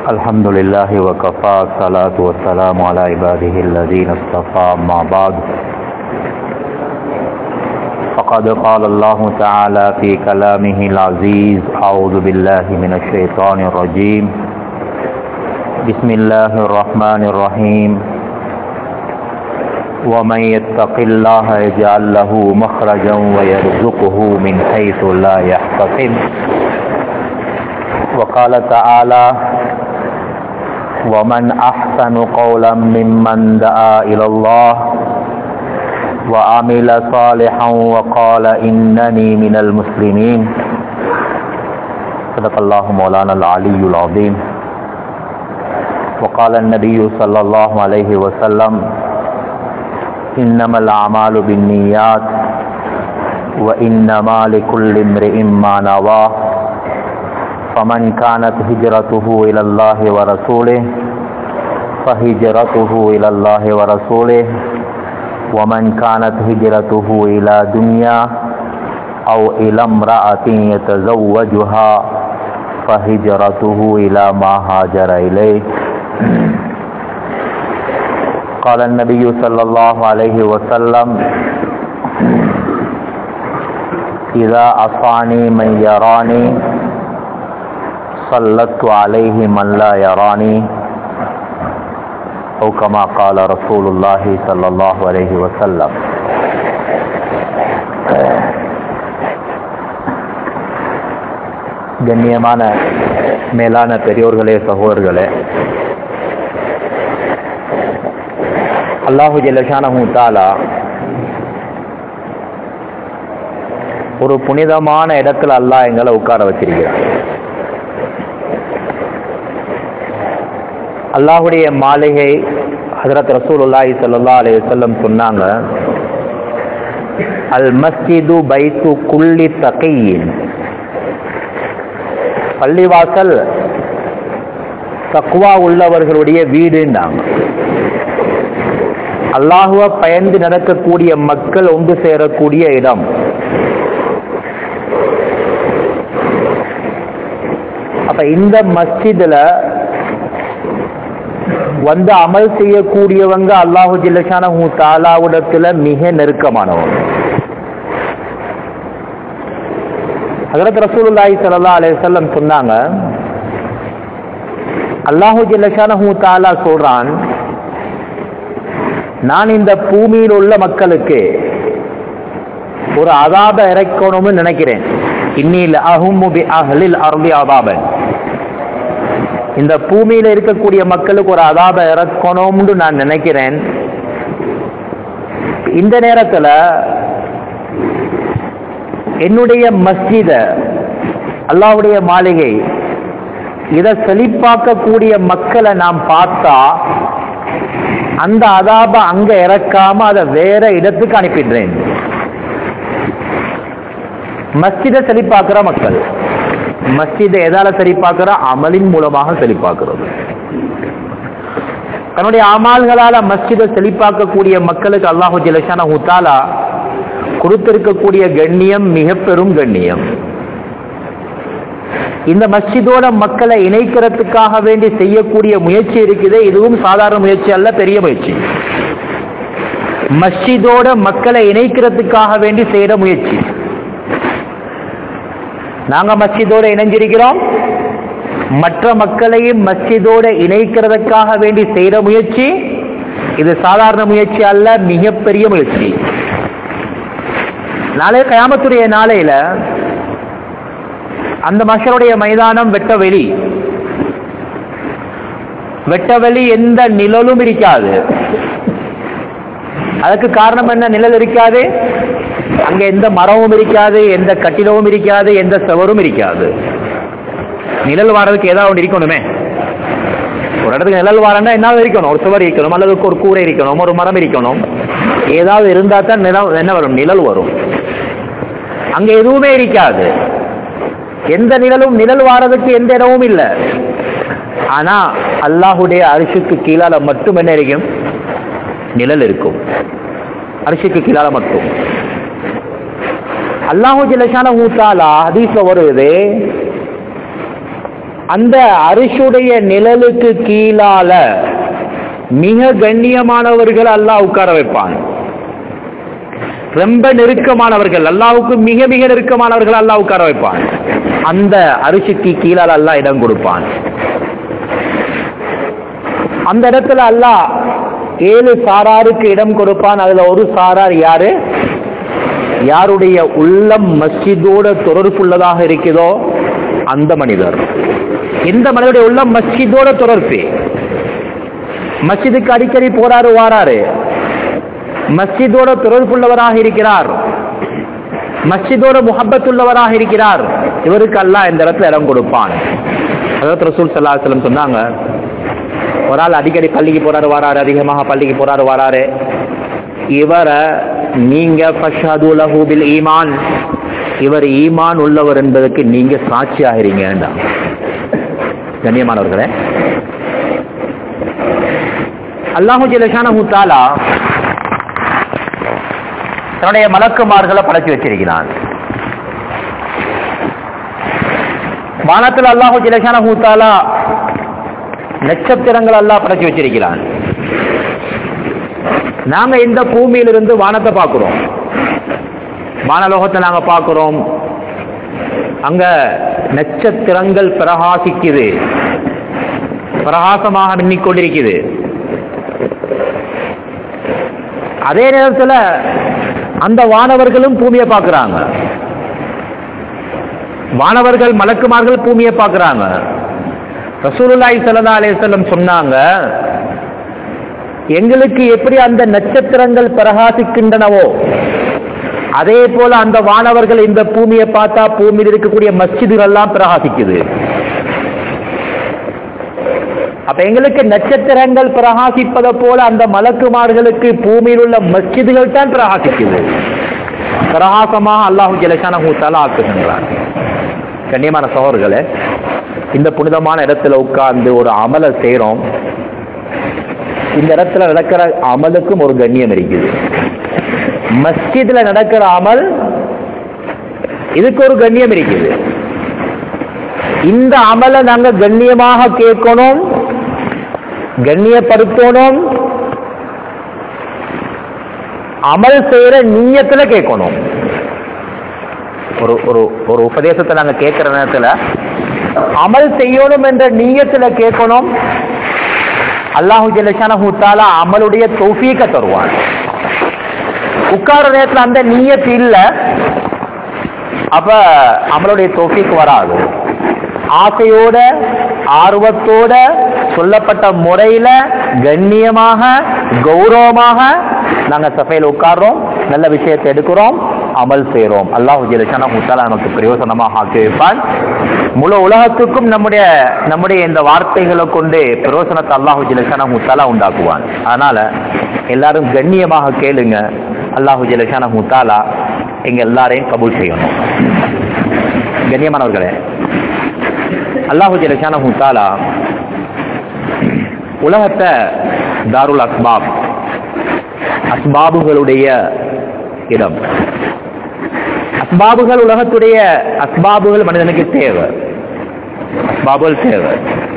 الحمد لله وكفى الصلاة والسلام على عباده الذين اصطفى أما بعد فقد قال الله تعالى في كلامه العزيز أعوذ بالله من الشيطان الرجيم بسم الله الرحمن الرحيم ومن يتق الله يجعل له مخرجا ويرزقه من حيث لا يحتسب وقال تعالى ومن أحسن قولا ممن دعا إلى الله وعمل صالحا وقال إنني من المسلمين صدق الله مولانا العلي العظيم وقال النبي صلى الله عليه وسلم إنما الأعمال بالنيات وإنما لكل امرئ ما نواه فمن كانت هجرته إلى الله ورسوله فهجرته إلى الله ورسوله ومن كانت هجرته إلى دنيا أو إلى امرأة يتزوجها فهجرته إلى ما هاجر إليه قال النبي صلى الله عليه وسلم إذا أصاني من يراني صلت عليه من لا يراني أو كما قال رسول الله صلى الله عليه وسلم கண்ணியமான மேலான பெரியோர்களே சகோதரர்களே அல்லாஹு ஜல்லஷானஹூ தாலா ஒரு புனிதமான இடத்துல அல்லாஹ் எங்களை உட்கார வச்சிருக்கிறான் அல்லாஹுடைய மாளிகை ஹசரத் ரசூலுல்லாஹி சல்லா அலி வல்லம் சொன்னாங்க அல் மஸ்ஜிது பைத்து குள்ளி தகையின் பள்ளிவாசல் தக்குவா உள்ளவர்களுடைய வீடுன்னாங்க அல்லாஹுவ பயந்து நடக்கக்கூடிய மக்கள் ஒன்று சேரக்கூடிய இடம் அப்ப இந்த மஸ்ஜிதுல வந்து அமல் செய்யக்கூடியவங்க அல்லாஹு ஜில்லஷான தாலாவிடத்துல மிக நெருக்கமானவங்க ஹசரத் ரசூலுல்லாஹி ஸல்லல்லாஹு அலைஹி வஸல்லம் சொன்னாங்க அல்லாஹு ஜில்லஷானஹு தாலா சொல்றான் நான் இந்த பூமியில் உள்ள மக்களுக்கு ஒரு அதாப இறக்கணும்னு நினைக்கிறேன் இன்னில் அஹுமு பி அஹ்லில் அர்தி அதாபன் இந்த பூமியில இருக்கக்கூடிய மக்களுக்கு ஒரு அதாப இறக்கணும்னு நான் நினைக்கிறேன் இந்த நேரத்துல என்னுடைய மஸ்ஜித அல்லாவுடைய மாளிகை இதை செழிப்பாக்கக்கூடிய மக்களை நாம் பார்த்தா அந்த அதாப அங்க இறக்காம அதை வேற இடத்துக்கு அனுப்பிடுறேன் மஸ்ஜிதை செழிப்பாக்குற மக்கள் மஸ்ஜிதை எதால செழிப்பாக்குற அமலின் மூலமாக செழிப்பாக்குறது தன்னுடைய அமால்களால மஸ்ஜிதை செழிப்பாக்கக்கூடிய மக்களுக்கு அல்லாஹு ஜிலஷான ஹுத்தாலா கொடுத்திருக்கக்கூடிய கண்ணியம் மிக பெரும் கண்ணியம் இந்த மஸ்ஜிதோட மக்களை இணைக்கிறதுக்காக வேண்டி செய்யக்கூடிய முயற்சி இருக்குது இதுவும் சாதாரண முயற்சி அல்ல பெரிய முயற்சி மஸ்ஜிதோட மக்களை இணைக்கிறதுக்காக வேண்டி செய்யற முயற்சி நாங்க மஸ்ஜிதோட இணைஞ்சிருக்கிறோம் மற்ற மக்களையும் மஸ்ஜிதோட இணைக்கிறதுக்காக வேண்டி செய்யற முயற்சி இது சாதாரண முயற்சி அல்ல மிகப்பெரிய முயற்சி நாளை கயாமத்துடைய நாளையில அந்த மஷருடைய மைதானம் வெட்ட வெளி வெட்ட வெளி எந்த நிழலும் இருக்காது அதுக்கு காரணம் என்ன நிழல் இருக்காது அங்க எந்த மரமும் இருக்காது எந்த கட்டிடமும் இருக்காது எந்த செவரும் இருக்காது நிழல் வாரதுக்கு ஏதாவது ஒன்று இருக்கணுமே ஒரு இடத்துக்கு நிழல் வாரன்னா என்ன இருக்கணும் ஒரு சுவர் இருக்கணும் அல்லது ஒரு கூரை இருக்கணும் ஒரு மரம் இருக்கணும் ஏதாவது இருந்தா தான் நிலம் என்ன வரும் நிழல் வரும் அங்க எதுவுமே இருக்காது எந்த நிழலும் நிழல் வாரதுக்கு எந்த இடமும் இல்லை ஆனா அல்லாஹுடைய அரிசுக்கு கீழால மட்டும் என்ன இருக்கும் நிழல் இருக்கும் அரிசிக்கு கீழால மட்டும் அல்லாஹு ஜலஷான ஊத்தாலா ஹதீஸ்ல வருது அந்த அரிசுடைய நிழலுக்கு கீழால மிக கண்ணியமானவர்கள் அல்லாஹ் உட்கார வைப்பான் ரொம்ப நெருக்கமானவர்கள் அல்லாவுக்கு மிக மிக நெருக்கமானவர்கள் அல்லாஹ் உட்கார வைப்பான் அந்த அரிசிக்கு கீழால் அல்லாஹ் இடம் கொடுப்பான் அந்த இடத்துல அல்லாஹ் ஏழு சாராருக்கு இடம் கொடுப்பான் அதுல ஒரு சாரார் யாரு யாருடைய உள்ளம் மஸ்ஜிதோட தொடர்புள்ளதாக இருக்குதோ அந்த மனிதர் எந்த மனிதருடைய உள்ளம் மஸ்ஜிதோட தொடர்பு மஸ்ஜிதுக்கு அடிக்கடி போறாரு வாராரு மஸ்ஜிதோட தொடர்புள்ளவராக இருக்கிறார் மஸ்ஜிதோட முகப்பத்துள்ளவராக இருக்கிறார் இவருக்கு அல்லாஹ் இந்த இடத்துல இடம் கொடுப்பான் அதாவது ரசூல் சல்லா செல்லம் சொன்னாங்க ஒரு ஆள் அடிக்கடி பள்ளிக்கு போறாரு வராரு அதிகமாக பள்ளிக்கு போறாரு வராரு இவரை நீங்க ஃபஷஹது லஹு பில் ஈமான் இவர் ஈமான் உள்ளவர் என்பதற்கு நீங்க சாட்சி ஆகிறீங்க கண்ணியமானவர்களே அல்லாஹு ஜலஷானஹு தாலா தன்னுடைய மலக்குமார்களை படைச்சு வச்சிருக்கிறான் வானத்தில் அல்லாஹு ஜலஷானஹு தாலா நட்சத்திரங்கள் அல்லாஹ் படைச்சு வச்சிருக்கிறான் நாங்க இந்த பூமியிலிருந்து வானத்தை பார்க்கிறோம் வானலோகத்தை நாங்க பார்க்கிறோம் அங்க நட்சத்திரங்கள் பிரகாசிக்குது பிரகாசமாக மின்னிக்கொண்டிருக்குது அதே நேரத்தில் அந்த வானவர்களும் பூமியை பார்க்கிறாங்க வானவர்கள் மலக்குமார்கள் பூமியை பார்க்கிறாங்க ரசூலுல்லாஹி ஸல்லல்லாஹு அலைஹி வஸல்லம் சொன்னாங்க எங்களுக்கு எப்படி அந்த நட்சத்திரங்கள் பிரகாசிக்கின்றனவோ அதே போல அந்த வானவர்கள் இந்த பூமியை பார்த்தா பூமியில் இருக்கக்கூடிய மஸ்ஜிதுகள் எல்லாம் பிரகாசிக்குது அப்ப எங்களுக்கு நட்சத்திரங்கள் பிரகாசிப்பதை போல அந்த மலக்குமார்களுக்கு பூமியில் உள்ள மஸ்ஜிதுகள் தான் பிரகாசிக்குது பிரகாசமாக அல்லாஹு ஜலசானஹு தஆலா ஆக்குகின்றார் கண்ணியமான சகோதரர்களே இந்த புனிதமான இடத்துல உட்கார்ந்து ஒரு அமலை செய்றோம் இந்த இடத்துல நடக்கிற அமலுக்கும் ஒரு கண்ணியம் இருக்குது மஸ்ஜித்ல நடக்கிற அமல் இதுக்கு ஒரு கண்ணியம் இருக்குது இந்த அமலை நாங்க கண்ணியமாக கேட்கணும் கண்ணியப்படுத்தணும் அமல் செய்யற நீயத்துல கேட்கணும் ஒரு ஒரு ஒரு உபதேசத்தை நாங்க கேட்கிற நேரத்துல அமல் செய்யணும் என்ற நீயத்துல கேட்கணும் அல்லாஹு ஜல்லஷானஹு தஆலா அமலுடைய தௌஃபீக்க தருவான் உட்கார நேரத்துல அந்த நீயத்து இல்ல அப்ப அமலுடைய தௌஃபீக் வராது ஆசையோட ஆர்வத்தோட சொல்லப்பட்ட முறையில கண்ணியமாக கௌரவமாக நாங்க சபையில் உட்கார்றோம் நல்ல விஷயத்தை எடுக்கிறோம் அமல் செய்கிறோம் அல்லாஹு ஜெலிஷானஹு தஆலா நமக்கு பிரயோசனமாக ஆக்கி வைப்பான் முழு உலகத்துக்கும் நம்முடைய நம்முடைய இந்த வார்த்தைகளை கொண்டு பிரயோசனத்தை அல்லாஹு ஜெலிஷானஹு தஆலா உண்டாக்குவான் அதனால எல்லாரும் கண்ணியமாக கேளுங்க அல்லாஹு ஜெலிஷானஹு தஆலா எங்க எல்லாரையும் கபூல் செய்யணும் கண்ணியமானவர்களே அல்லாஹு ஜெலிஷானஹு தஆலா உலகத்தை தாருல் அஸ்பாப் அஸ்பாபுகளுடைய இடம் அஸ்பாபுகள் உலகத்துடைய அஸ்பாபுகள் மனிதனுக்கு தேவை அஸ்பாபுகள் தேவை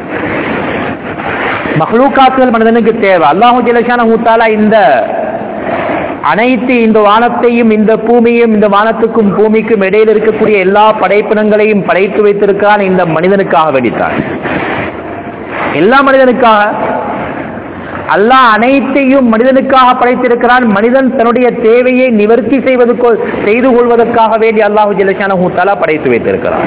மஹ்லூக்காத்துகள் மனிதனுக்கு தேவை அல்லாஹு ஜலஷான ஊத்தாலா இந்த அனைத்து இந்த வானத்தையும் இந்த பூமியும் இந்த வானத்துக்கும் பூமிக்கும் இடையில் இருக்கக்கூடிய எல்லா படைப்பினங்களையும் படைத்து வைத்திருக்கிறான் இந்த மனிதனுக்காக வெடித்தான் எல்லா மனிதனுக்காக அல்லாஹ் அனைத்தையும் மனிதனுக்காக படைத்திருக்கிறான் மனிதன் தன்னுடைய தேவையை நிவர்த்தி செய்வது செய்து கொள்வதற்காக வேண்டி அல்லாஹு ஜலஷான தஆலா படைத்து வைத்திருக்கிறான்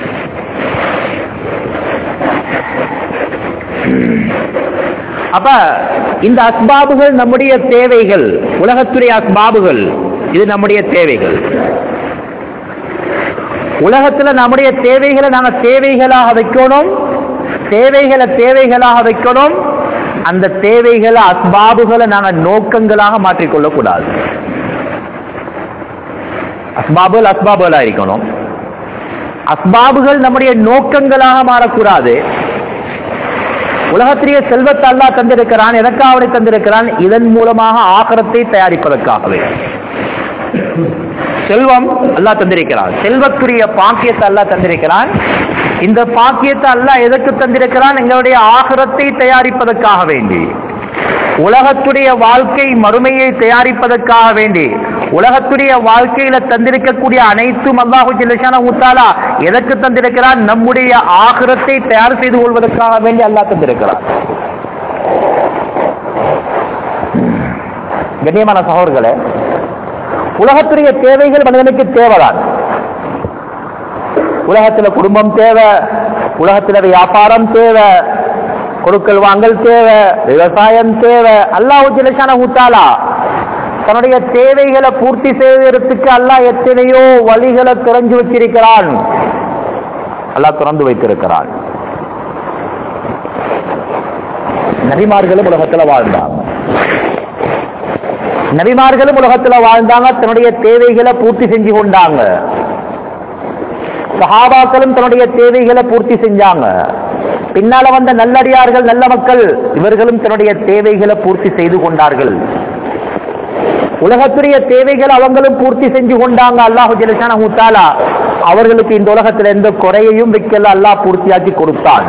அப்ப இந்த அஸ்பாபுகள் நம்முடைய தேவைகள் உலகத்துடைய அஸ்பாபுகள் இது நம்முடைய தேவைகள் உலகத்துல நம்முடைய தேவைகளை நாங்க தேவைகளாக வைக்கணும் தேவைகளை தேவைகளாக வைக்கணும் அந்த தேவைகளை அஸ்பாபுகளை நாங்க நோக்கங்களாக மாற்றிக்கொள்ள கூடாது அஸ்பாபுகள் அஸ்பாபுகளா இருக்கணும் அஸ்பாபுகள் நம்முடைய நோக்கங்களாக மாறக்கூடாது உலகத்திலேயே செல்வத்தை அல்லாஹ் தந்திருக்கிறான் எதற்காக அவனை தந்திருக்கிறான் இதன் மூலமாக ஆகரத்தை தயாரிப்பதற்காகவே செல்வம் அல்லாஹ் தந்திருக்கிறான் செல்வத்துடைய பாக்கியத்தை அல்லாஹ் தந்திருக்கிறான் இந்த பாக்கியத்தை அல்லாஹ் எதற்கு தந்திருக்கிறான் எங்களுடைய ஆகரத்தை தயாரிப்பதற்காக வேண்டி உலகத்துடைய வாழ்க்கை மறுமையை தயாரிப்பதற்காக வேண்டி உலகத்துடைய வாழ்க்கையில தந்திருக்கக்கூடிய அனைத்தும் அல்லாஹு ஜில்லஷான ஊத்தாலா எதற்கு தந்திருக்கிறான் நம்முடைய ஆகிரத்தை தயார் செய்து கொள்வதற்காக வேண்டி அல்லாஹ் தந்திருக்கிறான் கண்ணியமான சகோதரர்களே உலகத்துடைய தேவைகள் மனிதனுக்கு தேவைதான் உலகத்துல குடும்பம் தேவை உலகத்துல வியாபாரம் தேவை கொடுக்கல் வாங்கல் தேவை விவசாயம் தேவை அல்லாஹ் ஜிலஷான ஊத்தாலா தன்னுடைய தேவைகளை பூர்த்தி செய்வதற்கு அல்லாஹ் எத்தனையோ வழிகளை திறந்து வச்சிருக்கிறான் அல்லாஹ் திறந்து வைத்திருக்கிறான் நபிமார்களும் உலகத்துல வாழ்ந்தாங்க நபிமார்களும் உலகத்துல வாழ்ந்தாங்க தன்னுடைய தேவைகளை பூர்த்தி செஞ்சு கொண்டாங்க சஹாபாக்களும் தன்னுடைய தேவைகளை பூர்த்தி செஞ்சாங்க பின்னால வந்த நல்லடியார்கள் நல்ல மக்கள் இவர்களும் தன்னுடைய தேவைகளை பூர்த்தி செய்து கொண்டார்கள் உலகத்துடைய தேவைகள் அவங்களும் பூர்த்தி செஞ்சு கொண்டாங்க அல்லாஹு ஜெலிசான ஊத்தாலா அவர்களுக்கு இந்த உலகத்துல எந்த குறையையும் வைக்கல அல்லாஹ் பூர்த்தியாக்கி கொடுத்தான்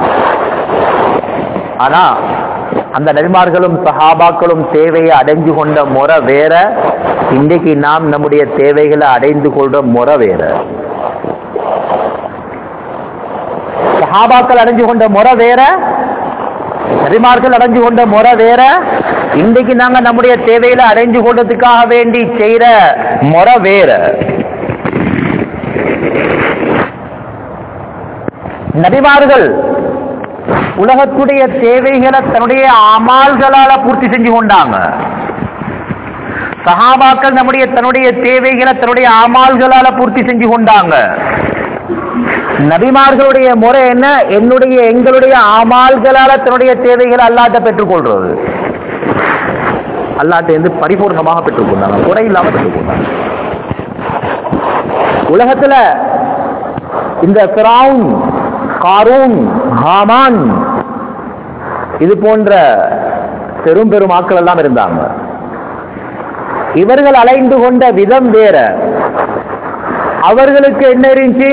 ஆனா அந்த நபிமார்களும் சஹாபாக்களும் தேவையை அடைஞ்சு கொண்ட முறை வேற இன்றைக்கு நாம் நம்முடைய தேவைகளை அடைந்து கொள்ற முறை வேற சஹாபாக்கள் அடைஞ்சு கொண்ட முறை வேற நபிமார்கள் அடைஞ்சு கொண்ட முறை வேற இன்றைக்கு நாங்க நம்முடைய தேவையில அடைஞ்சு கொண்டதுக்காக வேண்டி செய்யற முறை வேற நபிமார்கள் உலகத்துடைய தேவைகளை தன்னுடைய அமால்களால பூர்த்தி செஞ்சு கொண்டாங்க சஹாபாக்கள் நம்முடைய தன்னுடைய தேவைகளை தன்னுடைய அமால்களால பூர்த்தி செஞ்சு கொண்டாங்க நபிமார்களுடைய முறை என்ன என்னுடைய எங்களுடைய அமால்களால தன்னுடைய தேவைகளை அல்லாட்ட பெற்றுக்கொள்றது அல்லாட்ட இருந்து பரிபூர்ணமாக பெற்றுக்கொண்டாங்க குறை இல்லாம பெற்றுக்கொண்டாங்க உலகத்துல இந்த பிராவுன் காரூன் ஹாமான் இது போன்ற பெரும் பெரும் ஆட்கள் எல்லாம் இருந்தாங்க இவர்கள் அலைந்து கொண்ட விதம் வேற அவர்களுக்கு என்ன இருந்துச்சு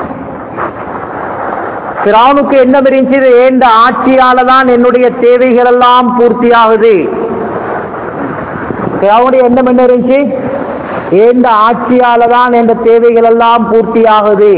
பிராவுனுக்கு என்ன இருந்துச்சு ஏண்ட ஆட்சியால தான் என்னுடைய தேவைகள் எல்லாம் பூர்த்தி ஆகுது பிராவுடைய எண்ணம் என்ன இருந்துச்சு ஏண்ட ஆட்சியால தான் என்ற தேவைகள் எல்லாம் பூர்த்தி ஆகுது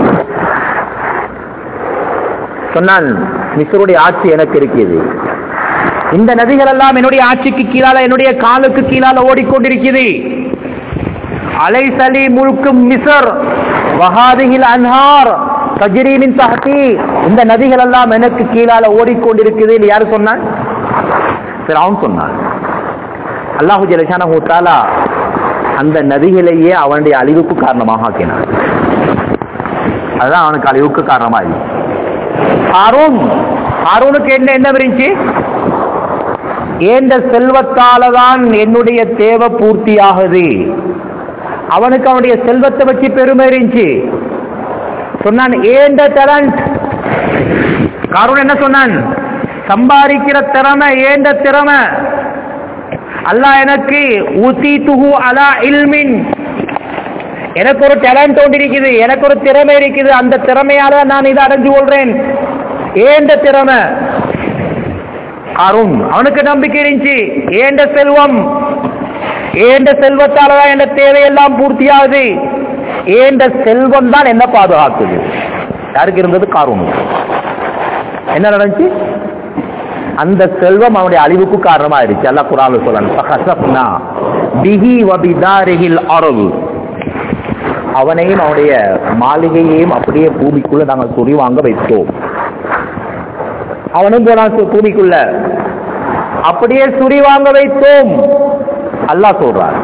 சொன்னான் மிஸ்ருடைய ஆட்சி எனக்கு இருக்கிறது இந்த நதிகள் எல்லாம் என்னுடைய ஆட்சிக்கு கீழால என்னுடைய காலுக்கு கீழால ஓடிக்கொண்டிருக்கிறது அலைசலி முழுக்கு மிசர் வஹாதிகில் அன்ஹார் கஜிரீமின் தஹதி இந்த நதிகள் எல்லாம் எனக்கு கீழால ஓடிக்கொண்டிருக்குது யாரு சொன்னான் அவன் சொன்னான் அல்லாஹு ஜலசானஹு தாலா அந்த நதிகளையே அவனுடைய அழிவுக்கு காரணமாக ஆக்கினான் அதுதான் அவனுக்கு அழிவுக்கு காரணமாக ஹாரூன் ஹாரூனுக்கு என்ன என்ன இருந்துச்சு ஏந்த செல்வத்தால தான் என்னுடைய தேவை பூர்த்தி ஆகுது அவனுக்கு அவனுடைய செல்வத்தை வச்சு பெருமை இருந்துச்சு சொன்னான் ஏந்த டேலண்ட் காரூன் என்ன சொன்னான் சம்பாதிக்கிற திறமை ஏந்த திறமை அல்லாஹ் எனக்கு ஊத்தி துகு அலா இல்மின் எனக்கு ஒரு டேலண்ட் ஒன்று இருக்குது எனக்கு ஒரு திறமை இருக்குது அந்த திறமையால நான் இதை அடைஞ்சு கொள்றேன் ஏண்ட திறமை அருண் அவனுக்கு நம்பிக்கை இருந்துச்சு ஏண்ட செல்வம் ஏண்ட செல்வத்தால தான் என் தேவையெல்லாம் பூர்த்தியாகுது ஏண்ட செல்வம் தான் என்ன பாதுகாக்குது யாருக்கு இருந்தது காரூன் என்ன நடந்துச்சு அந்த செல்வம் அவனுடைய அழிவுக்கு காரணமா இருந்துச்சு அல்லா குரான் சொல்லணும் பிஹி வபிதாரிகில் அரவு அவனையும் அவனுடைய மாளிகையையும் அப்படியே பூமிக்குள்ள நாங்கள் சுரி வாங்க வைத்தோம் அவனும் போனான் பூமிக்குள்ள அப்படியே சுரி வாங்க வைத்தோம் அல்லாஹ் சொல்றார்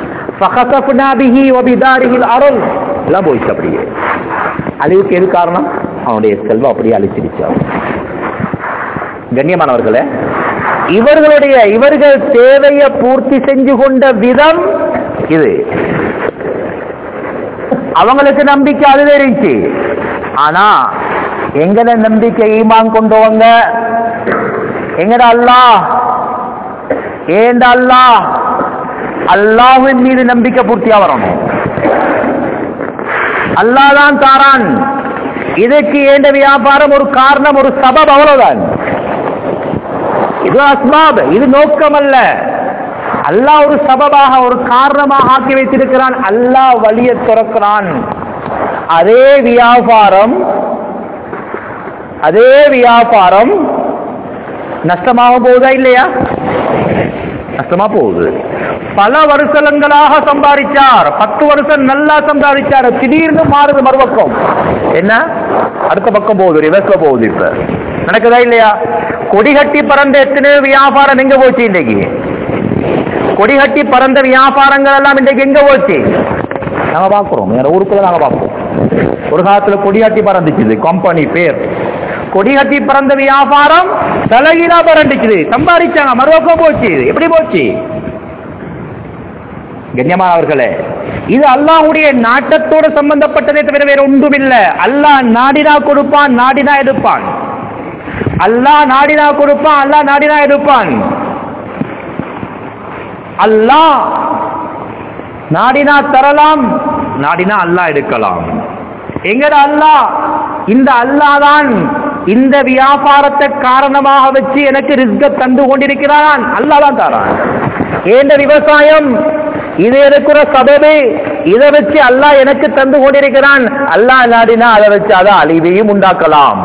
அருள் எல்லாம் போயிடுச்சு அப்படியே அழிவுக்கு எது காரணம் அவனுடைய செல்வம் அப்படியே அழிச்சிருச்சு அவன் கண்ணியமானவர்களே இவர்களுடைய இவர்கள் தேவையை பூர்த்தி செஞ்சு கொண்ட விதம் இது அவங்களுக்கு நம்பிக்கை அதுவே இருந்துச்சு ஆனா எங்கட நம்பிக்கை ஈமான் கொண்டவங்க எங்கட அல்லா ஏண்ட அல்லா அல்லாஹ்வின் மீது நம்பிக்கை பூர்த்தியா வரணும் அல்லாஹ் தான் தாரான் இதுக்கு ஏண்ட வியாபாரம் ஒரு காரணம் ஒரு சபப் அவ்வளவுதான் இது அஸ்பாப் இது நோக்கம் அல்ல அல்லாஹ் ஒரு சபபாக ஒரு காரணமாக ஆக்கி வைத்திருக்கிறான் அல்லாஹ் வழியை திறக்கிறான் அதே வியாபாரம் அதே வியாபாரம் நஷ்டமாக போகுதா இல்லையா நஷ்டமா போகுது பல வருஷங்களாக சம்பாதிச்சார் பத்து வருஷம் நல்லா சம்பாதிச்சார் திடீர்னு மாறுது மறுபக்கம் என்ன அடுத்த பக்கம் போகுது ரிவர்ஸ்ல போகுது இப்ப நடக்குதா இல்லையா கொடிகட்டி பறந்த எத்தனையோ வியாபாரம் எங்க போச்சு இன்னைக்கு கொடிகட்டி பறந்த வியாபாரங்கள் எல்லாம் இன்றைக்கு எங்க போச்சு நாங்க பாக்குறோம் வேற ஊருக்குள்ள நாங்க பார்ப்போம் ஒரு காலத்துல கொடியாட்டி பறந்துச்சுது கம்பெனி பேர் கொடிகட்டி பறந்த வியாபாரம் தலைகீழா பறந்துச்சுது சம்பாதிச்சாங்க மறுபக்கம் போச்சு எப்படி போச்சு கண்ணியமானவர்களே இது அல்லாஹ்வுடைய நாட்டத்தோடு சம்பந்தப்பட்டதே தவிர வேற ஒன்றும் இல்ல அல்லாஹ் நாடினா கொடுப்பான் நாடினா எடுப்பான் அல்லாஹ் நாடினா கொடுப்பான் அல்லாஹ் நாடினா எடுப்பான் அல்லாஹ் நாடினா தரலாம் நாடினா அல்லாஹ் எடுக்கலாம் எங்கட அல்லாஹ் இந்த அல்லாஹ் தான் இந்த வியாபாரத்தை காரணமாக வச்சு எனக்கு ரிஸ்க தந்து கொண்டிருக்கிறான் அல்லாஹ் தான் தரான் ஏண்ட விவசாயம் இது இருக்கிற சபபு இதை வச்சு அல்லாஹ் எனக்கு தந்து கொண்டிருக்கிறான் அல்லாஹ் நாடினா அதை வச்சு அதை அழிவையும் உண்டாக்கலாம்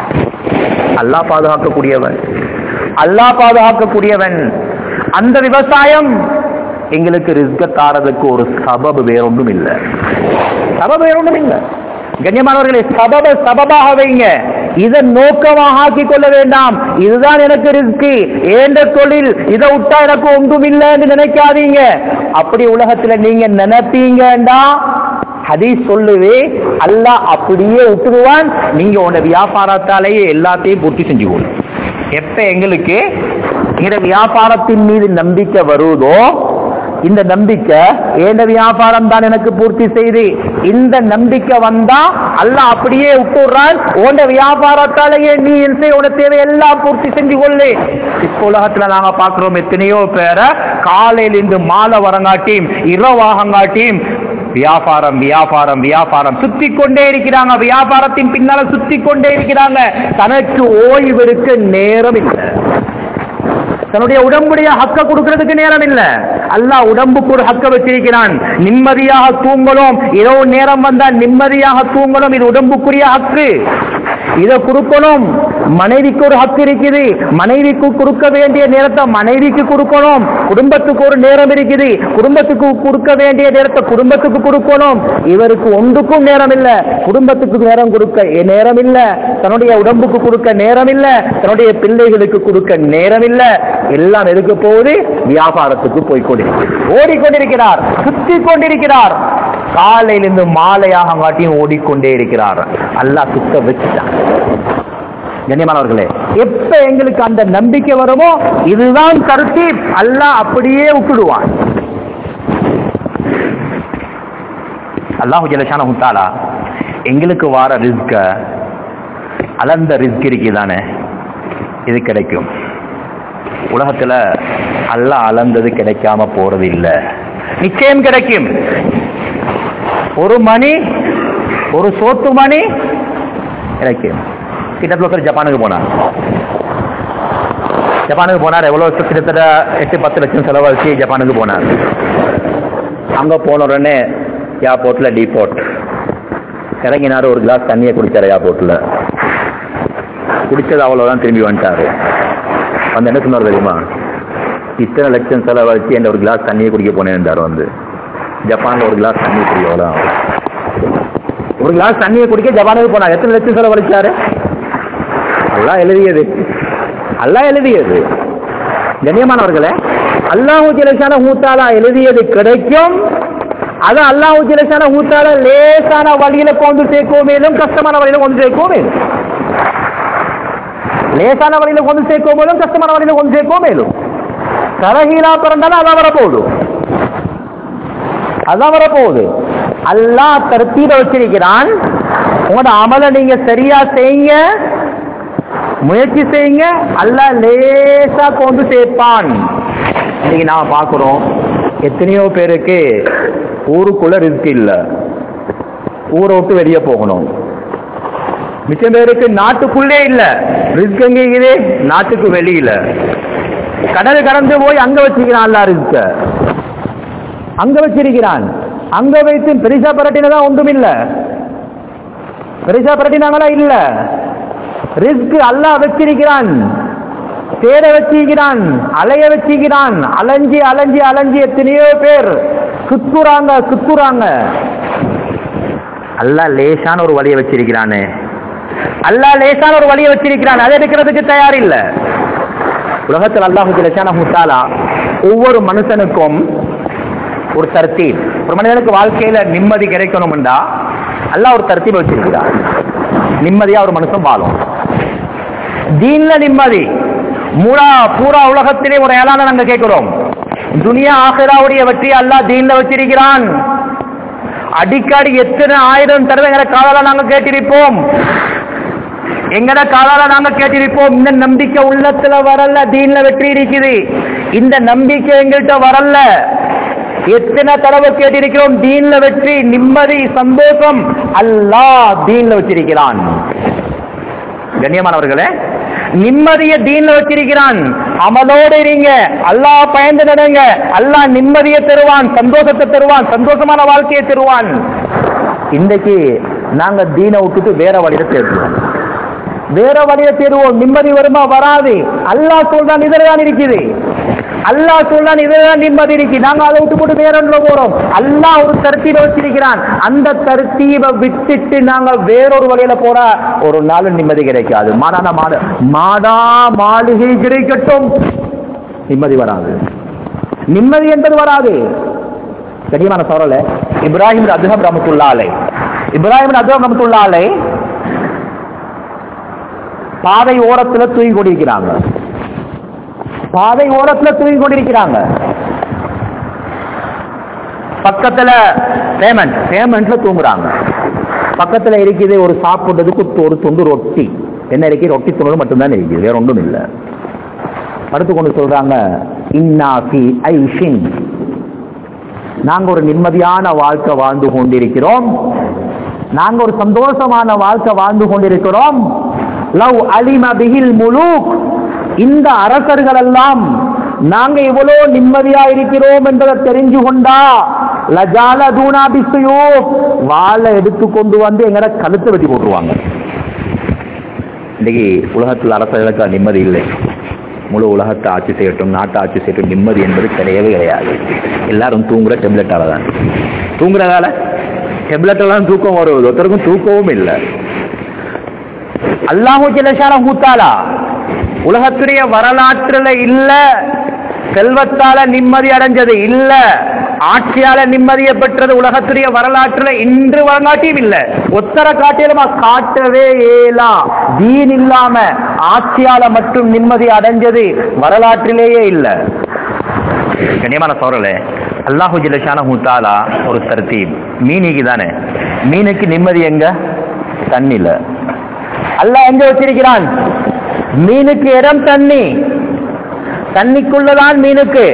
அல்லாஹ் பாதுகாக்கக்கூடியவன் அல்லாஹ் பாதுகாக்கக்கூடியவன் அந்த விவசாயம் எங்களுக்கு ரிஸ்க தாரதுக்கு ஒரு சபபு வேறொன்றும் இல்லை சபபு வேறொன்றும் இல்லை கண்ணியமானவர்களே சபப சபபாக வைங்க இதை நோக்கமாக ஆக்கிக் கொள்ள வேண்டாம் இதுதான் எனக்கு ரிஸ்க் ஏண்ட தொழில் இதை விட்டா எனக்கு ஒன்றும் இல்லைன்னு நினைக்காதீங்க அப்படி உலகத்துல நீங்க நினைப்பீங்கடா ஹதீஸ் சொல்லுவே அல்லாஹ் அப்படியே விட்டுருவான் நீங்க உங்க வியாபாரத்தாலேயே எல்லாத்தையும் பூர்த்தி செஞ்சுக்கணும் எப்ப எங்களுக்கு எங்க வியாபாரத்தின் மீது நம்பிக்கை வருவதோ இந்த நம்பிக்கை ஏண்ட வியாபாரம் தான் எனக்கு பூர்த்தி செய்து இந்த நம்பிக்கை வந்தா அல்லாஹ் அப்படியே விட்டுறான் உன்ட வியாபாரத்தாலேயே நீ என்ன செய்ய உன தேவை எல்லாம் பூர்த்தி செஞ்சு கொள்ளு இப்போ உலகத்துல நாங்க பாக்குறோம் எத்தனையோ பேரை காலையில இருந்து மாலை வரங்காட்டியும் இரவாகங்காட்டியும் வியாபாரம் வியாபாரம் வியாபாரம் சுத்தி கொண்டே இருக்கிறாங்க வியாபாரத்தின் பின்னால சுத்தி கொண்டே இருக்கிறாங்க தனக்கு ஓய்வெடுக்க நேரம் இல்லை தன்னுடைய உடம்புடைய ஹக்க கொடுக்கிறதுக்கு நேரம் இல்ல அல்லாஹ் உடம்புக்கு ஒரு ஹக்க வச்சிருக்கிறான் நிம்மதியாக தூங்கணும் இரவு நேரம் வந்தா நிம்மதியாக தூங்கணும் இது உடம்புக்குரிய ஹக்கு இதை கொடுக்கணும் மனைவிக்கு ஒரு ஹக்கு இருக்குது மனைவிக்கு கொடுக்க வேண்டிய நேரத்தை மனைவிக்கு கொடுக்கணும் குடும்பத்துக்கு ஒரு நேரம் இருக்குது குடும்பத்துக்கு கொடுக்க வேண்டிய நேரத்தை குடும்பத்துக்கு கொடுக்கணும் இவருக்கு ஒன்றுக்கும் நேரம் இல்ல குடும்பத்துக்கு நேரம் கொடுக்க நேரம் இல்ல தன்னுடைய உடம்புக்கு கொடுக்க நேரம் இல்ல தன்னுடைய பிள்ளைகளுக்கு கொடுக்க நேரம் இல்ல எல்லாம் எதுக்கு போகுது வியாபாரத்துக்கு போய் கொண்டிருக்கிறது ஓடிக்கொண்டிருக்கிறார் சுத்தி கொண்டிருக்கிறார் காலையிலிருந்து மாலையாக மாட்டியும் ஓடிக்கொண்டே இருக்கிறார் அல்லாஹ் சுத்த வச்சுட்டான் கண்ணியமானவர்களே எப்ப எங்களுக்கு அந்த நம்பிக்கை வருமோ இதுதான் கருத்து அல்லாஹ் அப்படியே விட்டுடுவான் அல்லாஹு ஜலசான தாலா எங்களுக்கு வார ரிஸ்க அளந்த ரிஸ்க் இருக்குதானே இது கிடைக்கும் உலகத்துல அல்லாஹ் அளந்தது கிடைக்காம போறது இல்ல நிச்சயம் கிடைக்கும் ஒரு மணி ஒரு சோத்து மணி கிடைக்கும் கிட்டத்தட்ட ஒருத்தர் ஜப்பானுக்கு போனார் ஜப்பானுக்கு போனார் எவ்வளவு கிட்டத்தட்ட எட்டு பத்து லட்சம் செலவழிச்சு ஜப்பானுக்கு போனார் அங்க போன உடனே ஏர்போர்ட்ல டீபோர்ட் இறங்கினாரு ஒரு கிளாஸ் தண்ணியை குடிச்சாரு ஏர்போர்ட்ல குடிச்சது அவ்வளவுதான் திரும்பி வந்துட்டாரு வந்து என்ன சொன்னார் தெரியுமா இத்தனை லட்சம் செலவழிச்சு என்ன ஒரு கிளாஸ் தண்ணியை குடிக்க போனேன்றார் வந்து ஜப்பான்ல ஒரு கிளாஸ் தண்ணி குடிக்க எவ்வளோ ஒரு கிளாஸ் தண்ணியை குடிக்க ஜப்பானுக்கு போனார் எத்தனை லட்சம் செலவழிச்சாரு அல்லாஹ் எழுதியது அல்லாஹ் எழுதியது கண்ணியமானவர்களே அல்லாஹு ஜிலசான ஊத்தாலா எழுதியது கிடைக்கும் அது அல்லாஹு ஜிலசான ஊத்தால லேசான வழியில கொண்டு சேர்க்கவும் மேலும் கஷ்டமான வழியில கொண்டு சேர்க்கவும் மேலும் லேசான வழியில கொண்டு சேர்க்கவும் மேலும் கஷ்டமான வழியில கொண்டு சேர்க்கவும் மேலும் கரகீழா பிறந்தாலும் அதான் வரப்போகுது அதான் வரப்போகுது அல்லாஹ் தர்த்தீர வச்சிருக்கிறான் உங்களோட அமலை நீங்க சரியா செய்யுங்க முயற்சி செய்யுங்க அல்லாஹ் லேசா கொண்டு சேர்ப்பான் இன்னைக்கு நாம பார்க்கிறோம் எத்தனையோ பேருக்கு ஊருக்குள்ள ரிஸ்க் இல்ல ஊரை விட்டு வெளியே போகணும் மிச்சம் பேருக்கு நாட்டுக்குள்ளே இல்ல ரிஸ்க் எங்க இருக்குது நாட்டுக்கு வெளியில கடல் கடந்து போய் அங்க வச்சுக்கிறான் அல்லா ரிஸ்க அங்க வச்சிருக்கிறான் அங்க வைத்து பெரிசா பரட்டினதான் ஒன்றும் இல்ல பெரிசா பரட்டினாங்களா இல்ல ரிஸ்க் அல்லாஹ் வச்சிருக்கிறான் தேட வச்சிருக்கிறான் அலைய வச்சிருக்கிறான் அலைஞ்சி அலைஞ்சி அலைஞ்சி எத்தனையோ பேர் சுத்துறாங்க சுத்துறாங்க அல்லாஹ் லேசான ஒரு வழியை வச்சிருக்கிறானே அல்லாஹ் லேசான ஒரு வழியை வச்சிருக்கிறான் அதை எடுக்கிறதுக்கு தயார் இல்ல உலகத்தில் அல்லாஹு லேசான முத்தாலா ஒவ்வொரு மனுஷனுக்கும் ஒரு தர்த்தீப் ஒரு மனிதனுக்கு வாழ்க்கையில நிம்மதி கிடைக்கணும்டா அல்லாஹ் ஒரு தர்த்தீப் வச்சிருக்கிறார் நிம்மதியா ஒரு மனுஷன் வாழும் தீன்ல நிம்மதி மூடா பூரா உலகத்திலே ஒரு ஏழான நாங்க கேட்கிறோம் துனியா ஆசிராவுடைய வெற்றி அல்லாஹ் தீன்ல வச்சிருக்கிறான் அடிக்கடி எத்தனை ஆயிரம் தடவை எங்களை காதால நாங்க கேட்டிருப்போம் எங்கட காலால நாங்க கேட்டிருப்போம் இந்த நம்பிக்கை உள்ளத்துல வரல தீன்ல வெற்றி இருக்குது இந்த நம்பிக்கை எங்கள்கிட்ட வரல எத்தனை தடவை கேட்டிருக்கிறோம் தீன்ல வெற்றி நிம்மதி சந்தோஷம் அல்லாஹ் தீன்ல வச்சிருக்கிறான் கண்ணியமானவர்களே நிம்மதிய தீன்ல வச்சிருக்கிறான் அமலோடு இருங்க அல்லாஹ் பயந்து நடங்க அல்லாஹ் நிம்மதியை தருவான் சந்தோஷத்தை தருவான் சந்தோஷமான வாழ்க்கையை தருவான் இன்றைக்கு நாங்க தீனை விட்டுட்டு வேற வழியில தேடுவோம் வேற வழியில தேடுவோம் நிம்மதி வருமா வராது அல்லாஹ் சொல்றான் இதுலதான் இருக்குது அல்லாஹ் சொல்றான் இதுலதான் நிம்மதி இருக்கு நாங்க அதை விட்டு போட்டு வேற ஒன்றுல போறோம் அல்லாஹ் ஒரு தர்த்தீப வச்சிருக்கிறான் அந்த தர்த்தீப விட்டுட்டு நாங்க வேறொரு வழியில போறா ஒரு நாள் நிம்மதி கிடைக்காது மாடான மாடு மாடா மாளிகை கிடைக்கட்டும் நிம்மதி வராது நிம்மதி என்பது வராது கடியமான சோழல இப்ராஹிம் அதுஹம் ரமத்துல்லாலை இப்ராஹிம் அதுஹம் ரமத்துல்லாலை பாதை ஓரத்துல தூங்கி கொண்டிருக்கிறாங்க பாதை ஓரத்துல தூங்கி கொண்டிருக்கிறாங்க பக்கத்துல பேமெண்ட் பேமெண்ட்ல தூங்குறாங்க பக்கத்துல இருக்குது ஒரு சாப்பிடுறதுக்கு ஒரு துண்டு ரொட்டி என்ன இருக்கு ரொட்டி துண்டு மட்டும்தான் இருக்குது வேற ஒன்றும் இல்லை படுத்து கொண்டு சொல்றாங்க இன்னாஃபி ஐஷின் நாங்க ஒரு நிம்மதியான வாழ்க்கை வாழ்ந்து கொண்டிருக்கிறோம் நாங்க ஒரு சந்தோஷமான வாழ்க்கை வாழ்ந்து கொண்டிருக்கிறோம் லவ் அலிம பிகில் முலூக் இந்த அரசர்கள் எல்லாம் நாங்க எவ்வளவு நிம்மதியா இருக்கிறோம் என்பதை தெரிஞ்சு கொண்டா லஜால தூணா பிஸ்தையோ வாழை எடுத்து கொண்டு வந்து எங்கட கழுத்தை வெட்டி போட்டுருவாங்க இன்னைக்கு உலகத்தில் அரசர்களுக்கு நிம்மதி இல்லை முழு உலகத்தை ஆட்சி செய்யட்டும் நாட்டை ஆட்சி செய்யட்டும் நிம்மதி என்பது கிடையவே கிடையாது எல்லாரும் தூங்குற டெப்லெட்டால தான் தூங்குறதால டெப்லெட்டால தான் தூக்கம் வருவது ஒருத்தருக்கும் தூக்கவும் இல்லை அல்லாஹு ஜலசான ஊத்தாலா உலகத்துடைய வரலாற்றுல இல்ல செல்வத்தால நிம்மதி அடைஞ்சது இல்ல ஆட்சியால நிம்மதியை பெற்றது உலகத்துடைய வரலாற்றுல இன்று வரலாற்றியும் இல்ல ஒத்தர காட்டிலுமா காட்டவே ஏலா தீன் இல்லாம ஆட்சியால மட்டும் நிம்மதி அடைஞ்சது வரலாற்றிலேயே இல்ல கண்ணியமான சோழலே அல்லாஹு ஜிலஷான ஹூத்தாலா ஒரு தர்த்தீப் மீனிக்கு தானே மீனுக்கு நிம்மதி எங்க தண்ணில அல்லாஹ் எங்க வச்சிருக்கிறான் மீனுக்கு இடம் தண்ணி தண்ணிக்குள்ளதான் மீனுக்கு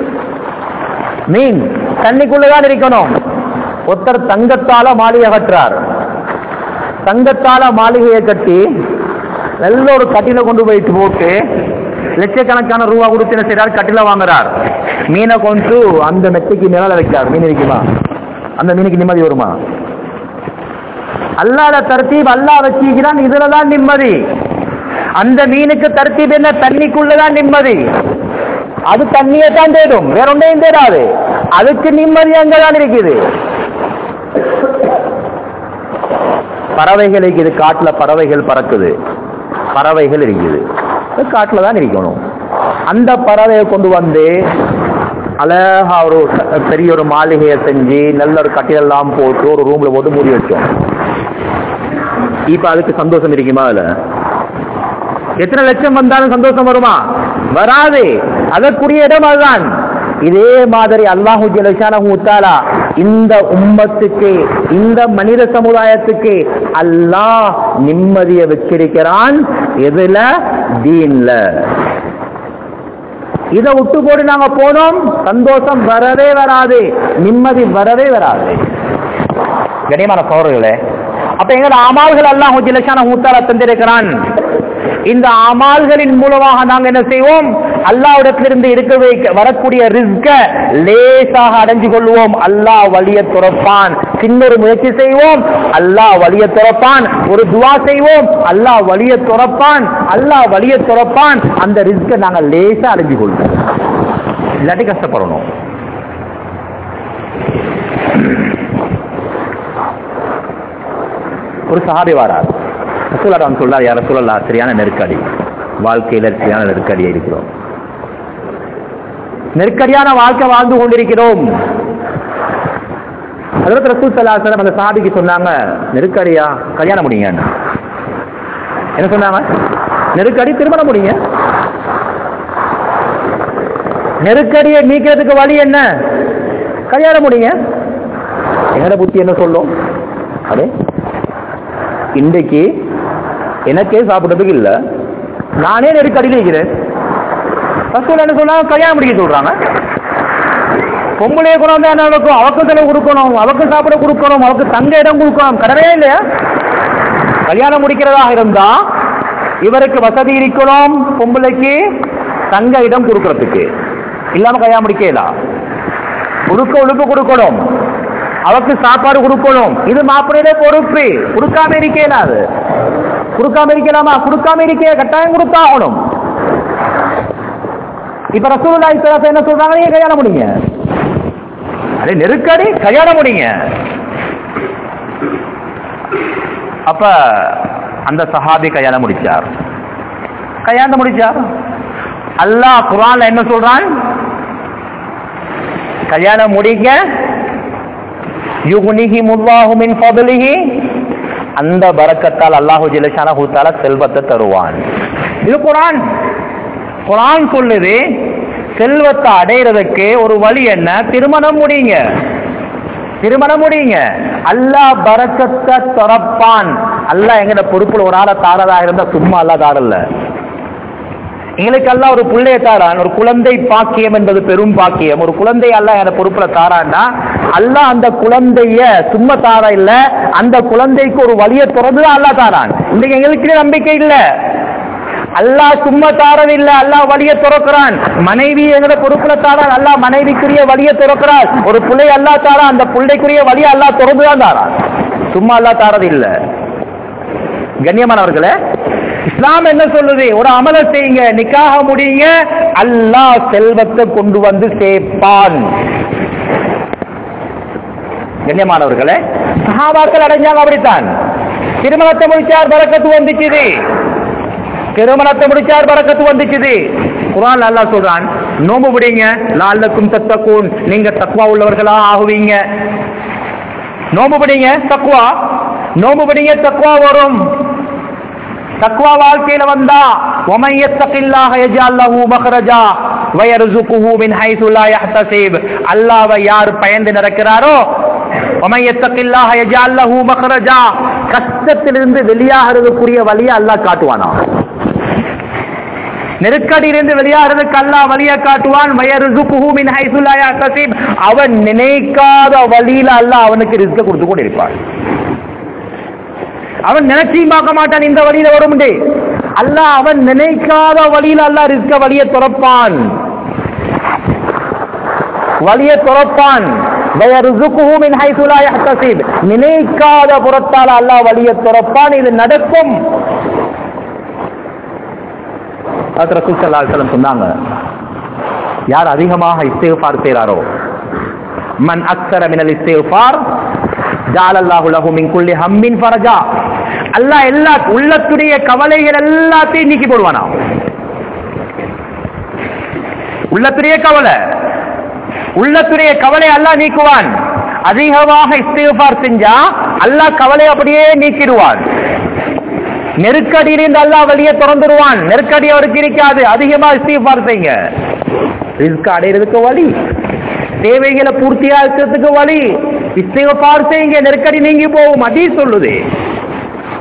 மீன் தண்ணிக்குள்ளதான் இருக்கணும் ஒருத்தர் தங்கத்தால மாளிகை கட்டுறார் தங்கத்தால மாளிகையை கட்டி நல்ல ஒரு கட்டில கொண்டு போயிட்டு போட்டு லட்சக்கணக்கான ரூபா கொடுத்து என்ன செய்றார் கட்டில வாங்குறார் மீனை கொண்டு அந்த மெத்தைக்கு மேல வைக்கிறார் மீன் இருக்குமா அந்த மீனுக்கு நிம்மதி வருமா அல்லாத தர்த்தீப் அல்லாஹ் வச்சிருக்கிறான் இதுலதான் நிம்மதி அந்த மீனுக்கு தர்த்தீப் என்ன தண்ணிக்குள்ளதான் நிம்மதி அது தண்ணியை தான் தேடும் வேற ஒன்றையும் தேடாது அதுக்கு நிம்மதி அங்கதான் இருக்குது பறவைகள் இருக்குது காட்டுல பறவைகள் பறக்குது பறவைகள் இருக்குது அது காட்டுல தான் இருக்கணும் அந்த பறவையை கொண்டு வந்து அழகா ஒரு பெரிய ஒரு மாளிகையை செஞ்சு நல்ல ஒரு கட்டிலெல்லாம் போட்டு ஒரு ரூம்ல போட்டு மூடி வச்சோம் இப்ப அதுக்கு சந்தோஷம் இருக்குமா அதுல எத்தனை லட்சம் வந்தாலும் சந்தோஷம் வருமா வராது அதற்குரிய இடம் அதுதான் இதே மாதிரி அல்லாஹு ஜலஷானஹு தாலா இந்த உம்மத்துக்கு இந்த மனித சமுதாயத்துக்கு அல்லாஹ் நிம்மதியை வச்சிருக்கிறான் எதுல தீன்ல இதை விட்டு போட்டு நாங்க போனோம் சந்தோஷம் வரவே வராது நிம்மதி வரவே வராது கனியமான சோழர்களே அப்ப எங்களோட அமால்கள் எல்லாம் ஜிலஷான ஊத்தால தந்திருக்கிறான் இந்த அமால்களின் மூலமாக நாங்க என்ன செய்வோம் அல்லாவிடத்திலிருந்து இருக்க வைக்க வரக்கூடிய ரிஸ்க லேசாக அடைஞ்சு கொள்வோம் அல்லாஹ் வழிய துறப்பான் சின்னொரு முயற்சி செய்வோம் அல்லாஹ் வழிய துறப்பான் ஒரு துவா செய்வோம் அல்லாஹ் வழிய துறப்பான் அல்லாஹ் வழிய துறப்பான் அந்த ரிஸ்க நாங்க லேசா அடைஞ்சு கொள்வோம் இல்லாட்டி கஷ்டப்படணும் ஒரு சஹாபி வாரார் ரசூலாராம் சொல்றார் யார் ரசூலல்லா சரியான நெருக்கடி வாழ்க்கையில சரியான நெருக்கடியா இருக்கிறோம் நெருக்கடியான வாழ்க்கை வாழ்ந்து கொண்டிருக்கிறோம் அதற்கு ரசூல் சலாசலம் அந்த சஹாபிக்கு சொன்னாங்க நெருக்கடியா கல்யாணம் முடியுங்க என்ன சொன்னாங்க நெருக்கடி திருமணம் முடியுங்க நெருக்கடியை நீக்கிறதுக்கு வழி என்ன கல்யாணம் முடியுங்க எங்கட புத்தி என்ன சொல்லும் அதே இன்றைக்கு எனக்கே சாப்பிட்டதுக்கு இல்ல நானே நெருக்கடியில் இருக்கிறேன் ரசூல் என்ன சொன்னாங்க கல்யாணம் முடிக்க சொல்றாங்க பொம்பளைய கொண்டாந்து என்ன நடக்கும் அவக்கு செலவு கொடுக்கணும் அவக்கு சாப்பிட கொடுக்கணும் அவக்கு தங்க இடம் கொடுக்கணும் கடவே இல்லையா கல்யாணம் முடிக்கிறதாக இருந்தா இவருக்கு வசதி இருக்கணும் பொம்பளைக்கு தங்க இடம் கொடுக்கறதுக்கு இல்லாம கல்யாணம் முடிக்கலாம் உடுக்க உடுப்பு கொடுக்கணும் அவருக்கு சாப்பாடு கொடுக்கணும் இது மாப்பிள்ளையிலே பொறுப்பு கொடுக்காம இருக்கேனா அது கொடுக்காம இருக்கலாமா கொடுக்காம இருக்க கட்டாயம் கொடுத்தாகணும் இப்ப ரசூலுல்லாஹி ஸல்லல்லாஹு அலைஹி என்ன சொல்றாங்க நீங்க கல்யாணம் முடிங்க அதே நெருக்கடி கல்யாணம் முடிங்க அப்ப அந்த சஹாபி கல்யாணம் முடிச்சார் கல்யாணம் முடிச்சார் அல்லாஹ் குர்ஆன்ல என்ன சொல்றான் கல்யாணம் முடிங்க யுகுனிஹிமுல்லாஹு மின் ஃபضலிஹி அந்த பரக்கத்தால் அல்லாஹு ஜிலஷானஹு தஆலா செல்வத்தை தருவான் இது குர்ஆன் குர்ஆன் சொல்லுது செல்வத்தை அடையிறதுக்கு ஒரு வழி என்ன திருமணம் முடியுங்க திருமணம் முடியுங்க அல்லாஹ் பரக்கத்தை திறப்பான் அல்லாஹ் எங்கட பொறுப்புல ஒரு ஆளை தாரதாக இருந்தா சும்மா அல்லாஹ் தாரல்ல எங்களுக்கு எல்லாம் ஒரு பிள்ளைய தாரான் ஒரு குழந்தை பாக்கியம் என்பது பெரும் பாக்கியம் ஒரு குழந்தை எல்லாம் என பொறுப்புல தாரான்னா அல்லாஹ் அந்த குழந்தைய சும்மா தாரா இல்ல அந்த குழந்தைக்கு ஒரு வழியை திறந்துதான் அல்லாஹ் தாரான் இன்னைக்கு எங்களுக்கு நம்பிக்கை இல்ல அல்லாஹ் சும்மா தாரவில்லை அல்லாஹ் வழியை திறக்கிறான் மனைவி எங்கட பொறுப்புல தாரான் அல்லாஹ் மனைவிக்குரிய வழியை திறக்கிறான் ஒரு பிள்ளை அல்லாஹ் தாரா அந்த பிள்ளைக்குரிய வழியை அல்லாஹ் திறந்துதான் தாரான் சும்மா அல்லாஹ் தாரது இல்ல கண்ணியமானவர்களே இஸ்லாம் என்ன சொல்லுது ஒரு அமல செய்யுங்க நிக்காக முடியுங்க அல்லாஹ் செல்வத்தை கொண்டு வந்து சேர்ப்பான் கண்ணியமானவர்களே சஹாபாக்கள் அடைஞ்சாங்க அப்படித்தான் திருமணத்தை முடிச்சார் பறக்கத்து வந்துச்சுது திருமணத்தை முடிச்சார் பறக்கத்து வந்துச்சுது குரான் அல்லாஹ் சொல்றான் நோம்பு விடுங்க லால்லக்கும் தத்தக்கூன் நீங்க தக்குவா உள்ளவர்களா ஆகுவீங்க நோம்பு பிடிங்க தக்குவா நோம்பு பிடிங்க தக்குவா வரும் தக்வா வாழ்க்கையில வந்தா ومن يتق الله يجعل له مخرجا ويرزقه من حيث لا يحتسب அல்லாஹ்வை யார் பயந்து நடக்கிறாரோ ومن يتق الله يجعل له مخرجا கஷ்டத்திலிருந்து வெளியாகிறதுக்குரிய வழியை அல்லாஹ் காட்டுவானா நெருக்கடியிலிருந்து வெளியாகிறதுக்கு அல்லாஹ் வழியை காட்டுவான் வயர்சுகுஹு மின் ஹைசு லா யஹ்தசிப் அவன் நினைக்காத வழியில அல்லாஹ் அவனுக்கு ரிஸ்க கொடுத்து கொண்டு இருப்பான் அவன் நினைச்சியும் பார்க்க மாட்டான் இந்த வழியில வரும் அல்லாஹ் அவன் நினைக்காத வழியில அல்லாஹ் ரிஸ்க வழியை துறப்பான் வழியை துறப்பான் வயர்சுகுஹு மின் ஹைசு லா யஹ்தசிப் நினைக்காத புறத்தால் அல்லாஹ் வழியை துறப்பான் இது நடக்கும் அது ரசூல் ஸல்லல்லாஹு அலைஹி வஸல்லம் சொன்னாங்க யார் அதிகமாக இஸ்திக்ஃபார் செய்றாரோ மன் அக்ஸர மினல் இஸ்திக்ஃபார் ஜஅலல்லாஹு லஹு மின் குல்லி ஹம்மின் ஃபரஜா அல்லாஹ் எல்லா உள்ளத்துடைய கவலைகள் எல்லாத்தையும் நீக்கி போடுவானா உள்ளத்துடைய கவலை உள்ளத்துடைய கவலை அல்லாஹ் நீக்குவான் அதிகமாக இஸ்திக்ஃபார் செஞ்சா அல்லாஹ் கவலை அப்படியே நீக்கிடுவான் நெருக்கடியிலிருந்து அல்லாஹ் வழியை திறந்துருவான் நெருக்கடி அவருக்கு இருக்காது அதிகமா இஸ்திஃபார் செய்யுங்க ரிஸ்க் அடையிறதுக்கு வழி தேவைகளை பூர்த்தியா இருக்கிறதுக்கு வழி இஸ்திஃபார் செய்யுங்க நெருக்கடி நீங்கி போகும் அடி சொல்லுது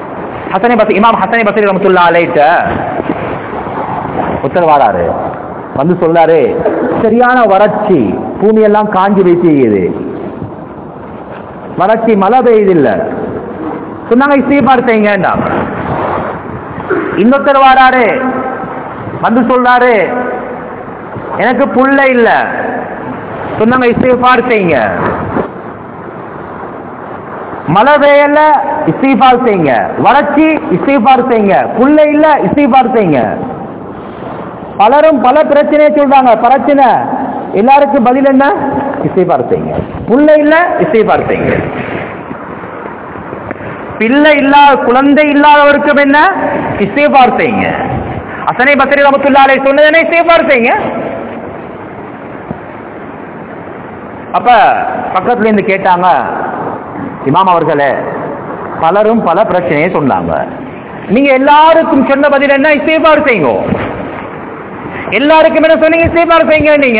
ஹசனை பஸ் இமாம் ஹசனை பசரி ரமத்துல்லா அலைட்ட உத்தரவாராரு வந்து சொல்லாரு சரியான வறட்சி பூமியெல்லாம் காஞ்சி வைத்திருக்குது வறட்சி மழை பெய்யுது இல்ல சொன்னாங்க இஸ்தீபார் செய்யுங்கண்டா இன்னொருத்தர் வாராரு வந்து சொல்றாரு எனக்கு புள்ள இல்ல சொன்னாங்க இஸ்தீபார் செய்யுங்க மழை பெய்யல இஸ்தீபார் செய்யுங்க வறட்சி இஸ்தீபார் செய்யுங்க புள்ள இல்ல இஸ்தீபார் செய்யுங்க பலரும் பல பிரச்சனையை சொல்றாங்க பிரச்சனை எல்லாருக்கும் பதில் என்ன இசைபார் செய்யுங்க புள்ள இல்ல இசைபார் செய்யுங்க பிள்ளை இல்லாத குழந்தை இல்லாதவருக்கும் என்ன இசைபார் செய்யுங்க அசனை பசரி ரமத்துல்லாலே சொன்னதனை இசைபார் செய்யுங்க அப்ப பக்கத்துல இருந்து கேட்டாங்க இமாம் அவர்களே பலரும் பல பிரச்சனையை சொன்னாங்க நீங்க எல்லாருக்கும் சொன்ன பதில் என்ன இசைபார் செய்யுங்க எல்லாருக்கும் என்ன சொன்னீங்க இசைபார் செய்யுங்க நீங்க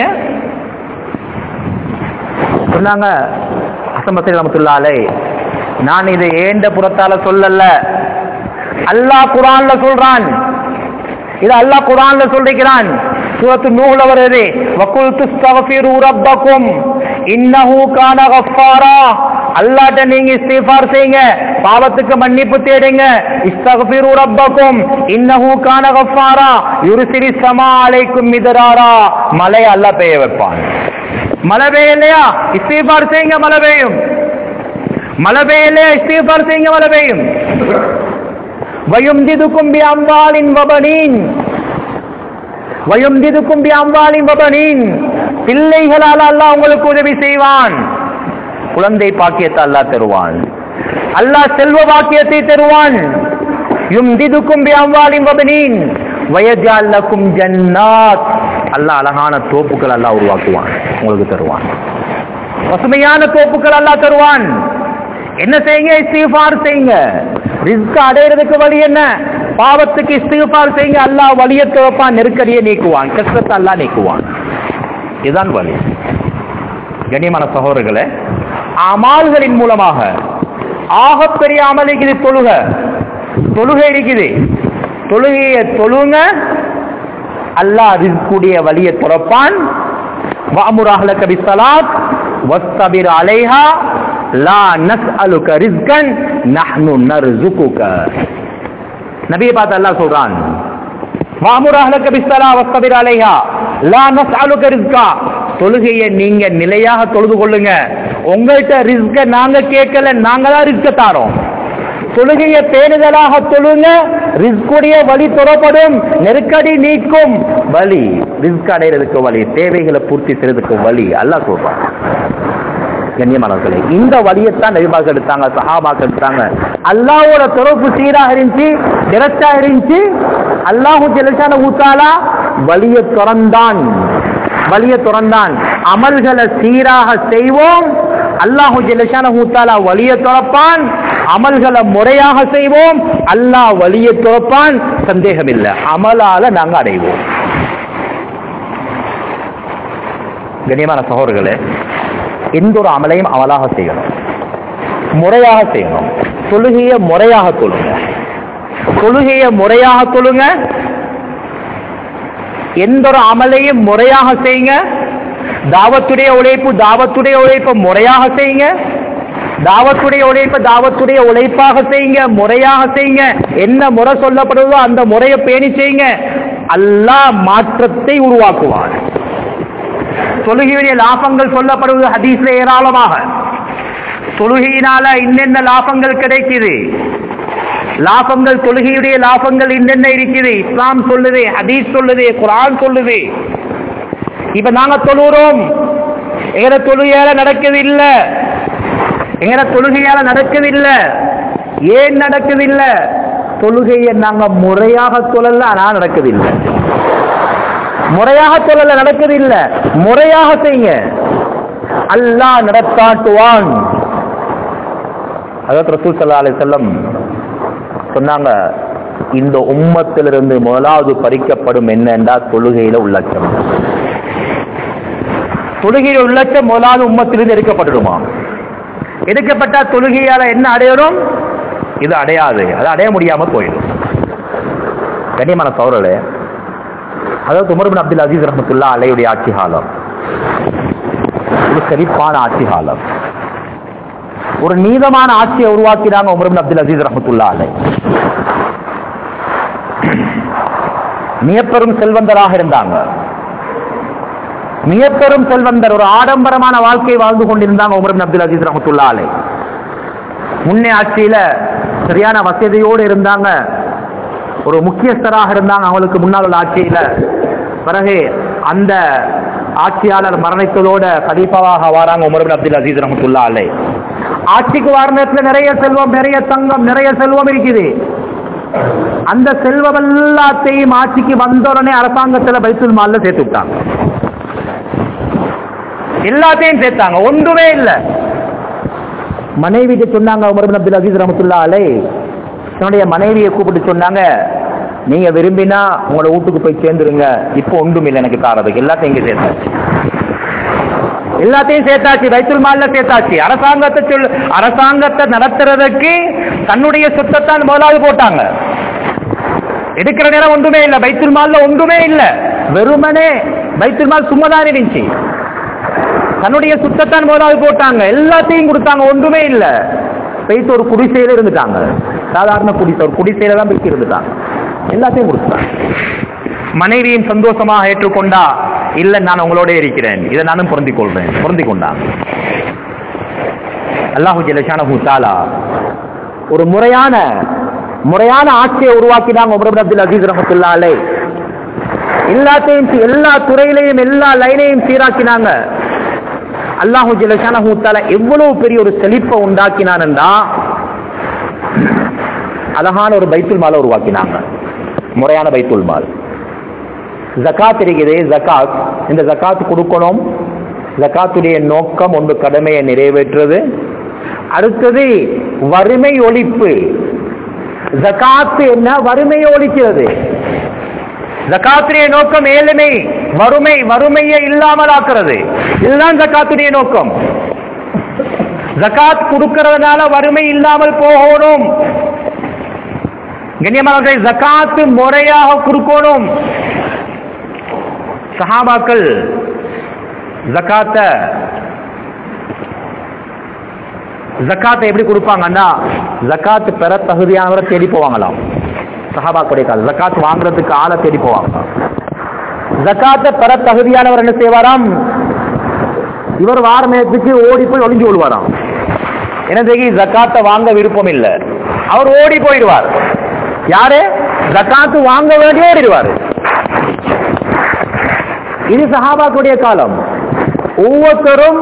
சொன்னாங்க அசம்பத்தில் ரமத்துல்லாலே நான் இதை ஏண்ட புறத்தால சொல்லல அல்லாஹ் குரான்ல சொல்றான் இது அல்லாஹ் குரான்ல சொல்லிக்கிறான் சூரத்து நூல வருது வக்குல் துஸ்தகஃபிரு ரப்பக்கும் இன்னஹு கான கஃபாரா அல்லாஹ்ட்ட நீங்க இஸ்திஃபார் செய்யுங்க பாவத்துக்கு மன்னிப்பு தேடுங்க இஸ்தகஃபிரு ரப்பக்கும் இன்னஹு கான கஃபாரா யுர்சிலி ஸமா அலைக்கும் மிதராரா மழை அல்லாஹ் பெய்ய வைப்பான் மழை பெய்யலையா இஸ்திஃபார் செய்யுங்க மழை பெய்யும் மழை பெய்யலையா இஸ்திஃபார் செய்யுங்க மழை பெய்யும் வயும்திதுக்கும் பி அம்வாலின் வபனீன் வயும்திதுக்கும் பி அம்வாலின் வபனீன் பிள்ளைகளால் அல்லாஹ் உங்களுக்கு உதவி செய்வான் குழந்தை பாக்கியத்தை அல்லாஹ் தருவான் அல்லாஹ் செல்வ பாக்கியத்தை தருவான் யும்திதுக்கும் பி அம்வாலின் வபனீன் வயஜால் லக்கும் ஜன்னாத் அல்லாஹ் அழகான தோப்புகள் அல்லாஹ் உருவாக்குவான் உங்களுக்கு தருவான் பசுமையான தோப்புகள் அல்லாஹ் தருவான் என்ன செய்யுங்க இஸ்திஃபார் செய்யுங்க ரிஸ்க் அடையிறதுக்கு வழி என்ன பாவத்துக்கு இஸ்திஃபார் செய்யுங்க அல்லாஹ் வழியை திறப்பான் நெருக்கடியை நீக்குவான் கஷ்டத்தை அல்லாஹ் நீக்குவான் இதுதான் வழி கண்ணியமான சகோதரர்களே அமால்களின் மூலமாக ஆகப்பெரிய அமல் இருக்குது தொழுக தொழுகை இருக்குது தொழுகையை தொழுங்க அல்லாஹ் ரிஸ்குடைய வழியை திறப்பான் வாமுராஹ்ல கபி சலாத் வஸ்தபிர் அலைஹா லா நஸ்அலுக ரிஸ்கன் நஹ்னு நர்சுகுக நபியை பார்த்து அல்லாஹ் சொல்றான் வாமுர் அஹ்லக பிஸ்ஸலா வஸ்தபிர் அலைஹா லா நஸ்அலுக ரிஸ்கா தொழுகையை நீங்க நிலையாக தொழுது கொள்ளுங்க உங்கள்கிட்ட ரிஸ்க நாங்க கேட்கல நாங்க தான் ரிஸ்க தாரோம் தொழுகையை பேணுதலாக தொழுங்க ரிஸ்குடைய வழி தொடப்படும் நெருக்கடி நீக்கும் வழி ரிஸ்க் அடைகிறதுக்கு வழி தேவைகளை பூர்த்தி செய்யறதுக்கு வழி அல்லாஹ் சொல்றான் கண்ணியமானவர்களே இந்த வழியைத்தான் நபிபாக்கு எடுத்தாங்க சஹாபாக்கு எடுத்தாங்க அல்லாஹோட தொடர்பு சீராக இருந்துச்சு திரச்சா இருந்துச்சு அல்லாஹு ஜெலசான ஊத்தாலா வழியை திறந்தான் வழியை திறந்தான் அமல்களை சீராக செய்வோம் அல்லாஹு ஜெலசான ஊத்தாலா வழியை திறப்பான் அமல்களை முறையாக செய்வோம் அல்லாஹ் வழியை திறப்பான் சந்தேகம் இல்லை அமலால நாங்க அடைவோம் கண்ணியமான சகோதரர்களே எந்த ஒரு அமலையும் அமலாக செய்யணும் முறையாக செய்யணும் தொழுகையை முறையாக தொழுங்க தொழுகையை முறையாக தொழுங்க எந்த ஒரு அமலையும் முறையாக செய்யுங்க தாவத்துடைய உழைப்பு தாவத்துடைய உழைப்பை முறையாக செய்யுங்க தாவத்துடைய உழைப்பை தாவத்துடைய உழைப்பாக செய்யுங்க முறையாக செய்யுங்க என்ன முறை சொல்லப்படுதோ அந்த முறையை பேணி செய்யுங்க அல்லாஹ் மாற்றத்தை உருவாக்குவான் தொழுகையுடைய லாபங்கள் சொல்லப்படுவது ஹதீஸ்ல ஏராளமாக தொழுகையினால இன்னென்ன லாபங்கள் கிடைக்குது லாபங்கள் தொழுகையுடைய லாபங்கள் இன்னென்ன இருக்குது இஸ்லாம் சொல்லுது ஹதீஸ் சொல்லுது குரான் சொல்லுது இப்ப நாங்க தொழுகிறோம் எங்கட தொழுகையால நடக்குது இல்ல எங்கட தொழுகையால நடக்குது இல்ல ஏன் நடக்குது இல்ல தொழுகையை நாங்க முறையாக தொழல ஆனா நடக்குது இல்லை முறையாக சொல்லல நடக்குது இல்ல முறையாக செய்யுங்க அல்லாஹ் நடத்தாட்டுவான் அதாவது ரசூல் சல்லா அலி செல்லம் சொன்னாங்க இந்த உம்மத்திலிருந்து முதலாவது பறிக்கப்படும் என்னென்றா தொழுகையில உள்ளச்சம் தொழுகையில உள்ளச்சம் முதலாவது உம்மத்திலிருந்து எடுக்கப்பட்டுடுமா எடுக்கப்பட்ட தொழுகையால என்ன அடையணும் இது அடையாது அது அடைய முடியாம போயிடும் கண்ணியமான சௌரலே அதாவது உமர் பின் அப்துல் அசீஸ் ரஹமத்துல்லா அலையுடைய ஆட்சி காலம் ஒரு செழிப்பான ஆட்சி காலம் ஒரு நீதமான ஆட்சியை உருவாக்கினாங்க உமர் பின் அப்துல் அசீஸ் ரஹமத்துல்லா அலை மிகப்பெரும் செல்வந்தராக இருந்தாங்க மிகப்பெரும் செல்வந்தர் ஒரு ஆடம்பரமான வாழ்க்கையை வாழ்ந்து கொண்டிருந்தாங்க உமர் பின் அப்துல் அசீஸ் ரஹமத்துல்லா அலை முன்னே ஆட்சியில சரியான வசதியோடு இருந்தாங்க ஒரு முக்கியஸ்தராக இருந்தாங்க அவங்களுக்கு முன்னால் உள்ள ஆட்சியில பிறகு அந்த ஆட்சியாளர் மரணித்ததோட கலீஃபாவாக வாராங்க உமர் பின் அப்துல் அசீஸ் ரஹமத்துல்லா அலை ஆட்சிக்கு வார நேரத்துல நிறைய செல்வம் நிறைய தங்கம் நிறைய செல்வம் இருக்குது அந்த செல்வம் எல்லாத்தையும் ஆட்சிக்கு வந்த உடனே அரசாங்கத்துல பைத்துல் மால்ல சேர்த்து விட்டாங்க எல்லாத்தையும் சேர்த்தாங்க ஒன்றுமே இல்ல மனைவிக்கு சொன்னாங்க உமர் பின் அப்துல் அசீஸ் ரஹமத்துல்லா அலை தன்னுடைய மனைவியை கூப்பிட்டு சொன்னாங்க நீங்க விரும்பினா உங்களோட வீட்டுக்கு போய் சேர்ந்துருங்க இப்போ ஒன்றும் இல்லை எனக்கு தாரதுக்கு எல்லாத்தையும் இங்க சேர்த்தாச்சு எல்லாத்தையும் சேர்த்தாச்சு வைத்துல் மால்ல சேர்த்தாச்சு அரசாங்கத்தை சொல் அரசாங்கத்தை நடத்துறதுக்கு தன்னுடைய சொத்தத்தான் முதலாவது போட்டாங்க எடுக்கிற நேரம் ஒன்றுமே இல்லை பைத்துல் மால்ல ஒன்றுமே இல்லை வெறுமனே பைத்துல் மால் சும்மா தான் இருந்துச்சு தன்னுடைய சுத்தத்தான் முதலாவது போட்டாங்க எல்லாத்தையும் கொடுத்தாங்க ஒன்றுமே இல்லை போயிட்டு ஒரு குடிசையில இருந்துட்டாங்க சாதாரண குடிசை ஒரு குடிசையில தான் போயிட்டு இருந்துட்டாங்க எல்லாத்தையும் கொடுத்தாங்க மனைவியும் சந்தோஷமாக ஏற்றுக்கொண்டா இல்ல நான் உங்களோட இருக்கிறேன் இதை நானும் பொருந்திக் கொள்றேன் பொருந்திக் கொண்டான் அல்லாஹு ஜலஷானஹு தாலா ஒரு முறையான முறையான ஆட்சியை உருவாக்கினாங்க உமர் பின் அப்துல் அசீஸ் ரஹமத்துல்லா அலை எல்லாத்தையும் சீ- எல்லா துறையிலையும் எல்லா லைனையும் சீராக்கினாங்க அல்லாஹு ஜலஷானஹு தாலா எவ்வளவு பெரிய ஒரு செழிப்பை உண்டாக்கினான்டா அழகான ஒரு பைத்துல் மாலை உருவாக்கினாங்க முறையான பைத்துல் மால் ஜகாத் இருக்குது ஜகாத் இந்த ஜகாத் கொடுக்கணும் ஜகாத்துடைய நோக்கம் ஒன்று கடமையை நிறைவேற்றுறது அடுத்தது வறுமை ஒழிப்பு ஜகாத்து என்ன வறுமையை ஒழிக்கிறது ஜகாத்துடைய நோக்கம் ஏழ்மை வறுமை வறுமையை இல்லாமல் ஆக்குறது இதுதான் ஜகாத்துடைய நோக்கம் ஜகாத் கொடுக்கறதுனால வறுமை இல்லாமல் போகணும் கண்ணியமானவர்களை ஜகாத்து முறையாக கொடுக்கணும் சஹாபாக்கள் ஜகாத்த ஜக்காத்தை எப்படி கொடுப்பாங்கன்னா ஜக்காத் பெற தகுதியானவரை தேடி போவாங்களாம் சஹாபாக்குடைய காலம் ஜக்காத் வாங்குறதுக்கு ஆளை தேடி போவாங்க ஜக்காத்தை பெற தகுதியானவர் என்ன செய்வாராம் இவர் வார நேரத்துக்கு ஓடி போய் ஒளிஞ்சு கொள்வாராம் எனக்கு ஜக்காத்தை வாங்க விருப்பம் இல்லை அவர் ஓடி போயிடுவார் யாரு ஜக்காத்து வாங்க வேண்டிய ஓடிடுவார் இது சஹாபாக்குடைய காலம் ஒவ்வொருத்தரும்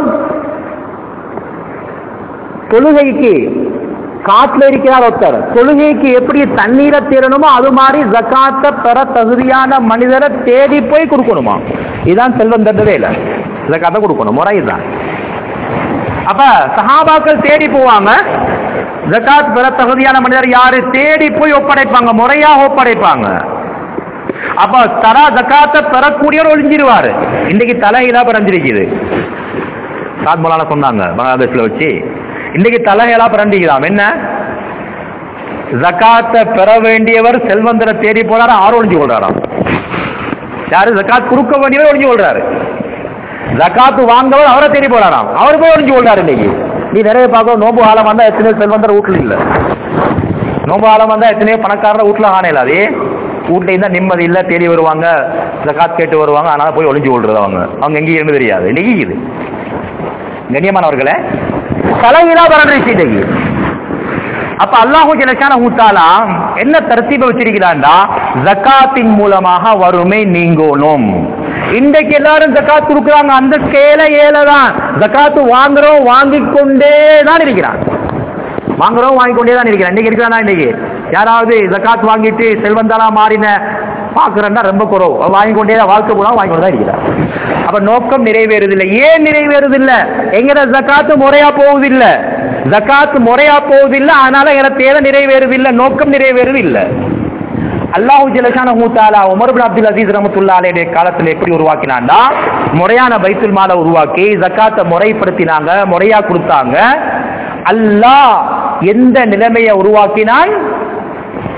தொழுகைக்கு காட்டுல இருக்கிறார் ஒருத்தர் தொழுகைக்கு எப்படி தண்ணீரை தேடணுமோ அது மாதிரி ஜக்காத்தை பெற தகுதியான மனிதரை தேடி போய் கொடுக்கணுமா இதுதான் செல்வம் தந்ததே இல்லை ஜக்காத்தை கொடுக்கணும் முறை இதுதான் அப்ப சஹாபாக்கள் தேடி போவாங்க ஜக்காத் பெற தகுதியான மனிதர் யாரு தேடி போய் ஒப்படைப்பாங்க முறையாக ஒப்படைப்பாங்க அப்ப தரா ஜக்காத்தை பெறக்கூடியவர் ஒளிஞ்சிருவாரு இன்னைக்கு தலையிலா பிறந்திருக்குது சாத் மௌலானா சொன்னாங்க பங்களாதேஷ்ல வச்சு இன்னைக்கு தலைகளா பிறண்டிக்கலாம் என்ன ஜக்காத்தை பெற வேண்டியவர் செல்வந்தரை தேடி போறாரு ஆறு ஒளிஞ்சு கொள்றாராம் யாரு ஜக்காத் கொடுக்க வேண்டியவர் ஒளிஞ்சு கொள்றாரு ஜக்காத்து வாங்கவர் அவரை தேடி போறாராம் அவர் போய் ஒளிஞ்சு கொள்றாரு இன்னைக்கு நீ நிறைய பார்க்க நோம்பு காலம் வந்தா எத்தனையோ செல்வந்தர் வீட்டுல இல்ல நோம்பு காலம் வந்தா எத்தனையோ பணக்காரர் வீட்டுல காணையில அதே வீட்டுல இருந்தா நிம்மதி இல்ல தேடி வருவாங்க ஜக்காத் கேட்டு வருவாங்க அதனால போய் ஒளிஞ்சு கொள்றது அவங்க அவங்க எங்கேயும் இருந்து தெரியாது இன்னைக்கு இது கண்ணியமானவர்களே தலைவிழா பரண்டிச்சு இன்னைக்கு அப்ப அல்லாஹு ஜலசான ஊத்தாலா என்ன தரத்தீப வச்சிருக்கிறான்டா ஜக்காத்தின் மூலமாக வறுமை நீங்கணும் இன்றைக்கு எல்லாரும் ஜக்காத் கொடுக்குறாங்க அந்த ஸ்கேல ஏல தான் ஜக்காத்து வாங்குறோம் வாங்கிக் கொண்டே தான் இருக்கிறான் வாங்குறோம் வாங்கிக் கொண்டே தான் இருக்கிறான் இன்னைக்கு இருக்கிறானா இன்னைக்கு யாராவது ஜக்காத் வாங்கிட்டு செல்வந்தாளா மாறின பாக்குறேன்னா ரொம்ப குறவு வாங்கி கொண்டே தான் வாழ்க்கை போனா வாங்கி கொண்டு தான் இருக்கிறார் அப்ப நோக்கம் நிறைவேறுதில்லை ஏன் நிறைவேறுதில்லை எங்கட ஜக்காத்து முறையா போவதில்லை ஜக்காத்து முறையா போவதில்லை அதனால எங்கட தேவை நிறைவேறுதில்லை நோக்கம் நிறைவேறுதில்லை அல்லாஹு ஜலஷான ஹூத்தாலா உமர் பின் அப்துல் அசீஸ் ரஹமத்துல்லா அலையுடைய காலத்துல எப்படி உருவாக்கினான்னா முறையான பைத்துல் மாலை உருவாக்கி ஜக்காத்தை முறைப்படுத்தினாங்க முறையா கொடுத்தாங்க அல்லாஹ் எந்த நிலைமையை உருவாக்கினான்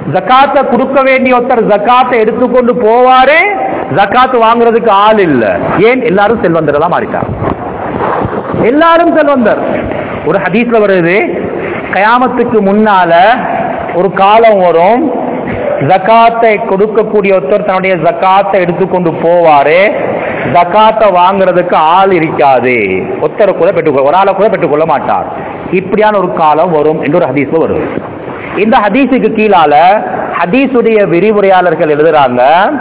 ஜக்காத்தை கொடுக்க வேண்டிய ஒருத்தர் ஜக்காத்தை எடுத்துக்கொண்டு போவாரே ஜக்காத்து வாங்குறதுக்கு ஆள் இல்ல ஏன் எல்லாரும் செல்வந்தர்களா மாறிட்டாங்க எல்லாரும் செல்வந்தர் ஒரு ஹதீஸ்ல வருது கயாமத்துக்கு முன்னால ஒரு காலம் வரும் ஜக்காத்தை கொடுக்கக்கூடிய ஒருத்தர் தன்னுடைய ஜக்காத்தை எடுத்துக்கொண்டு போவாரு ஜக்காத்தை வாங்குறதுக்கு ஆள் இருக்காது ஒருத்தரை கூட பெற்றுக்கொள்ள ஒரு ஆளை கூட பெற்றுக்கொள்ள மாட்டார் இப்படியான ஒரு காலம் வரும் என்று ஒரு ஹதீஸ்ல வரும் இந்த ஹதீஸுக்கு கீழால ஹதீஸுடைய விரிவுரையாளர்கள் எழுதுறாங்க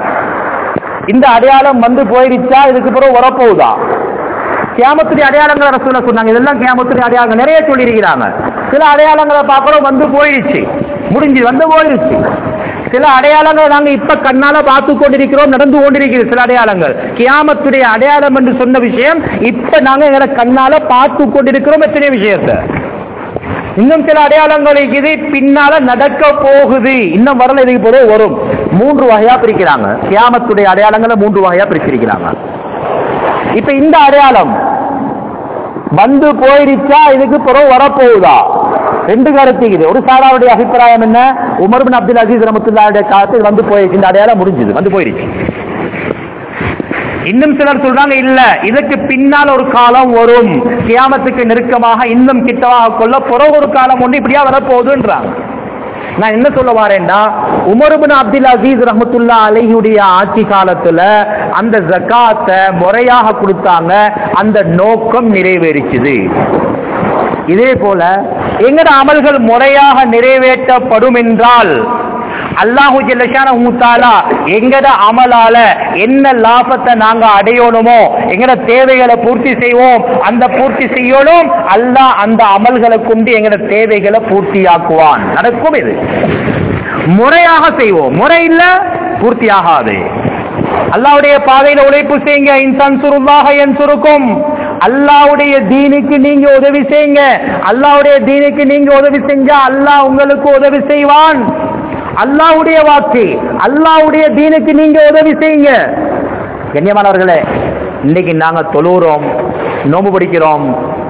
இந்த அடையாளம் வந்து போயிடுச்சா இதுக்கு பிறகு வரப்போகுதா கியாமத்துடைய அடையாளங்களை ரசூல சொன்னாங்க இதெல்லாம் கியாமத்துடைய அடையாளங்கள் நிறைய சொல்லியிருக்கிறாங்க சில அடையாளங்களை பார்க்கிறோம் வந்து போயிடுச்சு முடிஞ்சு வந்து போயிடுச்சு சில அடையாளங்களை நாங்க இப்ப கண்ணால பார்த்து கொண்டிருக்கிறோம் நடந்து கொண்டிருக்கிறது சில அடையாளங்கள் கியாமத்துடைய அடையாளம் என்று சொன்ன விஷயம் இப்ப நாங்க எங்களை கண்ணால பார்த்து கொண்டிருக்கிறோம் எத்தனை விஷயத்தை இன்னும் சில அடையாளங்கள் இருக்குது பின்னால நடக்க போகுது இன்னும் வரல இதுக்கு போது வரும் மூன்று வகையா பிரிக்கிறாங்க கியாமத்துடைய அடையாளங்களை மூன்று வகையா பிரிச்சிருக்கிறாங்க இப்ப இந்த அடையாளம் வந்து போயிருச்சா இதுக்கு பிறகு வரப்போகுதா ரெண்டு கருத்து இது ஒரு சாராவுடைய அபிப்பிராயம் என்ன உமர் பின் அப்துல் அசீஸ் ரமத்துல்லாவுடைய காலத்தில் வந்து போயிடுச்சு இந்த அடையாளம் முடிஞ்சது வந்து போயிருச்சு இன்னும் சிலர் சொல்றாங்க இல்ல இதுக்கு பின்னால் ஒரு காலம் வரும் கியாமத்துக்கு நெருக்கமாக இன்னும் கிட்டமாக கொள்ள பிறகு ஒரு காலம் ஒன்று இப்படியா வரப்போகுதுன்றாங்க நான் என்ன சொல்ல வரேன்னா உமர்பின் அப்துல் அசீஸ் ரஹமத்துல்லா அலையுடைய ஆட்சி காலத்துல அந்த ஜக்காத்தை முறையாக கொடுத்தாங்க அந்த நோக்கம் நிறைவேறிச்சுது இதே போல எங்கட அமல்கள் முறையாக நிறைவேற்றப்படும் என்றால் அல்லாஹு ஜல்லஷான ஊத்தாலா எங்கட அமலால என்ன லாபத்தை நாங்க அடையணுமோ எங்கட தேவைகளை பூர்த்தி செய்வோம் அந்த பூர்த்தி செய்யணும் அல்லாஹ் அந்த அமல்களை கொண்டு எங்கட தேவைகளை பூர்த்தியாக்குவான் நடக்கும் இது முறையாக செய்வோம் முறை இல்ல பூர்த்தியாகாது அல்லாவுடைய பாதையில உழைப்பு செய்யுங்க இன்சான் சுருவாக என் சுருக்கும் அல்லாவுடைய தீனுக்கு நீங்க உதவி செய்யுங்க அல்லாவுடைய தீனுக்கு நீங்க உதவி செஞ்சா அல்லாஹ் உங்களுக்கு உதவி செய்வான் அல்லாவுடைய வாக்கு அல்லாவுடைய தீனுக்கு நீங்க உதவி செய்யுங்க கண்ணியமானவர்களே இன்னைக்கு நாங்க தொழுகிறோம் நோம்பு பிடிக்கிறோம்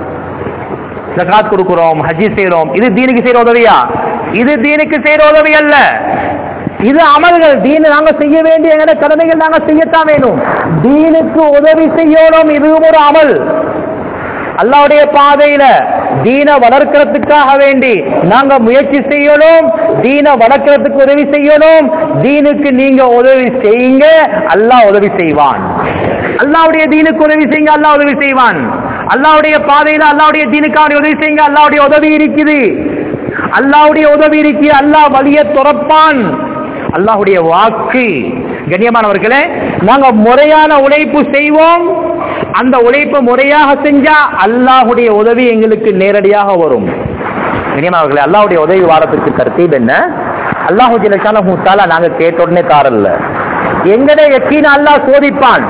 ஜகாத் கொடுக்கிறோம் ஹஜ்ஜி செய்யறோம் இது தீனுக்கு செய்யற உதவியா இது தீனுக்கு செய்யற உதவி அல்ல இது அமல்கள் தீனு நாங்க செய்ய வேண்டிய எங்கட கடமைகள் நாங்க செய்யத்தான் வேணும் தீனுக்கு உதவி செய்யணும் இதுவும் ஒரு அமல் அல்லாவுடைய பாதையில தீன வளர்க்கறதுக்காக வேண்டி நாங்க முயற்சி செய்யணும் தீன வளர்க்கறதுக்கு உதவி செய்யணும் தீனுக்கு நீங்க உதவி செய்யுங்க அல்லாஹ் உதவி செய்வான் அல்லாவுடைய தீனுக்கு உதவி செய்யுங்க அல்லாஹ் உதவி செய்வான் அல்லாவுடைய பாதையில அல்லாவுடைய தீனுக்காக உதவி செய்யுங்க அல்லாவுடைய உதவி இருக்குது அல்லாவுடைய உதவி இருக்கு அல்லாஹ் வழிய துறப்பான் அல்லாஹுடைய வாக்கு கண்ணியமானவர்களே நாங்க முறையான உழைப்பு செய்வோம் அந்த உழைப்பை முறையாக செஞ்சா அல்லாஹுடைய உதவி எங்களுக்கு நேரடியாக வரும் கண்ணியமானவர்களே அல்லாஹுடைய உதவி வாரத்திற்கு தர்த்தீப் என்ன அல்லாஹு ஜிலக்கான மூத்தால நாங்க கேட்ட உடனே தாரல்ல எங்கட எக்கீன அல்லாஹ் சோதிப்பான்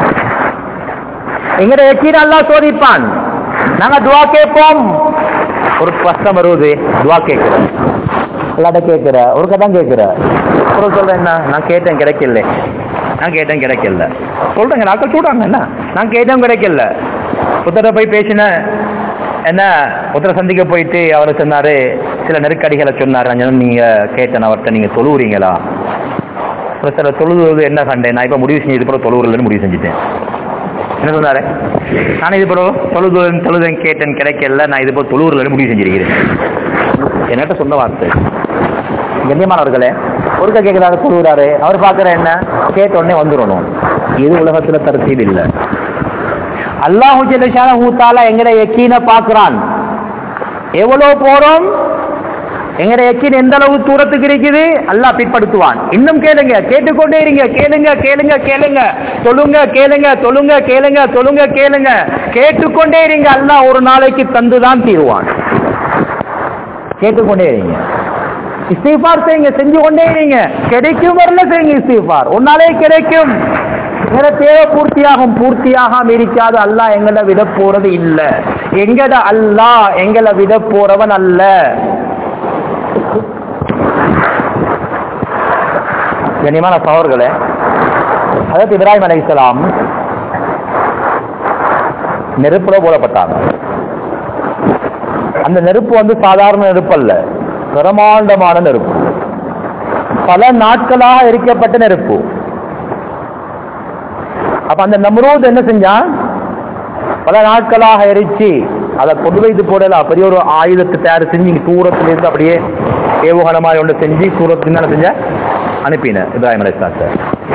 எங்கட எக்கீன அல்லாஹ் சோதிப்பான் நாங்க துவா கேட்போம் ஒரு கஷ்டம் வருவது துவா கேட்கிறோம் இல்லாட்ட கேட்கிற ஒரு கதான் கேட்கிற அப்புறம் சொல்றேன் என்ன நான் கேட்டேன் கிடைக்கல நான் கேட்டேன் கிடைக்கல சொல்றேங்க நாட்கள் சொல்றாங்க என்ன நான் கேட்டேன் கிடைக்கல ஒருத்தர போய் பேசினேன் என்ன ஒருத்தரை சந்திக்க போயிட்டு அவர் சொன்னாரு சில நெருக்கடிகளை சொன்னார் நான் சொன்னேன், நீங்க கேட்டேன் அவர்கிட்ட நீங்க தொழுவுறீங்களா அப்புறம் சில தொழுவது என்ன சண்டை நான் இப்ப முடிவு செஞ்சு இது போல தொழுவுறதுன்னு முடிவு செஞ்சுட்டேன் என்ன சொன்னாரு நான் இது போல தொழுது தொழுதன் கேட்டேன் கிடைக்கல நான் இது போல தொழுவுறதுன்னு முடிவு செஞ்சிருக்கிறேன் என்கிட்ட சொன்ன வார்த்தை கண்ணியமானவர்களே ஒருக்க கேட்கிறாரு தொழுகிறாரு அவர் பார்க்கிற என்ன கேட்ட உடனே வந்துடணும் இது உலகத்துல தரத்தீடு இல்ல அல்லாஹு ஜெல்லஷான ஊத்தால எங்கட எக்கீன பார்க்கிறான் எவ்வளவு போறோம் எங்கட எக்கின் எந்த அளவு தூரத்துக்கு இருக்குது அல்லாஹ் பிற்படுத்துவான் இன்னும் கேளுங்க கேட்டுக்கொண்டே இருங்க கேளுங்க கேளுங்க கேளுங்க சொல்லுங்க கேளுங்க சொல்லுங்க கேளுங்க சொல்லுங்க கேளுங்க கேட்டுக்கொண்டே இருங்க அல்லாஹ் ஒரு நாளைக்கு தந்துதான் தீருவான் கேட்டுக்கொண்டே இருங்க இஸ்திஃபார் செய்யுங்க செஞ்சு கொண்டே இருங்க கிடைக்கும் வரல செய்யுங்க இஸ்திஃபார் உன்னாலே கிடைக்கும் எங்களை தேவை பூர்த்தியாகும் பூர்த்தியாகாம இருக்காது அல்லாஹ் எங்களை விட போறது இல்ல எங்கட அல்லாஹ் எங்களை விட போறவன் அல்ல கனிமான சவர்களே அதாவது இப்ராஹிம் அலைஹிஸ்ஸலாம் நெருப்புல போடப்பட்டாங்க அந்த நெருப்பு வந்து சாதாரண நெருப்பு அல்ல பிரமாண்டமான நெருப்பு பல நாட்களாக எரிக்கப்பட்ட நெருப்பு அப்ப அந்த நம்ரூத் என்ன செஞ்சான் பல நாட்களாக எரிச்சு அதை கொண்டு வைத்து போடல பெரிய ஒரு ஆயுதத்தை தயார் செஞ்சு இங்க தூரத்துல இருந்து அப்படியே ஏவுகண மாதிரி ஒன்று செஞ்சு தூரத்துல என்ன செஞ்ச அனுப்பின இப்ராஹிம் அலைஹிஸ்ஸலாத்தை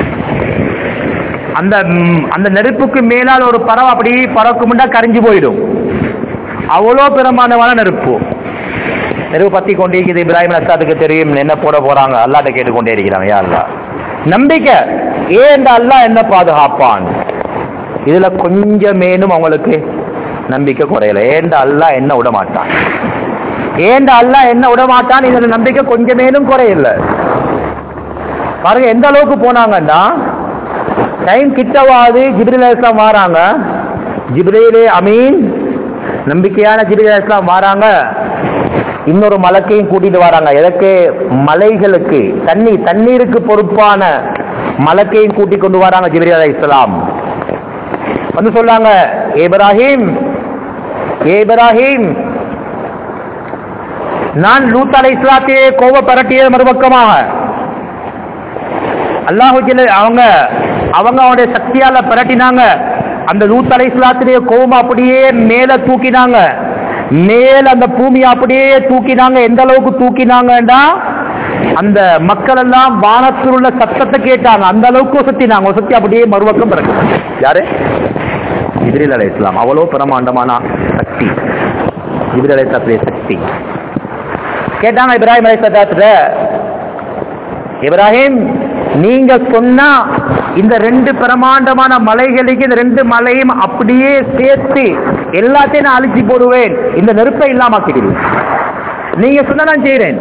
அந்த ம், அந்த நெருப்புக்கு மேலால் ஒரு பறவை அப்படியே பறக்கும்டா கரிஞ்சு போயிடும் அவ்வளோ பிரமாண்டமான நெருப்பு நெருப்பு பத்தி கொண்டிருக்கிறது இப்ராஹிம் அலைஹிஸ்ஸலாத்துக்கு தெரியும் என்ன போட போறாங்க அல்லாட்ட கேட்டுக்கொண்டே இருக்கிறாங்க யா அல்லாஹ் நம்பிக்கை ஏன் அல்லாஹ் என்ன பாதுகாப்பான் இதுல கொஞ்சமேனும் அவங்களுக்கு நம்பிக்கை குறையல ஏண்ட அல்லாஹ் என்ன விட மாட்டான் ஏண்ட அல்லாஹ் என்ன விட மாட்டான் இதுல நம்பிக்கை கொஞ்சமேனும் குறையல பாருங்க எந்த அளவுக்கு போனாங்கன்னா டைம் கிட்டவாது ஜிப்ரில் இஸ்லாம் மாறாங்க ஜிப்ரீலே அமீன் நம்பிக்கையான ஜிப்ரில் இஸ்லாம் மாறாங்க இன்னொரு மலக்கையும் கூட்டிட்டு வராங்க எதற்கு மலைகளுக்கு தண்ணி தண்ணீருக்கு பொறுப்பான மலக்கையும் கூட்டி கொண்டு வராங்க ஜிப்ரி அலை இஸ்லாம் வந்து சொல்லாங்க ஏபராஹிம் ஏபராஹிம் நான் லூத் அலை இஸ்லாத்தையே கோவ பரட்டிய மறுபக்கமாக அல்லாஹு ஜல்ல அவங்க அவங்க அவனுடைய சக்தியால பரட்டினாங்க அந்த லூத் அலை இஸ்லாத்துடைய கோவம் அப்படியே மேல தூக்கினாங்க மேல அந்த பூமியை அப்படியே தூக்கினாங்க எந்த அளவுக்கு தூக்கினாங்கடா அந்த மக்கள் எல்லாம் வானத்தில் உள்ள சத்தத்தை கேட்டாங்க அந்த அளவுக்கு சுத்தினாங்க சுத்தி அப்படியே மறுபக்கம் பிறகு யாரு இப்ரில் அலை இஸ்லாம் அவ்வளோ பிரமாண்டமான சக்தி இப்ரில் அலை இஸ்லாத்துடைய சக்தி கேட்டாங்க இப்ராஹிம் அலை இஸ்லாத்துல இப்ராஹிம் நீங்க சொன்னா இந்த ரெண்டு பிரமாண்டமான மலைகளுக்கு இந்த ரெண்டு மலையும் அப்படியே சேர்த்து எல்லாத்தையும் நான் அழிச்சு போடுவேன் இந்த நெருப்பை இல்லாமக்கிடுவேன் நீங்க சொன்னா நான் செய்றேன்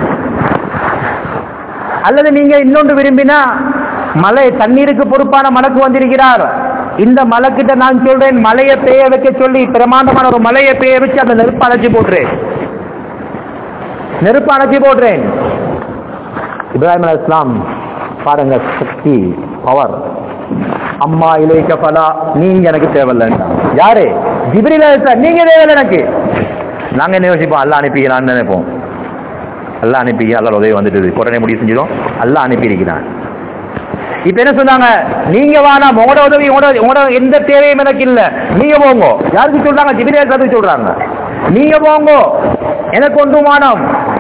அல்லது நீங்க இன்னொன்று விரும்பினா மலை தண்ணீருக்கு பொறுப்பான மலைக்கு வந்திருக்கிறார் இந்த மலைக்கிட்ட நான் சொல்றேன் மலையை பெய்ய வைக்க சொல்லி பிரமாண்டமான ஒரு மலையை பெய்ய வச்சு அந்த நெருப்பு அணைச்சு போடுறேன் நெருப்பு அணைச்சு போடுறேன் இப்ராஹிம் அலைஹிஸ் இஸ்லாம் பாருங்க சக்தி பவர் அம்மா இலைக்க பலா நீங்க எனக்கு தேவையில்லைன்னா யாரு ஜிப்ரில் அலைஹிஸ் நீங்க தேவையில்லை எனக்கு நாங்க என்ன யோசிப்போம் அல்ல அனுப்பிக்கிறான்னு நினைப்போம் அல்ல அனுப்பி அல்ல உதவி வந்துட்டு உடனே முடிவு செஞ்சிடும் அல்ல அனுப்பி இருக்கிறான் இப்ப என்ன சொன்னாங்க நீங்க வானா உங்களோட உதவி உங்களோட உங்களோட எந்த தேவையும் எனக்கு இல்ல நீங்க போங்க யாருக்கு சொல்றாங்க ஜிபிரியா கதை சொல்றாங்க நீங்க போங்க எனக்கு ஒன்று மானம்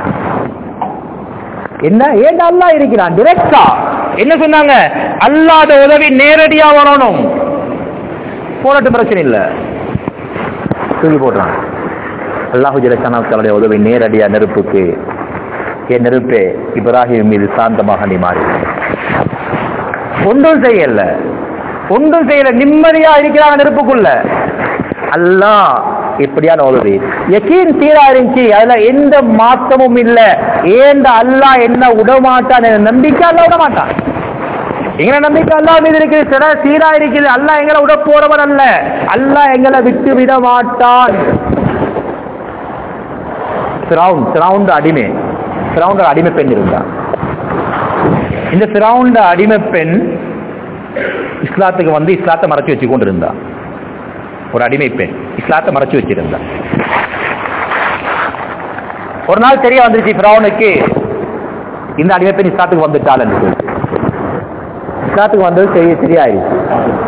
என்ன ஏன் அல்லா இருக்கிறான் டிரெக்டா என்ன சொன்னாங்க அல்லாத உதவி நேரடியா வரணும் போராட்டம் பிரச்சனை இல்ல தூக்கி போடுறான் அல்லாஹு ஜலசானாவுடைய உதவி நேரடியா நெருப்புக்கு என் நெருப்பே இப்ராஹிம் மீது சாந்தமாக நீ மாறி ஒன்றும் செய்யல ஒன்றும் செய்யல நிம்மதியா இருக்கிறாங்க நெருப்புக்குள்ள அல்லாஹ் எப்படியான உதவி யக்கீன் சீரா இருந்துச்சு அதுல எந்த மாற்றமும் இல்ல ஏந்த அல்லாஹ் என்ன விடமாட்டான் என்ற நம்பிக்கை அல்ல விட மாட்டான் எங்களை நம்பிக்கை அல்லாஹ் மீது இருக்குது சில சீரா இருக்குது அல்லாஹ் எங்களை விட போறவன் அல்ல அல்லாஹ் எங்களை விட்டு விட மாட்டான் சிராவுன் சிராவுண்ட அடிமை சிராவுண்ட அடிமை பெண் இருந்தான் இந்த சிராவுண்ட அடிமை பெண் இஸ்லாத்துக்கு வந்து இஸ்லாத்தை மறைச்சு வச்சு கொண்டு இருந்தா ஒரு அடிமை பெண் இஸ்லாத்தை மறைச்சு வச்சிருந்தா ஒரு நாள் தெரிய வந்துருச்சு பிராவுனுக்கு இந்த அடிமை பெண் இஸ்லாத்துக்கு வந்துட்டாள் என்று சொல்லி இஸ்லாத்துக்கு வந்தது தெரிய தெரியாயிருச்சு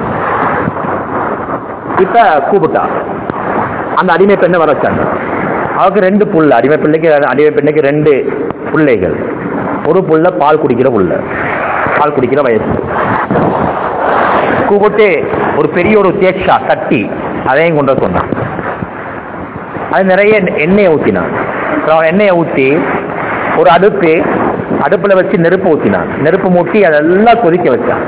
இப்ப கூப்பிட்டா அந்த அடிமை பெண்ணை வர வச்சாங்க அவருக்கு ரெண்டு புள்ள அடிமை பிள்ளைக்கு அடிமை பெண்ணுக்கு ரெண்டு பிள்ளைகள் ஒரு புள்ள பால் குடிக்கிற புள்ள பால் குடிக்கிற வயசு கூப்பிட்டு ஒரு பெரிய ஒரு தேக்ஷா தட்டி அதையும் கொண்டு வர சொன்னான் அது நிறைய எண்ணெயை ஊற்றினான் அப்புறம் எண்ணெயை ஊற்றி ஒரு அடுப்பு அடுப்புல வச்சு நெருப்பு ஊற்றினான் நெருப்பு மூட்டி அதெல்லாம் கொதிக்க வச்சான்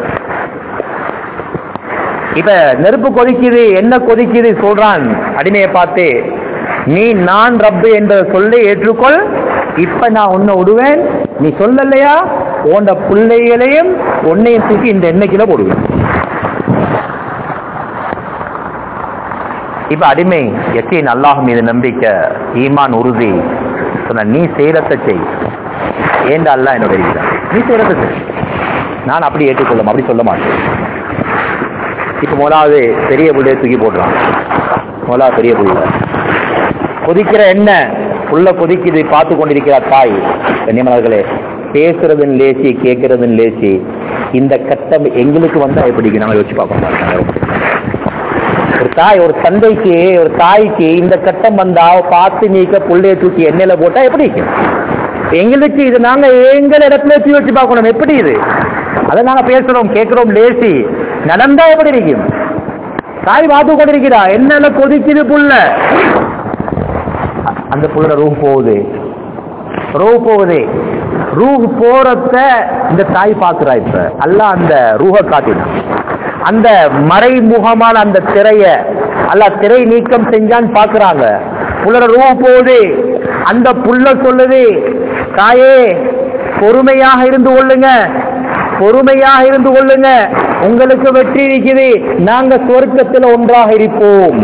இப்ப நெருப்பு கொதிக்குது என்ன கொதிக்குது சொல்றான் அடிமையை பார்த்து நீ நான் ரப்பு என்பதை சொல்லை ஏற்றுக்கொள் இப்ப நான் உன்னை விடுவேன் நீ சொல்லலையா உன்ட பிள்ளைகளையும் உன்னையும் தூக்கி இந்த எண்ணெய்க்குள்ள போடுவேன் இப்ப அடிமை யக்கீன் அல்லாஹ் மீது நம்பிக்கை ஈமான் உறுதி சொன்ன நீ செய்யறத செய் ஏண்டா அல்லாஹ் என்னோட இருக்கிறான் நீ செய்யறத செய் நான் அப்படி ஏற்றுக்கொள்ள அப்படி சொல்ல மாட்டேன் இப்ப முதலாவது பெரிய புள்ளைய தூக்கி போடுறான் முதலாவது பெரிய புள்ள கொதிக்கிற எண்ணெய் உள்ள கொதிக்குது பார்த்து கொண்டிருக்கிறார் தாய் கண்ணியமலர்களே பேசுறதுன்னு லேசி கேட்கறதுன்னு லேசி இந்த கட்டம் எங்களுக்கு வந்தா எப்படி நம்ம யோசிச்சு பார்ப்போம் ஒரு தாய் ஒரு தந்தைக்கு ஒரு தாய்க்கு இந்த கட்டம் வந்தா பார்த்து நீக்க புள்ளைய தூக்கி எண்ணெயில போட்டா எப்படி இருக்கும்? எங்களுக்கு இது நாங்க எங்கள் இடத்துல வச்சு வச்சு பார்க்கணும் எப்படி இது அதை நாங்க பேசுறோம் கேட்கிறோம் லேசி நடந்தா எப்படி இருக்கும் தாய் பார்த்து கொண்டிருக்கிறா எண்ணெயில கொதிக்குது புள்ள அந்த புள்ள ரூ போகுது ரூ போகுது ரூஹ் போறத இந்த தாய் பார்க்கிறா இப்ப அல்ல அந்த ரூஹ காட்டினான் அந்த மறைமுகமான அந்த திரைய அல்ல திரை நீக்கம் செஞ்சான்னு பாக்குறாங்க புள்ளர ரூ போகுது அந்த புள்ள சொல்லுது தாயே பொறுமையாக இருந்து கொள்ளுங்க பொறுமையாக இருந்து கொள்ளுங்க உங்களுக்கு வெற்றி இருக்குது நாங்க சுவர்க்கத்தில் ஒன்றாக இருப்போம்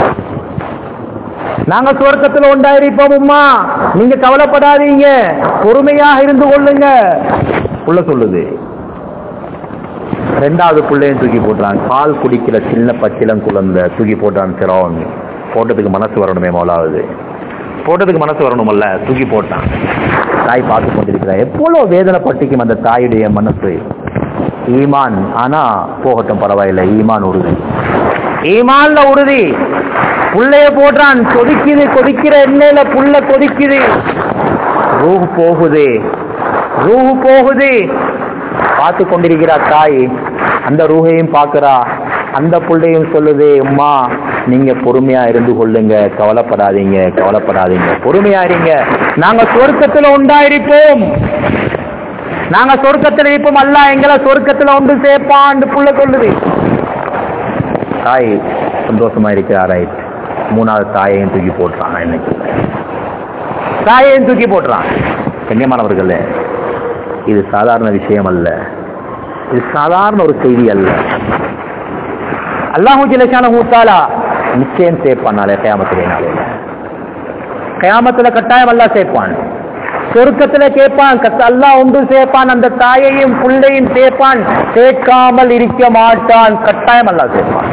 நாங்க சுவர்க்கத்தில் உண்டாயிருப்போம் உம்மா நீங்க கவலைப்படாதீங்க பொறுமையாக இருந்து கொள்ளுங்க உள்ள சொல்லுது ரெண்டாவது பிள்ளையும் தூக்கி போட்டான் பால் குடிக்கிற சின்ன பச்சிலம் குழந்தை தூக்கி போட்டான் சிரவன் போட்டதுக்கு மனசு வரணுமே முதலாவது போட்டதுக்கு மனசு வரணுமல்ல தூக்கி போட்டான் தாய் பார்த்து கொண்டிருக்கிறார் எவ்வளவு வேதனைப்பட்டிக்கும் அந்த தாயுடைய மனசு ஈமான் ஆனா போகட்டும் பரவாயில்லை ஈமான் உறுதி ஈமான்ல உறுதி புள்ளைய போடுறான் கொதிக்குது கொதிக்கிற எண்ணெயில புள்ள கொதிக்குது ரூஹ் போகுது ரூஹ் போகுது பார்த்து கொண்டிருக்கிறா தாய் அந்த ரூஹையும் பார்க்கிறா அந்த புள்ளையும் சொல்லுது அம்மா நீங்க பொறுமையா இருந்து கொள்ளுங்க கவலைப்படாதீங்க கவலைப்படாதீங்க பொறுமையா இருங்க நாங்க சொர்க்கத்துல உண்டாயிருப்போம் நாங்க சொர்க்கத்துல இருப்போம் அல்ல எங்களை சொர்க்கத்துல ஒன்று சேர்ப்பான்னு புள்ள சொல்லுது தாய் சந்தோஷமா இருக்கிறா ரைட் மூணாவது தாயையும் தூக்கி போட்டுறான் இன்னைக்கு தாயையும் தூக்கி போட்டுறான் கண்ணியமானவர்களே இது சாதாரண விஷயம் அல்ல இது சாதாரண ஒரு செய்தி அல்ல அல்லாஹு ஜிலஷான ஹூத்தாலா நிச்சயம் சேர்ப்பான் நாளே கயாமத்திலே நாளையில கயாமத்துல கட்டாயம் அல்லா சேர்ப்பான் சொருக்கத்துல கேட்பான் கத்த அல்லாஹ் ஒன்று சேர்ப்பான் அந்த தாயையும் புள்ளையும் சேர்ப்பான் சேர்க்காமல் இருக்க மாட்டான் கட்டாயம் அல்லா சேர்ப்பான்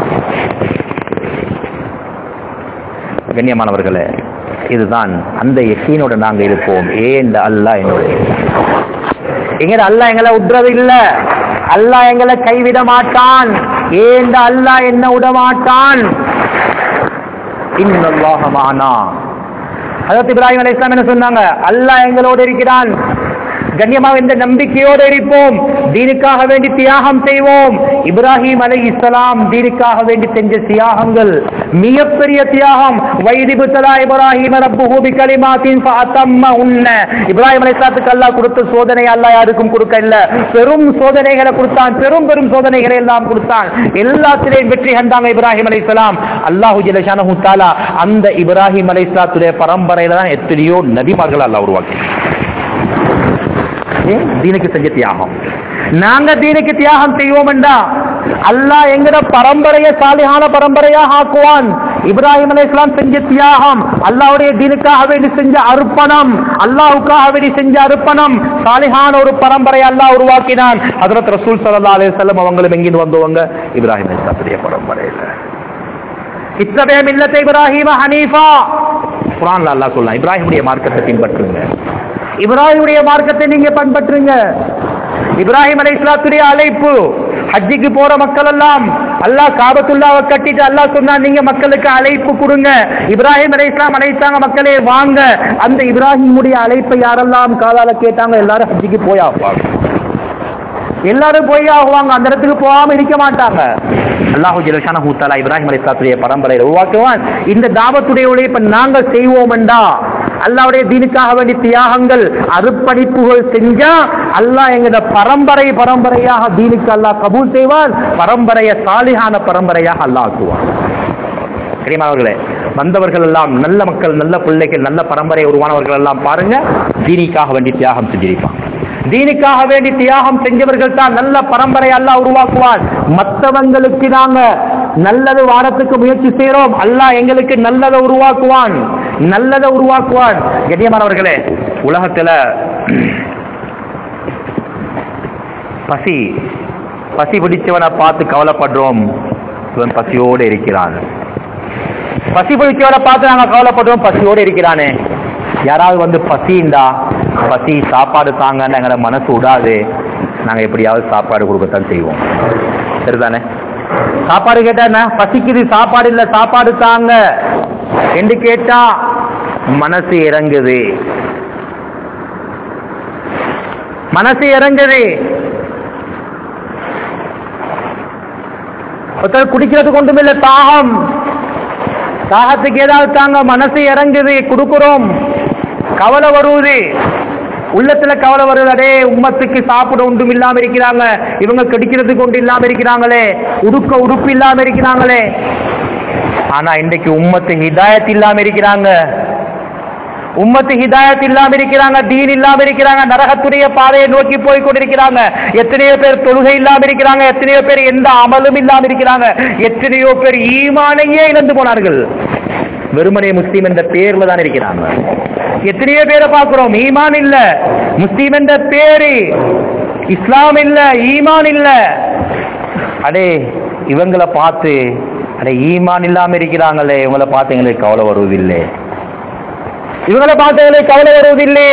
கண்ணியமானவர்களே இதுதான் அந்த எக்கீனோட நாங்க இருப்போம் ஏன் அல்லாஹ் என்னோட எங்க அல்லாஹ் எங்களை விடுறது இல்ல அல்லாஹ் எங்களை கைவிட மாட்டான் ஏன் அல்லாஹ் என்ன விட மாட்டான் இன்னல்லாஹ மானா ஹஜரத் இப்ராஹிம் அலைஹிஸ்ஸலாம் என்ன சொன்னாங்க அல்லாஹ் எங்களோடு இருக்கிறான் கண்ணியமாக இந்த நம்பிக்கையோடு இருப்போம் தீனுக்காக வேண்டி தியாகம் செய்வோம் இப்ராஹிம் அலை இஸ்லாம் தீனுக்காக வேண்டி செஞ்ச தியாகங்கள் மிகப்பெரிய தியாகம் வைதிபு தலா இப்ராஹிம் ரப்புஹு பிகலிமாத்தின் ஃபஅத்தம்ம உன்ன இப்ராஹிம் அலைஹிஸ்ஸலாத்துக்கு அல்லாஹ் கொடுத்த சோதனை அல்லாஹ் யாருக்கும் கொடுக்க இல்ல பெரும் சோதனைகளை கொடுத்தான் பெரும் பெரும் சோதனைகளை எல்லாம் கொடுத்தான் எல்லாத்திலையும் வெற்றி கண்டாங்க இப்ராஹிம் அலைஹிஸ்ஸலாம் அல்லாஹு ஜல்லஷானஹு தஆலா அந்த இப்ராஹிம் அலைஹிஸ்ஸலாத்துடைய பரம்பரையில தான் எத்தனையோ நபிமார்கள் அல்லாஹ் உருவாக்கி ஏன் தீனுக்கு செஞ்ச தியாகம் நாங்க தீனுக்கு தியாகம் செய்வோம்டா அல்லாஹ் எங்கட பரம்பரைய சாலிகான பரம்பரையாக ஆக்குவான் இப்ராஹிம் அலை இஸ்லாம் செஞ்ச தியாகம் அல்லாவுடைய தீனுக்காக வேண்டி செஞ்ச அர்ப்பணம் அல்லாஹுக்காக வேண்டி செஞ்ச அர்ப்பணம் சாலிகான ஒரு பரம்பரை அல்லாஹ் உருவாக்கினான் ஹஜரத் ரசூல் ஸல்லல்லாஹு அலைஹி வஸல்லம் அவங்களும் எங்கிருந்து வந்தவங்க இப்ராஹிம் அலை இஸ்லாத்துடைய பரம்பரையில இத்தபே மில்லத்தை இப்ராஹிம ஹனீஃபா குர்ஆன்ல அல்லாஹ் சொல்லலாம் இப்ராஹிமுடைய மார்க்கத்தை பின்பற்றுங்க இப்ராஹிமுடைய மார்க்கத்தை நீங்க பின்பற்றுங்க இப்ராஹிம் அலை இஸ்லாத்துடைய அழைப்பு ஹஜ்ஜிக்கு போற மக்கள் எல்லாம் அல்லாஹ் காபத்துல்லாவை கட்டிட்டு அல்லாஹ் சொன்னா நீங்க மக்களுக்கு அழைப்பு கொடுங்க இப்ராஹிம் அலை இஸ்லாம் அழைத்தாங்க மக்களே வாங்க அந்த இப்ராஹிமுடைய அழைப்பை யாரெல்லாம் காதால கேட்டாங்க எல்லாரும் ஹஜ்ஜிக்கு போய் ஆகுவாங்க எல்லாரும் போய் ஆகுவாங்க அந்த இடத்துக்கு போகாம இருக்க மாட்டாங்க அல்லாஹு ஜலஷான ஹூத்தாலா இப்ராஹிம் அலி இஸ்லாத்துடைய பரம்பரையை உருவாக்குவான் இந்த தாவத்துடைய உழைப்பை நாங்க செய்வோம்டா அல்லாவுடைய தீனுக்காக வேண்டி தியாகங்கள் அர்ப்பணிப்புகள் செஞ்சா அல்லாஹ் எங்கட பரம்பரை பரம்பரையாக தீனுக்கு அல்லாஹ் கபூல் செய்வான் பரம்பரைய சாலிகான பரம்பரையாக அல்லாஹ் ஆக்குவான் கரிமானவர்களே வந்தவர்கள் எல்லாம் நல்ல மக்கள் நல்ல பிள்ளைகள் நல்ல பரம்பரை உருவானவர்கள் எல்லாம் பாருங்க தீனிக்காக வேண்டி தியாகம் செஞ்சிருப்பான் தீனுக்காக வேண்டி தியாகம் செஞ்சவர்கள் தான் நல்ல பரம்பரை அல்லாஹ் உருவாக்குவான் மற்றவங்களுக்கு நாங்க நல்லது வாரத்துக்கு முயற்சி செய்யறோம் அல்லாஹ் எங்களுக்கு நல்லதை உருவாக்குவான் நல்லதை உருவாக்குவான் கண்ணியமானவர்களே உலகத்துல பசி பசி பிடிச்சவனை பார்த்து கவலைப்படுறோம் இவன் பசியோடு இருக்கிறான் பசி பிடிச்சவனை பார்த்து நாங்க கவலைப்படுறோம் பசியோடு இருக்கிறானே யாராவது வந்து பசிண்டா பசி சாப்பாடு தாங்கன்னு எங்களை மனசு விடாது நாங்க எப்படியாவது சாப்பாடு கொடுக்கத்தான் செய்வோம் சரிதானே சாப்பாடு கேட்டா என்ன பசிக்குது சாப்பாடு இல்ல சாப்பாடு தாங்க என்று கேட்டா மனசு இறங்குது மனசு இறங்குது ஒருத்தர் குடிக்கிறது கொண்டுமில்ல தாகம் தாகத்துக்கு ஏதாவது தாங்க மனசு இறங்குது கொடுக்கிறோம் கவலை வருவது உள்ளத்துல கவலை வருது அடே உம்மத்துக்கு சாப்பிட ஒன்றும் இல்லாம இருக்கிறாங்க இவங்க கடிக்கிறதுக்கு ஒன்று இல்லாம இருக்கிறாங்களே உடுக்க உடுப்பு இல்லாம இருக்கிறாங்களே ஆனா இன்றைக்கு உம்மத்து ஹிதாயத் இல்லாம இருக்கிறாங்க உம்மத்து ஹிதாயத் இல்லாம இருக்கிறாங்க தீன் இல்லாம இருக்கிறாங்க நரகத்துடைய பாதையை நோக்கி போய் கொண்டிருக்கிறாங்க எத்தனையோ பேர் தொழுகை இல்லாம இருக்கிறாங்க எத்தனையோ பேர் எந்த அமலும் இல்லாம இருக்கிறாங்க எத்தனையோ பேர் ஈமானையே இழந்து போனார்கள் வெறுமனே முஸ்லீம் என்ற பேர்ல தான் இருக்கிறாங்க எத்தனையோ பேரை பார்க்கிறோம் ஈமான் இல்ல முஸ்லீம் என்ற பேரு இஸ்லாம் இல்ல ஈமான் இல்ல அடே இவங்களை பார்த்து அடே ஈமான் இல்லாம இருக்கிறாங்களே இவங்களை பார்த்து எங்களுக்கு கவலை வருவதில்லை இவங்களை பார்த்து எங்களுக்கு கவலை வருவதில்லை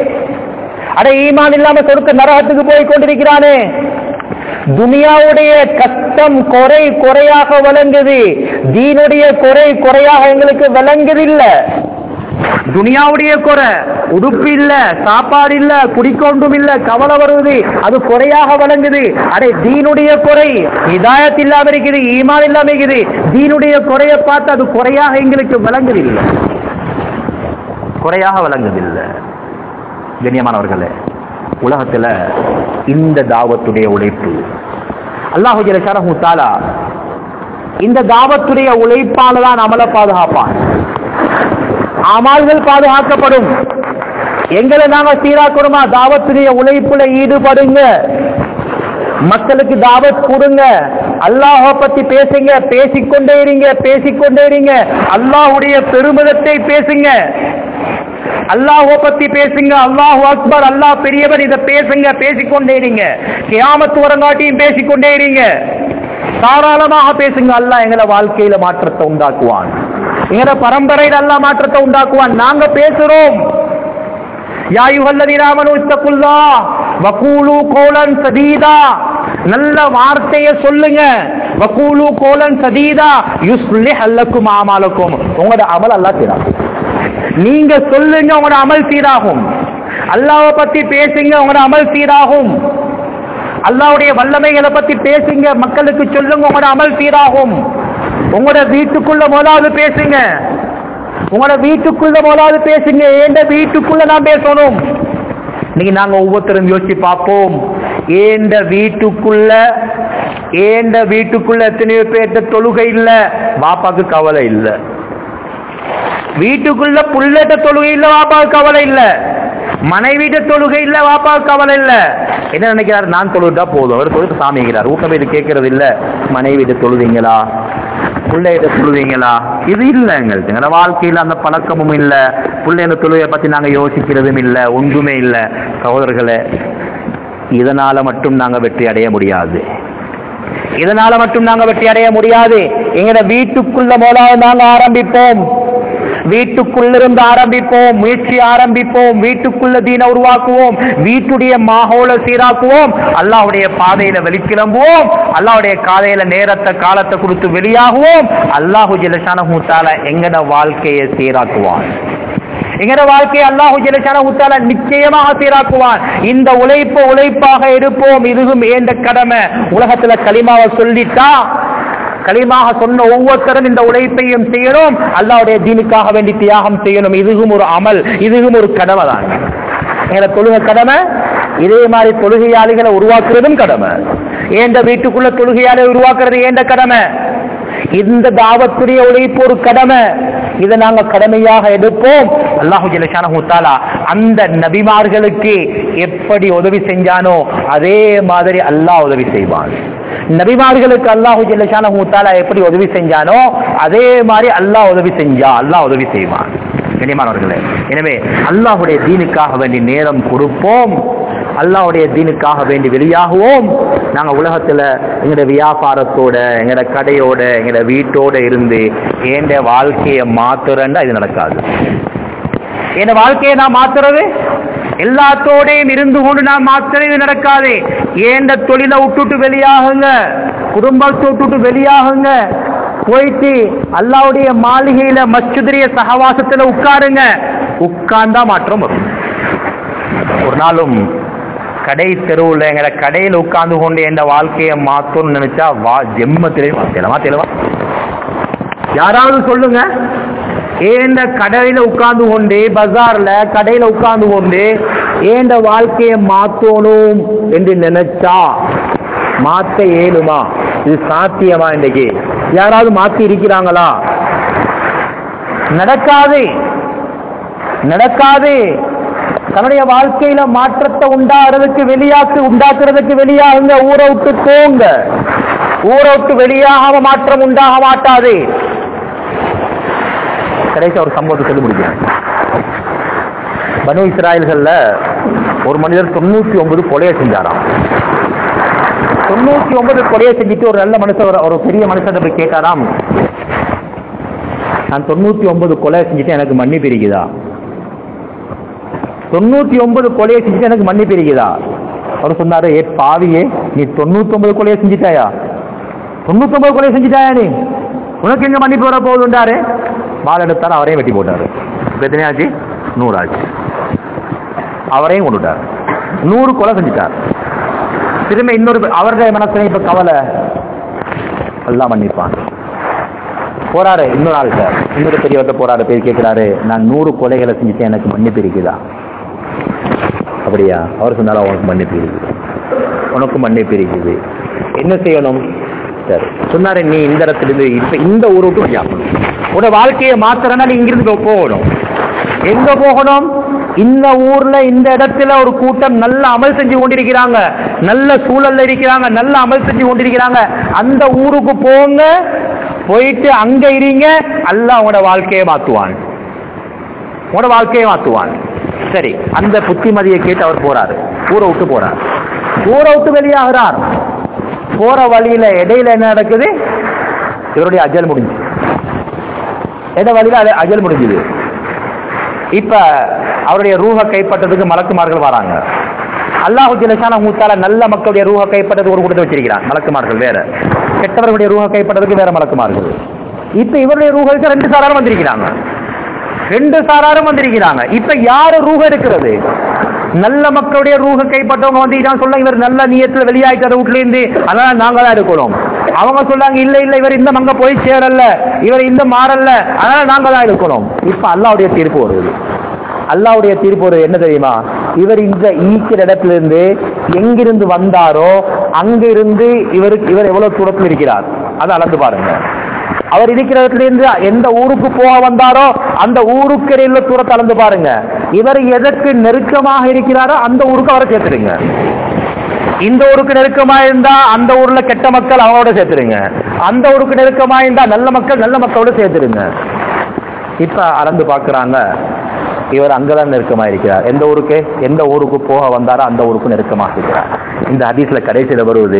அட ஈமான் இல்லாம சொருக்க நரகத்துக்கு போய் கொண்டிருக்கிறானே துனியாவுடைய கஷ்டம் குறை குறையாக விளங்குது தீனுடைய குறை குறையாக எங்களுக்கு விளங்குதில்லை துனியாவுடைய குறை உடுப்பு இல்ல சாப்பாடு இல்ல குடிக்கொண்டும் இல்ல கவலை வருவது அது குறையாக வழங்குது அடே தீனுடைய குறை இதாயத் இல்லாம இருக்குது ஈமான் இல்லாம இருக்குது தீனுடைய குறையை பார்த்து அது குறையாக எங்களுக்கு விளங்குதில்லை குறையாக விளங்குதில்லை கண்ணியமானவர்களே உலகத்துல இந்த தாவத்துடைய உழைப்பு அல்லாஹு ஜலசாரஹு தாலா இந்த தாவத்துடைய உழைப்பால தான் அமல பாதுகாப்பான் அமல்கள் பாதுகாக்கப்படும் எங்களை நாங்க சீராக்கணுமா தாவத்துடைய உழைப்புல ஈடுபடுங்க மக்களுக்கு தாவத் கொடுங்க அல்லாஹ பத்தி பேசுங்க பேசிக்கொண்டே இருங்க பேசிக்கொண்டே இருங்க அல்லாஹுடைய பெருமிதத்தை பேசுங்க அல்லாஹ் பத்தி பேசுங்க அல்லாஹ் அக்பர் அல்லாஹ் பெரியவர் இதை பேசுங்க பேசிக்கொண்டே இருங்க கியாமத்து வரங்காட்டியும் பேசிக்கொண்டே இருங்க தாராளமாக பேசுங்க அல்லாஹ் எங்களை வாழ்க்கையில மாற்றத்தை உண்டாக்குவான் எங்கட பரம்பரையில் அல்லாஹ் மாற்றத்தை உண்டாக்குவான் நாங்க பேசுறோம் யா யுஹல்லதீனாமனு இத்தகுல்லா வகூலு கோலன் சதீதா நல்ல வார்த்தையை சொல்லுங்க வகூலு கோலன் சதீதா யுஸ்லிஹ் அல்லக்கும் ஆமாலக்கும் உங்களோட அமல் அல்லாஹ் சீராகும் நீங்க சொல்லுங்க உங்களோட அமல் சீராகும் அல்லாஹ்வை பத்தி பேசுங்க உங்களோட அமல் சீராகும் அல்லாஹ்வுடைய வல்லமைகளை பத்தி பேசுங்க மக்களுக்கு சொல்லுங்க உங்களோட அமல் சீராகும் உங்களோட வீட்டுக்குள்ள முதலாவது பேசுங்க உங்களோட வீட்டுக்குள்ள முதலாவது பேசுங்க ஏண்ட வீட்டுக்குள்ள நான் பேசணும் இன்னைக்கு நாங்க ஒவ்வொருத்தரும் யோசிச்சு பார்ப்போம் ஏண்ட வீட்டுக்குள்ள ஏண்ட வீட்டுக்குள்ள எத்தனையோ பேர்த்த தொழுகை இல்ல பாப்பாக்கு கவலை இல்ல வீட்டுக்குள்ள புள்ளட்ட தொழுகை இல்ல வாப்பாவுக்கு கவலை இல்ல மனைவிட்ட தொழுகை இல்ல வாப்பாவுக்கு கவலை இல்ல என்ன நினைக்கிறாரு நான் தொழுதா போதும் அவர் தொழுது சாமிங்கிறார் ஊக்கம் இது கேட்கறது இல்ல மனைவிட்ட தொழுதீங்களா பிள்ளைகிட்ட தொழுவீங்களா இது இல்ல எங்களுக்கு எங்களோட வாழ்க்கையில அந்த பழக்கமும் இல்ல பிள்ளைங்க தொழுகையை பத்தி நாங்க யோசிக்கிறதும் இல்ல ஒன்றுமே இல்ல சகோதரர்களே இதனால மட்டும் நாங்க வெற்றி அடைய முடியாது இதனால மட்டும் நாங்க வெற்றி அடைய முடியாது எங்கட வீட்டுக்குள்ள முதலாவது நாங்க ஆரம்பிப்போம் வீட்டுக்குள்ளிருந்து ஆரம்பிப்போம் முயற்சி ஆரம்பிப்போம் வீட்டுக்குள்ள தீன உருவாக்குவோம் வீட்டுடைய மாகோல சீராக்குவோம் அல்லாஹ்வுடைய பாதையில வெளிக்கிளம்புவோம் அல்லாஹ்வுடைய காலையில நேரத்தை காலத்தை கொடுத்து வெளியாகுவோம் அல்லாஹு ஜலசானஹு தஆலா எங்கட வாழ்க்கையை சீராக்குவான் எங்கட வாழ்க்கையை அல்லாஹு ஜலசானஹு தஆலா நிச்சயமாக சீராக்குவான் இந்த உழைப்பு உழைப்பாக எடுப்போம் இதுவும் ஏந்த கடமை உலகத்துல களிமாவை சொல்லிட்டா களிமாக சொன்ன ஒவ்வொருத்தரும் இந்த உழைப்பையும் செய்யணும் அல்லாவுடைய தீனுக்காக வேண்டி தியாகம் செய்யணும் இதுவும் ஒரு அமல் இதுவும் ஒரு கடமை தான் எங்களை தொழுகை கடமை இதே மாதிரி தொழுகையாளிகளை உருவாக்குறதும் கடமை ஏண்ட வீட்டுக்குள்ள தொழுகையாளை உருவாக்குறது ஏண்ட கடமை இந்த தாவத்துடைய உழைப்பு ஒரு கடமை இதை நாங்க கடமையாக எடுப்போம் அல்லாஹு ஜலஷானஹு தஆலா அந்த நபிமார்களுக்கு எப்படி உதவி செஞ்சானோ அதே மாதிரி அல்லாஹ் உதவி செய்வான் நபிமார்களுக்கு அல்லாஹு ஜல்லஷானஹு தஆலா எப்படி உதவி செஞ்சானோ அதே மாதிரி அல்லாஹ் உதவி செஞ்சா அல்லாஹ் உதவி செய்வான் கண்ணியமானவர்களே எனவே அல்லாஹ்வுடைய தீனுக்காக வேண்டி நேரம் கொடுப்போம் அல்லாஹ்வுடைய தீனுக்காக வேண்டி வெளியாகுவோம் நாங்க உலகத்துல எங்களோட வியாபாரத்தோட எங்களோட கடையோட எங்களோட வீட்டோட இருந்து ஏண்ட வாழ்க்கையை மாத்துறேன்டா இது நடக்காது என் வாழ்க்கையை நான் மாத்துறது எல்லாத்தோடையும் இருந்து கொண்டு நான் மாத்திரம் இது நடக்காது ஏண்ட தொழிலை விட்டுட்டு வெளியாகுங்க குடும்பத்தை விட்டுட்டு வெளியாகுங்க போயிட்டு அல்லாவுடைய மாளிகையில மஸ்ஜிதுடைய சகவாசத்துல உட்காருங்க உட்கார்ந்தா மாற்றம் வரும் ஒரு நாளும் கடை தெருவுல எங்களை கடையில் உட்கார்ந்து கொண்டு என் வாழ்க்கையை மாத்தணும்னு நினைச்சா வா ஜெம்மத்திலே மாத்தலமா தெளிவா யாராவது சொல்லுங்க ஏண்ட கடையில உட்கார்ந்து கொண்டு பஜார்ல கடையில உட்கார்ந்து கொண்டு ஏண்ட வாழ்க்கையை மாத்தணும் என்று நினைச்சா மாத்த ஏழுமா இது சாத்தியமா இன்றைக்கு யாராவது மாத்தி இருக்கிறாங்களா நடக்காது நடக்காது தன்னுடைய வாழ்க்கையில மாற்றத்தை உண்டாகிறதுக்கு வெளியாக்கு உண்டாக்குறதுக்கு வெளியாகுங்க ஊரை விட்டு போங்க ஊரை விட்டு வெளியாக மாற்றம் உண்டாக மாட்டாது கடைசி ஒரு சம்பவத்தை சொல்லி முடிக்கிறேன் பனு இஸ்ராயல்கள்ல ஒரு மனிதர் தொண்ணூத்தி ஒன்பது கொலையை செஞ்சாராம் தொண்ணூத்தி ஒன்பது கொலையை செஞ்சுட்டு ஒரு நல்ல மனுஷன் ஒரு- ஒரு பெரிய மனுஷன் போய் கேட்டாராம் நான் தொண்ணூத்தி ஒன்பது கொலை செஞ்சுட்டு எனக்கு மன்னிப்பு இருக்குதா தொண்ணூத்தி ஒன்பது கொலையை செஞ்சுட்டு எனக்கு மன்னிப்பு இருக்குதா அவர் சொன்னாரு ஏ பாவியே நீ தொண்ணூத்தி ஒன்பது கொலையை செஞ்சுட்டாயா தொண்ணூத்தி ஒன்பது கொலையை செஞ்சுட்டாயா நீ உனக்கு எங்க மன்னிப்பு வர போகுதுன்றாரு வாள் எடுத்தாரு அவரையும் வெட்டி போட்டாரு இப்ப எத்தனை ஆச்சு நூறு ஆச்சு அவரையும் கொண்டுட்டார் நூறு கொலை செஞ்சுட்டார் திரும்ப இன்னொரு பே- அவருடைய மனசுல இப்ப கவலை எல்லாம் மன்னிப்பான் போறாரு இன்னொரு ஆள் சார் இன்னொரு பெரியவர்கிட்ட போறாரு போய் கேட்கிறாரு நான் நூறு கொலைகளை செஞ்சுட்டு எனக்கு மன்னிப்பு இருக்குதா அப்படியா அவர் சொன்னாரா உனக்கு மன்னிப்பு இருக்குது உனக்கு மன்னிப்பு இருக்குது என்ன செய்யணும் சரி சொன்னாரு நீ இந்த இடத்துல இருந்து இப்ப இந்த ஊரை விட்டு வெளியாகணும் உன்னோட வாழ்க்கையை மாத்திரனா நீ இங்கிருந்து போ- போகணும் எங்க போகணும் இந்த ஊர்ல இந்த இடத்துல ஒரு கூட்டம் நல்ல அமல் செஞ்சு கொண்டிருக்கிறாங்க நல்ல சூழல்ல இருக்கிறாங்க நல்ல அமல் செஞ்சு கொண்டிருக்கிறாங்க அந்த ஊருக்கு போங்க போயிட்டு அங்க இருங்க அல்லாஹ் உங்களோட வாழ்க்கையை மாத்துவான் உங்களோட வாழ்க்கையை மாத்துவான் சரி அந்த புத்திமதியை கேட்டு அவர் போறாரு ஊரை விட்டு போறார் ஊரை விட்டு வெளியாகிறார் போற வழியில இடையில என்ன நடக்குது இவருடைய அஜல் முடிஞ்சு இட வழியில அது அஜல் முடிஞ்சுது இப்ப அவருடைய ரூஹ கைப்பற்றதுக்கு மலக்குமார்கள் வராங்க அல்லாஹு ஜிலசான மூத்தால நல்ல மக்களுடைய ரூஹ கைப்பற்றதுக்கு ஒரு கூட்டத்தை வச்சிருக்கிறான் மலக்குமார்கள் வேற கெட்டவர்களுடைய ரூஹ கைப்பற்றதுக்கு வேற மலக்குமார்கள் இப்ப இவருடைய ரூஹுக்கு ரெண்டு சாராரும் வந்திருக்கிறாங்க ரெண்டு சாராரும் வந்திருக்கிறாங்க இப்ப யாரு ரூஹ இருக்கிறது நல்ல மக்களுடைய ரூஹ கைப்பற்றவங்க வந்து இதான் சொல்ல இவர் நல்ல நியத்துல வெளியாயிட்டாரு வீட்டுல இருந்து அதனால நாங்க தான் இருக்கணும் அவங்க சொல்றாங்க இல்ல இல்ல இவர் இந்த அங்க போய் சேரல இவர் இந்த மாறல்ல அதனால நாங்க தான் இருக்கணும் இப்ப அல்லாவுடைய தீர்ப்பு வருது அல்லாவுடைய தீர்ப்பு வருது என்ன தெரியுமா இவர் இந்த ஈக்கிற இடத்துல இருந்து எங்கிருந்து வந்தாரோ அங்கிருந்து இவருக்கு இவர் எவ்வளவு தூரத்தில் இருக்கிறார் அதை அளந்து பாருங்க அவர் இருக்கிற இடத்துல இருந்து எந்த ஊருக்கு போக வந்தாரோ அந்த ஊருக்கு இடையில தூரத்தை அளந்து பாருங்க இவர் எதற்கு நெருக்கமாக இருக்கிறாரோ அந்த ஊருக்கு அவரை சேர்த்துடுங்க இந்த ஊருக்கு நெருக்கமா இருந்தா அந்த ஊர்ல கெட்ட மக்கள் அவங்களோட சேர்த்துடுங்க அந்த ஊருக்கு நெருக்கமா இருந்தா நல்ல மக்கள் நல்ல மக்களோட சேர்த்துடுங்க இப்ப அளந்து பாக்குறாங்க இவர் அங்கதான் நெருக்கமா இருக்கிறார் எந்த ஊருக்கு எந்த ஊருக்கு போக வந்தாரோ அந்த ஊருக்கு நெருக்கமாக இருக்கிறார் இந்த ஹதீஸ்ல கடைசியில வருவது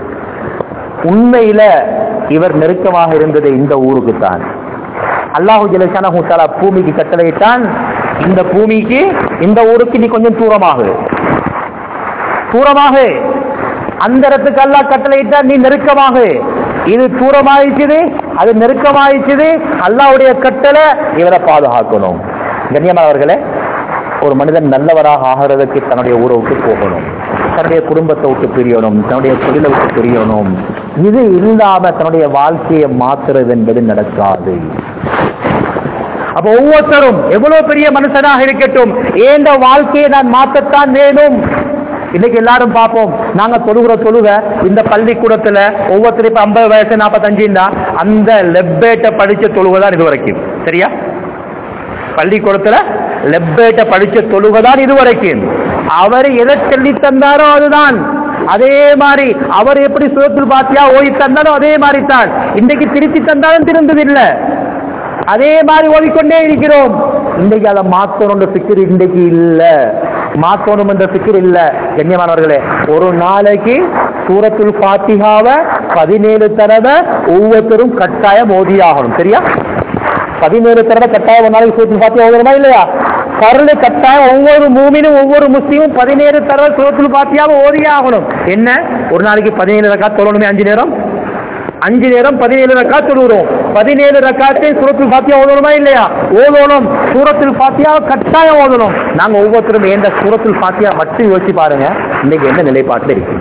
உண்மையில இவர் நெருக்கமாக இருந்தது இந்த ஊருக்கு தான் அல்லாஹு ஜலசான ஹூத்தாலா பூமிக்கு கட்டளையிட்டான் இந்த பூமிக்கு இந்த ஊருக்கு நீ கொஞ்சம் தூரமாகு தூரமாக அந்த இடத்துக்கு அல்லாஹ் கட்டளையிட்டா நீ நெருக்கமாக இது தூரமாயிடுச்சுது அது நெருக்கமாயிடுச்சுது அல்லாஹ்வுடைய கட்டளை இவரை பாதுகாக்கணும் கண்ணியமானவர்களே ஒரு மனிதன் நல்லவராக ஆகிறதுக்கு தன்னுடைய ஊரை விட்டு போகணும் தன்னுடைய குடும்பத்தை விட்டு பிரியணும் தன்னுடைய தொழிலை விட்டு பிரியணும் இது இல்லாம தன்னுடைய வாழ்க்கையை மாத்துறது என்பது நடக்காது அப்ப ஒவ்வொருத்தரும் எவ்வளவு பெரிய மனுஷனாக இருக்கட்டும் ஏந்த வாழ்க்கையை நான் மாற்றத்தான் வேணும் இன்னைக்கு எல்லாரும் பார்ப்போம் நாங்க தொழுகிற தொழுக இந்த பள்ளிக்கூடத்துல ஒவ்வொருத்தரும் இப்ப ஐம்பது வயசு நாற்பத்தஞ்சுன்னா அந்த லெப்பேட்டை படிச்ச தொழுகைதான் இது வரைக்கும் சரியா பள்ளிக்கூடத்துல லெப்பேட்ட படிச்ச தொழுகைதான் இது வரைக்கும் அவர் எதை சொல்லி தந்தாரோ அதுதான் அதே மாதிரி அவர் எப்படி சுகத்தில் பாத்தியா ஓடி தந்தாரோ அதே மாதிரி தான் இன்றைக்கு திருத்தி தந்தாலும் திருந்ததில்லை அதே மாதிரி ஓடிக்கொண்டே இருக்கிறோம் இன்றைக்கு அதை மாத்தணும் பிக்கர் இன்றைக்கு இல்ல மாத்தணும் என்ற பிக்கர் இல்ல கண்ணியமானவர்களே ஒரு நாளைக்கு சூரத்துல் பாத்திகாவை பதினேழு தடவை ஒவ்வொருத்தரும் கட்டாயம் ஓதியாகணும் சரியா பதினேழு தடவை கட்டாயம் ஒரு நாளைக்கு சூரத்துல் பாத்தியா ஓதணுமா இல்லையா பரலு கட்டாயம் ஒவ்வொரு மூமினும் ஒவ்வொரு முஸ்லீமும் பதினேழு தடவை சூரத்துல் பாத்தியாவை ஓதியே ஆகணும் என்ன ஒரு நாளைக்கு பதினேழு ரக்கா தொழணுமே அஞ்சு நேரம் அஞ்சு நேரம் பதினேழு ரக்கா தொழுகிறோம் பதினேழு ரக்காத்தை சூரத்துல் பாத்தியா ஓதணுமா இல்லையா ஓதணும் சூரத்துல் பாத்தியா கட்டாயம் ஓதணும் நாங்க ஒவ்வொருத்தரும் எந்த சூரத்துல் பாத்தியா மட்டும் யோசிச்சு பாருங்க இன்னைக்கு என்ன நிலைப்பாட்டில் இருக்கு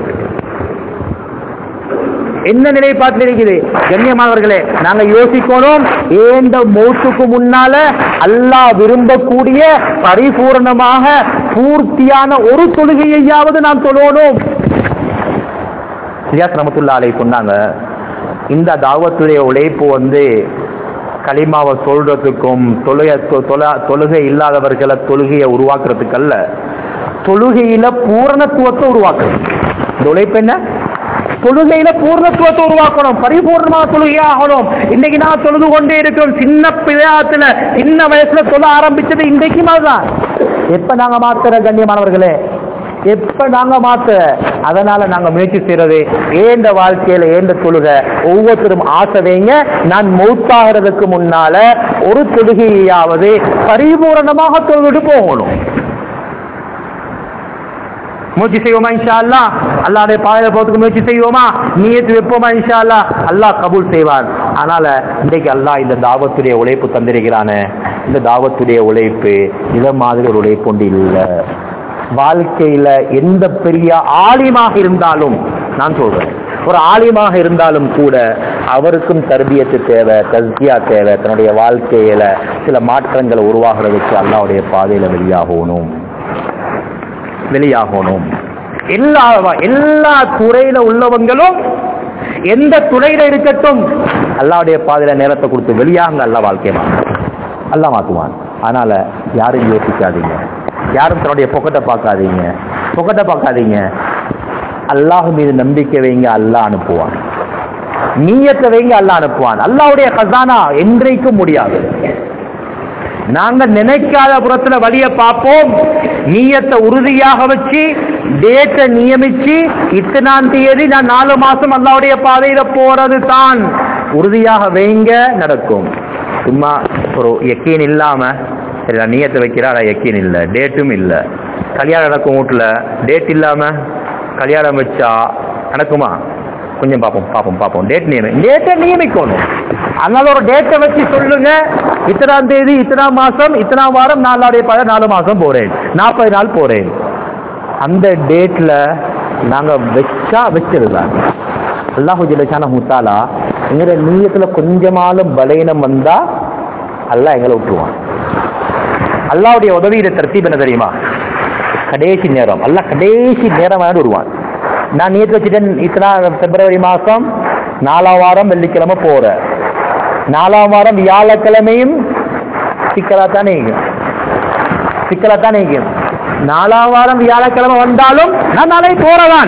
என்ன நிலைப்பாட்டில் இருக்குது கண்ணியமானவர்களே நாங்க யோசிக்கணும் ஏந்த மௌத்துக்கு முன்னால அல்லாஹ் விரும்பக்கூடிய பரிபூர்ணமாக பூர்த்தியான ஒரு தொழுகையையாவது நான் தொழணும் ரியாஸ் ரமத்துல்லா அலை சொன்னாங்க இந்த தாவத்துடைய உழைப்பு வந்து களிமாவை சொல்றதுக்கும் தொழுகை தொ- தொழ- தொழுகை இல்லாதவர்களை தொழுகையை உருவாக்குறதுக்கு அல்ல தொழுகையில பூரணத்துவத்தை உருவாக்குறது இந்த உழைப்பு என்ன தொழுகையில பூர்ணத்துவத்தை உருவாக்கணும் பரிபூர்ணமாக தொழுகையாகணும் இன்னைக்கு நான் தொழுது கொண்டே இருக்கிறோம் சின்ன பிள்ளையாத்துல சின்ன வயசுல தொழ ஆரம்பிச்சது இன்றைக்கு தான் எப்ப நாங்க மாத்துற கண்ணியமானவர்களே எப்ப நாங்க மாத்த அதனால நாங்க முயற்சி செய்யறது ஏந்த வாழ்க்கையில ஏந்த தொழுக ஒவ்வொருத்தரும் ஆசை வைங்க நான் மௌத்தாகிறதுக்கு முன்னால ஒரு தொழுகையாவது பரிபூரணமாக தொழுது போகணும் முயற்சி செய்வோமா இன்ஷா அல்லா அல்லாடைய பாதையில போறதுக்கு முயற்சி செய்வோமா நீயத்து வைப்போமா இன்ஷா அல்லா அல்லாஹ் கபூல் செய்வான் அதனால இன்றைக்கு அல்லாஹ் இந்த தாவத்துடைய உழைப்பு தந்திருக்கிறானே இந்த தாவத்துடைய உழைப்பு இத மாதிரி ஒரு உழைப்பு ஒன்று இல்லை வாழ்க்கையில எந்த பெரிய ஆலிமாக இருந்தாலும் நான் சொல்றேன் ஒரு ஆலிமாக இருந்தாலும் கூட அவருக்கும் தர்பியத்து தேவை தஸ்கியா தேவை தன்னுடைய வாழ்க்கையில சில மாற்றங்களை உருவாகிறதுக்கு அல்லாவுடைய பாதையில வெளியாகணும் வெளியாகணும் எல்லா எல்லா துறையில உள்ளவங்களும் எந்த துறையில இருக்கட்டும் அல்லாவுடைய பாதையில நேரத்தை கொடுத்து வெளியாங்க அல்ல வாழ்க்கையை மாற்றும் அல்லா மாத்துவான் அதனால யாரும் யோசிக்காதீங்க யாரும் தன்னுடைய பொக்கத்தை பார்க்காதீங்க பொக்கத்தை பார்க்காதீங்க அல்லாஹ் மீது நம்பிக்கை வைங்க அல்லாஹ் அனுப்புவான் நீயத்தை வைங்க அல்லாஹ் அனுப்புவான் அல்லாஹ்வுடைய கசானா என்றைக்கும் முடியாது நாங்க நினைக்காத புறத்துல வழிய பார்ப்போம் நீயத்தை உறுதியாக வச்சு டேட்டை நியமிச்சு இத்தனாம் தேதி நான் நாலு மாசம் அல்லாவுடைய பாதையில போறது தான் உறுதியாக வைங்க நடக்கும் சும்மா ஒரு எக்கீன் இல்லாம சரி நான் நீயத்தை வைக்கிறா ஆனா எக்கீன் இல்ல டேட்டும் இல்ல கல்யாணம் நடக்கும் வீட்டுல டேட் இல்லாம கல்யாணம் வச்சா நடக்குமா கொஞ்சம் பார்ப்போம் பார்ப்போம் பார்ப்போம் டேட் நியமி டேட்டை நியமிக்கணும் அதனால ஒரு டேட்டை வச்சு சொல்லுங்க இத்தனாம் தேதி இத்தனாம் மாசம் இத்தனாம் வாரம் நாலாடைய பத நாலு மாசம் போறேன் நாற்பது நாள் போறேன் அந்த டேட்ல நாங்க வச்சா வச்சிருந்தாங்க அல்லாஹு ஜிலசான முத்தாலா எங்கிற நீயத்துல கொஞ்சமாலும் பலையினம் வந்தா அல்லாஹ் எங்களை விட்டுருவான் அல்லாவுடைய உதவியில தர்த்தீப் என்ன தெரியுமா கடைசி நேரம் அல்லாஹ் கடைசி நேரம் விடுவான் நான் நேற்று வச்சுட்டேன் இத்தனா பிப்ரவரி மாசம் நாலாம் வாரம் வெள்ளிக்கிழமை போறேன் நாலாம் வாரம் வியாழக்கிழமையும் சிக்கலா தானே சிக்கலா தானே நாலாம் வாரம் வியாழக்கிழமை வந்தாலும் நான் நாளை போறதான்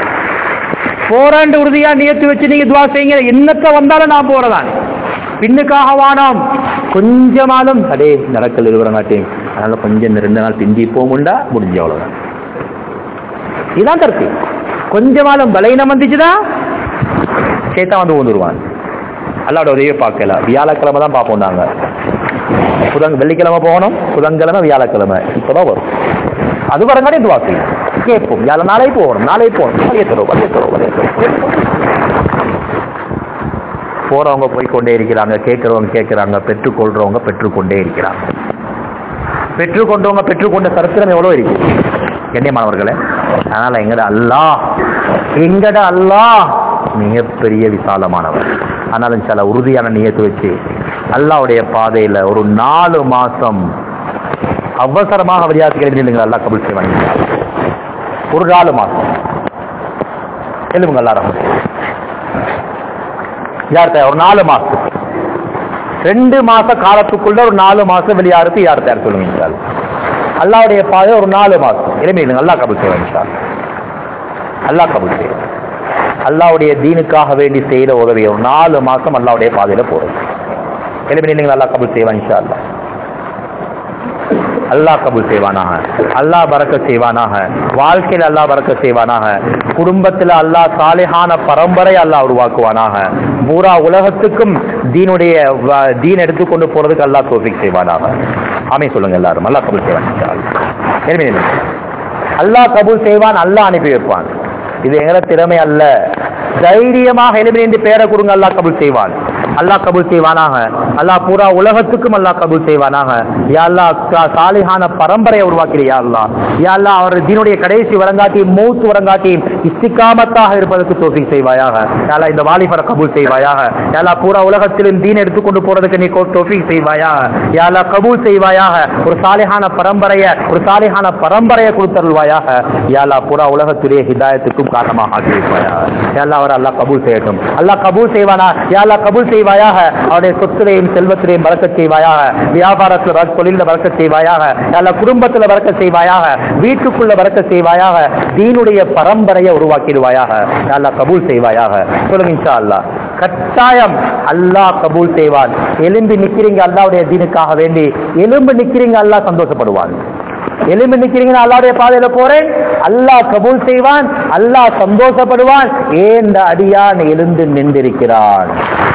போறாண்டு உறுதியா நியத்து வச்சு நீங்க துவா செய்யுங்க என்னத்த வந்தாலும் நான் போறதான் பின்னுக்காக வானாம் கொஞ்சமாலும் அடே நடக்கல் இருக்கிற மாட்டேன் அதனால கொஞ்சம் இந்த ரெண்டு நாள் பிந்தி போகும்டா முடிஞ்ச அவ்வளவுதான் இதுதான் கருத்து கொஞ்சமாலும் பலையினம் வந்துச்சுன்னா சேத்தான் வந்து வந்துருவான் அல்லாட உதவியை பார்க்கல வியாழக்கிழமை தான் பார்ப்போம் நாங்க புதன் வெள்ளிக்கிழமை போகணும் புதன்கிழமை வியாழக்கிழமை இப்பதான் வரும் அது வரங்காடி துவா செய்யும் கேட்போம் வியாழ நாளை போகணும் நாளை போகணும் வழிய தரும் வழிய தரும் வழிய தரும் போறவங்க போய் கொண்டே இருக்கிறாங்க கேட்கிறவங்க கேட்கிறாங்க பெற்றுக்கொள்றவங்க பெற்றுக்கொண்டே இருக்கிறாங்க பெற்றுக்கொண்டவங்க பெற்றுக்கொண்ட சரித்திரம் எவ்வளவு இருக்கு கண்ணியமானவர்களே அதனால எங்கட அல்லாஹ் எங்கட அல்லாஹ் மிகப்பெரிய விசாலமானவர் ஆனாலும் சில உறுதியான நியத்து வச்சு அல்லாவுடைய பாதையில ஒரு நாலு மாசம் அவசரமாக விளையாட்டு நீங்கள் அல்லா கபுல் செய்வாங்க ஒரு நாலு மாசம் எழுதுங்க எல்லாரும் யார் தயார் ஒரு நாலு மாசம் ரெண்டு மாச காலத்துக்குள்ள ஒரு நாலு மாசம் வெளியாருக்கு யார் தயார் சொல்லுங்க அல்லாவுடைய பாதை ஒரு நாலு மாசம் இனிமேல் அல்லா கபுல் செய்வாங்க அல்லா கபுல் செய்வாங்க அல்லாவுடைய தீனுக்காக வேண்டி செய்யற உதவி ஒரு நாலு மாசம் அல்லாவுடைய பாதையில போறது எனவே நீங்கள் அல்லா கபுல் செய்வான் இன்ஷா அல்லா அல்லாஹ் கபூல் செய்வானாக அல்லாஹ் பறக்க செய்வானாக வாழ்க்கையில் அல்லாஹ் பறக்க செய்வானாக குடும்பத்தில் அல்லாஹ் சாலிஹான பரம்பரை அல்லாஹ் உருவாக்குவானாக பூரா உலகத்துக்கும் தீனுடைய வ- தீன் எடுத்துக்கொண்டு போறதுக்கு அல்லாஹ் தோஃபிக் செய்வானாக ஆமே சொல்லுங்க எல்லாரும் அல்லாஹ் கபூல் செய்வான் இன்ஷா அல்லாஹ். எளிமையா இருங்க. அல்லாஹ் கபூல் செய்வான் அல்லாஹ் அனுப்பி வைப்பான் இது எங்கள திறமை அல்ல தைரியமாக எளிமையின்றி பேரை கொடுங்க அல்லாஹ் கபூல் செய்வான் அல்லாஹ் கபூல் செய்வானாக அல்லாஹ் பூரா உலகத்துக்கும் அல்லாஹ் கபூல் செய்வானாக யா அல்லாஹ் சா- சாலிஹான பரம்பரையை உருவாக்கிறீ யா அல்லாஹ் யா அல்லாஹ் அவர் தீனுடைய கடைசி வரங்காட்டி மூத்து வரங்காட்டி இஸ்திகாமத்தாக இருப்பதற்கு தோஃபிக் செய்வாயாக யா அல்லாஹ் இந்த வாலிபரை கபூல் செய்வாயாக யா அல்லாஹ் பூரா உலகத்திலும் தீன் எடுத்துக்கொண்டு போறதுக்கு நீ தோஃபிக் செய்வாயாக யா அல்லாஹ் கபூல் செய்வாயாக ஒரு சாலிஹான பரம்பரைய ஒரு சாலிஹான பரம்பரையை கொடுத்தருள்வாயாக யா அல்லாஹ் பூரா உலகத்துடைய ஹிதாயத்துக்கும் காரணமாக ஆக்கி வைப்பாயாக யா அல்லாஹ் அவர் அல்லாஹ் கபூல் செய்யட்டும் அல்லாஹ் கபூல் செய்வானா யா அல்லாஹ் கபூல் செய்வாயாக அவருடைய சொத்துலையும் செல்வத்திலையும் பறக்கச் செய்வாயாக வியாபாரத்தில் பறக்க- தொழில்ல பறக்கச் செய்வாயாக யா அல்லாஹ் குடும்பத்துல பறக்கச் செய்வாயாக வீட்டுக்குள்ள பறக்கச் செய்வாயாக தீனுடைய பரம்பரையை உருவாக்கிடுவாயாக யா அல்லாஹ் கபூல் செய்வாயாக சொல்லுங்க இன்ஷா அல்லாஹ் கட்டாயம் அல்லாஹ் கபூல் செய்வான் எலும்பி நிக்கிறீங்க அல்லாஹ்வுடைய தீனுக்காக வேண்டி எலும்பு நிக்கிறீங்க அல்லாஹ் சந்தோஷப்படுவான் எலும்பி நிக்கிறீங்க அல்லாஹ்வுடைய பாதையில போறேன் அல்லாஹ் கபூல் செய்வான் அல்லாஹ் சந்தோஷப்படுவான் ஏந்த அடியான் எழுந்து நின்றிருக்கிறான்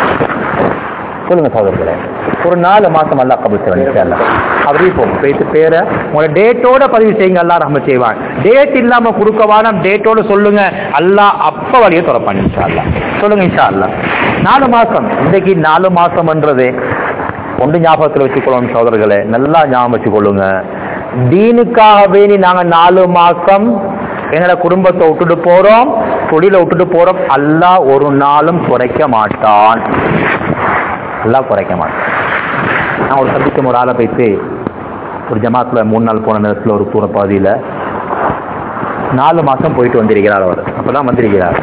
சொல்லுங்க சகோதரர்களே ஒரு நாலு மாசம் அல்லாஹ் கபூல் செய்வான் இன்ஷா அல்லாஹ் அப்படியே போகும் பேசி பேரை உங்களோட டேட்டோட பதிவு செய்யுங்க அல்லாஹ் ரஹ்மத் செய்வான் டேட் இல்லாம கொடுக்கவான டேட்டோட சொல்லுங்க அல்லாஹ் அப்ப வழியை திறப்பான் இன்ஷா அல்லாஹ் சொல்லுங்க இன்ஷா அல்லாஹ் நாலு மாசம் இன்றைக்கு நாலு மாசம்ன்றது ஒன்று ஞாபகத்தில் வச்சுக்கொள்ளணும் சகோதரர்களே நல்லா ஞாபகம் வச்சுக்கொள்ளுங்க தீனுக்காக வேண்டி நாங்க நாலு மாசம் எங்களை குடும்பத்தை விட்டுட்டு போறோம் தொழிலை விட்டுட்டு போறோம் அல்லாஹ் ஒரு நாளும் குறைக்க மாட்டான் அல்லாஹ் குறைக்க மாட்டான் நான் ஒரு சந்திக்கும் ஒரு ஆளை போயிட்டு ஒரு ஜமாத்துல மூணு நாள் போன நேரத்தில் ஒரு தூர பகுதியில் நாலு மாசம் போயிட்டு வந்திருக்கிறார் அவர் அப்பதான் வந்திருக்கிறார்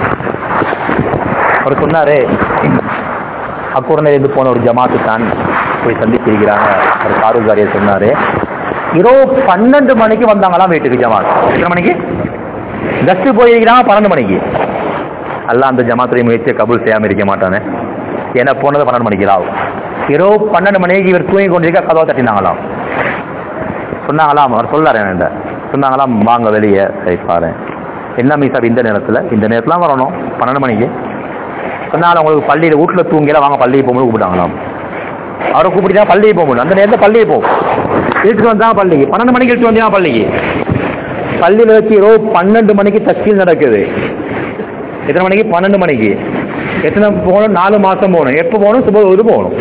அவர் சொன்னாரு அக்குறனிலிருந்து போன ஒரு ஜமாத்து தான் போய் சந்திச்சிருக்கிறாங்க ஒரு காரூர்காரியை சொன்னாரு இரவு பன்னெண்டு மணிக்கு வந்தாங்களாம் வீட்டுக்கு ஜமாத் எத்தனை மணிக்கு கஸ்ட் போயிருக்கிறாங்க பன்னெண்டு மணிக்கு அல்லாஹ் அந்த ஜமாத்துடைய முயற்சியை கபூல் செய்யாம இருக்க மாட்டானே ஏன்னா போனது பன்னெண்டு மணிக்கு ராவு இரவு பன்னெண்டு மணிக்கு இவர் தூங்கி கொண்டிருக்க கதவை தட்டினாங்களாம் சொன்னாங்களாம் அவர் சொல்லாரு என்கிட்ட சொன்னாங்களாம் வாங்க வெளியே சரி பாரு என்ன மீசாப் இந்த நேரத்தில் இந்த நேரத்துல வரணும் பன்னெண்டு மணிக்கு சொன்னாலும் உங்களுக்கு பள்ளியில் வீட்டில் தூங்கல வாங்க பள்ளிக்கு போகும்போது கூப்பிட்டாங்களாம் அவரை கூப்பிட்டு பள்ளிக்கு போக முடியும் அந்த நேரத்தில் பள்ளிக்கு போகும் வீட்டுக்கு வந்தாங்க பள்ளிக்கு பன்னெண்டு மணிக்கு எடுத்து வந்தா பள்ளிக்கு பள்ளியில் வச்சு இரவு பன்னெண்டு மணிக்கு தஸ்கீல் நடக்குது எத்தனை மணிக்கு பன்னெண்டு மணிக்கு எத்தனை போகணும் நாலு மாசம் போகணும் எப்போ போகணும் சுப ஒரு போகணும்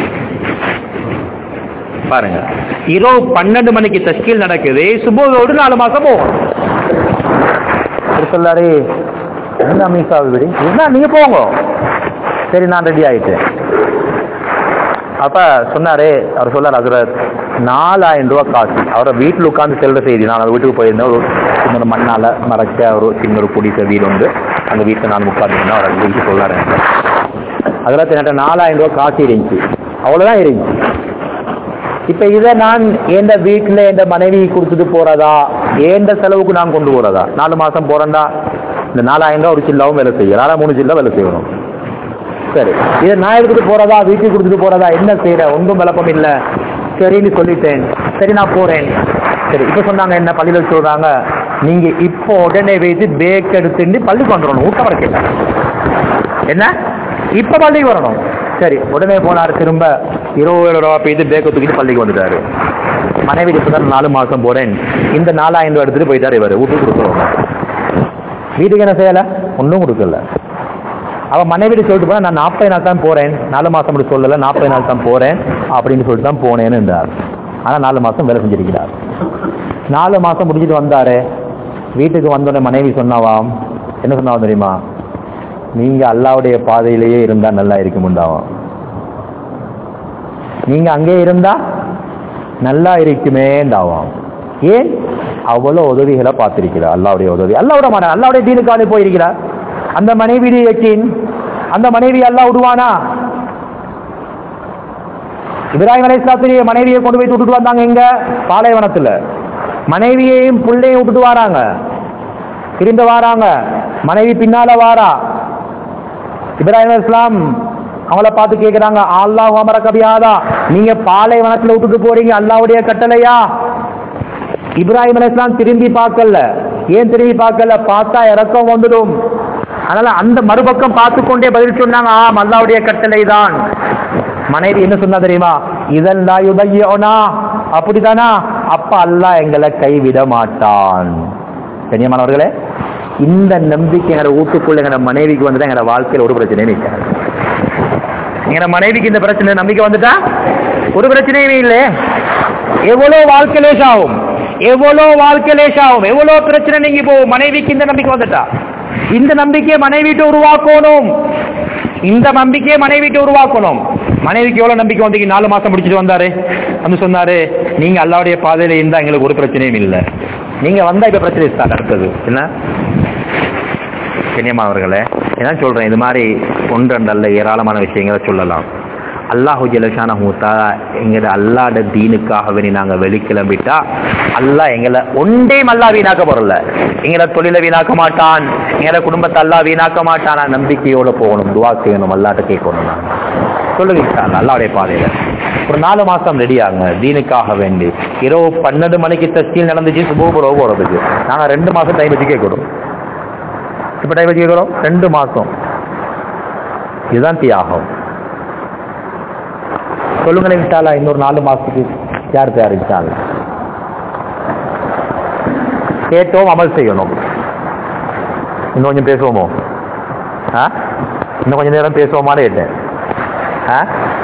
பாருங்க இரவு பன்னெண்டு மணிக்கு தஸ்கீல் நடக்குது சுபோதோடு நாலு மாசம் போகணும் அவர் சொல்லாரு என்ன மீசாவை விடி என்ன நீங்க போங்க சரி நான் ரெடி ஆயிட்டேன் அப்ப சொன்னாரு அவர் சொன்னார் ஹசரத் நாலாயிரம் ரூபாய் காசு அவரை வீட்டில் உட்கார்ந்து செல்ற செய்தி நான் அவர் வீட்டுக்கு போயிருந்தேன் ஒரு சின்ன ஒரு மண்ணால மறைச்ச ஒரு சின்ன ஒரு குடிசை வீடு உண்டு அந்த வீட்டில் நான் உட்காந்துருந்தேன் அவர் வீட்டு சொல்லாரு அதில் என்கிட்ட நாலாயிரம் ரூபாய் காசு இருந்துச்சு அவ்வளோதான் இருந்துச்சு இப்ப இதை நான் எந்த வீட்டுல எந்த மனைவி கொடுத்துட்டு போறதா எந்த செலவுக்கு நான் கொண்டு போறதா நாலு மாசம் போறேன்டா இந்த நாலாயிரம் ரூபாய் ஒரு சில்லாவும் வேலை செய்யும் நாலா மூணு சில்லா வேலை செய்யணும் சரி இதை நான் எடுத்துட்டு போறதா வீட்டுக்கு கொடுத்துட்டு போறதா என்ன செய்யற ஒன்றும் விளப்பம் இல்ல சரின்னு சொல்லிட்டேன் சரி நான் போறேன் சரி இப்ப சொன்னாங்க என்ன பள்ளியில சொல்றாங்க நீங்க இப்போ உடனே வைத்து பேக் எடுத்துட்டு பள்ளிக்கு வந்துடணும் ஊட்ட வரைக்கும் என்ன இப்ப பள்ளிக்கு வரணும் சரி உடனே போனாரு திரும்ப இருபது ரூபா போயிட்டு பேக்கை தூக்கிட்டு பள்ளிக்கு வந்துட்டாரு மனைவி இப்பதான் நாலு மாசம் போறேன் இந்த நாலாயிரம் ரூபா எடுத்துட்டு போயிட்டாரு இவரு வீட்டுக்கு கொடுக்குறோம் வீட்டுக்கு என்ன செய்யல ஒன்றும் கொடுக்கல அவன் மனைவி சொல்லிட்டு போனா நான் நாற்பது நாள் தான் போறேன் நாலு மாசம் அப்படி சொல்லல நாற்பது நாள் தான் போறேன் அப்படின்னு சொல்லிட்டு தான் போனேன்னு இருந்தார் ஆனா நாலு மாசம் வேலை செஞ்சிருக்கிறார் நாலு மாசம் முடிஞ்சிட்டு வந்தாரு வீட்டுக்கு வந்தோடனே மனைவி சொன்னாவாம் என்ன சொன்னாவும் தெரியுமா நீங்க அல்லாவுடைய பாதையிலேயே இருந்தா நல்லா இருக்குமுண்டாவும் நீங்க அங்கே இருந்தா நல்லா இருக்குமேண்டாவும் ஏன் அவ்வளவு உதவிகளை பார்த்திருக்கிறார் அல்லாவுடைய உதவி அல்லாவோட மன அல்லாவுடைய தீனுக்காலே போயிருக்கிறார் அந்த மனைவி யக்கீன் அந்த மனைவி அல்லாஹ் விடுவானா இப்ராஹிம் அலைஹிஸ்ஸலாத்துடைய மனைவியை கொண்டு போய் விட்டுட்டு வந்தாங்க எங்க பாலைவனத்துல மனைவியையும் புள்ளையும் விட்டுட்டு வராங்க திரும்ப வாராங்க மனைவி பின்னால வாரா இப்ராஹிம் இஸ்லாம் அவங்கள பார்த்து கேக்குறாங்க அல்லாஹ் அமர கபியாதா நீங்க பாலைவனத்துல விட்டுட்டு போறீங்க அல்லாவுடைய கட்டளையா இப்ராஹிம் அலைஹிஸ்ஸலாம் திரும்பி பார்க்கல ஏன் திரும்பி பார்க்கல பார்த்தா இறக்கம் வந்துடும் அதனால அந்த மறுபக்கம் பார்த்து கொண்டே பதில் சொன்னாங்க ஆம் அல்லாவுடைய கட்டளை தான் மனைவி என்ன சொன்னா தெரியுமா இதெல்லாம் யுதையோனா அப்படிதானா அப்ப அல்லாஹ் எங்களை கைவிட மாட்டான் கண்ணியமானவர்களே இந்த நம்பிக்கை எங்களோட வீட்டுக்குள்ள எங்களோட மனைவிக்கு வந்துட்டா எங்களோட வாழ்க்கையில ஒரு பிரச்சனையும் இருக்காது எங்களோட மனைவிக்கு இந்த பிரச்சனை நம்பிக்கை வந்துட்டா ஒரு பிரச்சனையுமே இல்லை எவ்வளவு வாழ்க்கை லேஸ் ஆகும் எவ்வளவு வாழ்க்கை லேஸ் ஆகும் எவ்வளவு பிரச்சனை நீங்க இப்போ மனைவிக்கு இந்த நம்பிக்கை வந்துட்டா இந்த நம்பிக்கையை மனைவிட்டு உருவாக்கணும் இந்த நம்பிக்கையை மனைவிட்டு உருவாக்கணும் மனைவிக்கு எவ்வளவு நம்பிக்கை வந்தீங்க நாலு மாசம் முடிச்சிட்டு வந்தாரு வந்து சொன்னாரு நீங்க அல்லாவுடைய பாதையில இருந்தா எங்களுக்கு ஒரு பிரச்சனையும் இல்லை நீங்க வந்தா இப்ப பிரச்சனை ஸ்டார்ட் அடுத்தது என்ன கண்ணியமானவர்களே என்ன சொல்றேன் இது மாதிரி ஒன்றல்ல ஏராளமான விஷயங்களை சொல்லலாம் அல்லாஹு ஜலஷானஹு தாலா எங்கட அல்லாட தீனுக்காக வேண்டி நாங்க வெளிக்கிளம்பிட்டா அல்லாஹ் எங்களை ஒன்றையும் அல்லா வீணாக்க போறல எங்களை தொழிலை வீணாக்க மாட்டான் எங்களை குடும்பத்தை அல்லா வீணாக்க மாட்டான் நான் நம்பிக்கையோட போகணும் துவா செய்யணும் அல்லாட்ட கேட்கணும் நான் சொல்லுங்க அல்லாவுடைய பாதையில ஒரு நாலு மாசம் ரெடி ஆகுங்க தீனுக்காக வேண்டி இரவு பன்னெண்டு மணிக்கு தஸ்கீல் நடந்துச்சு சுபோபுரவு போறதுக்கு நாங்க ரெண்டு மாசம் டைம் வச்சு கேட்கணும் இப்ப டைம் வச்சு கேட்கிறோம் ரெண்டு மாசம் இதுதான் தியாகம் சொல்லுங்களேன் இன்ஷால்லா இன்னொரு நாலு மாசத்துக்கு யார் தயார் இன்ஷால்லா கேட்டோம் அமல் செய்யணும் இன்னும் கொஞ்சம் பேசுவோமோ ஆ இன்னும் கொஞ்சம் நேரம் பேசுவோமான்னு கேட்டேன் ஆ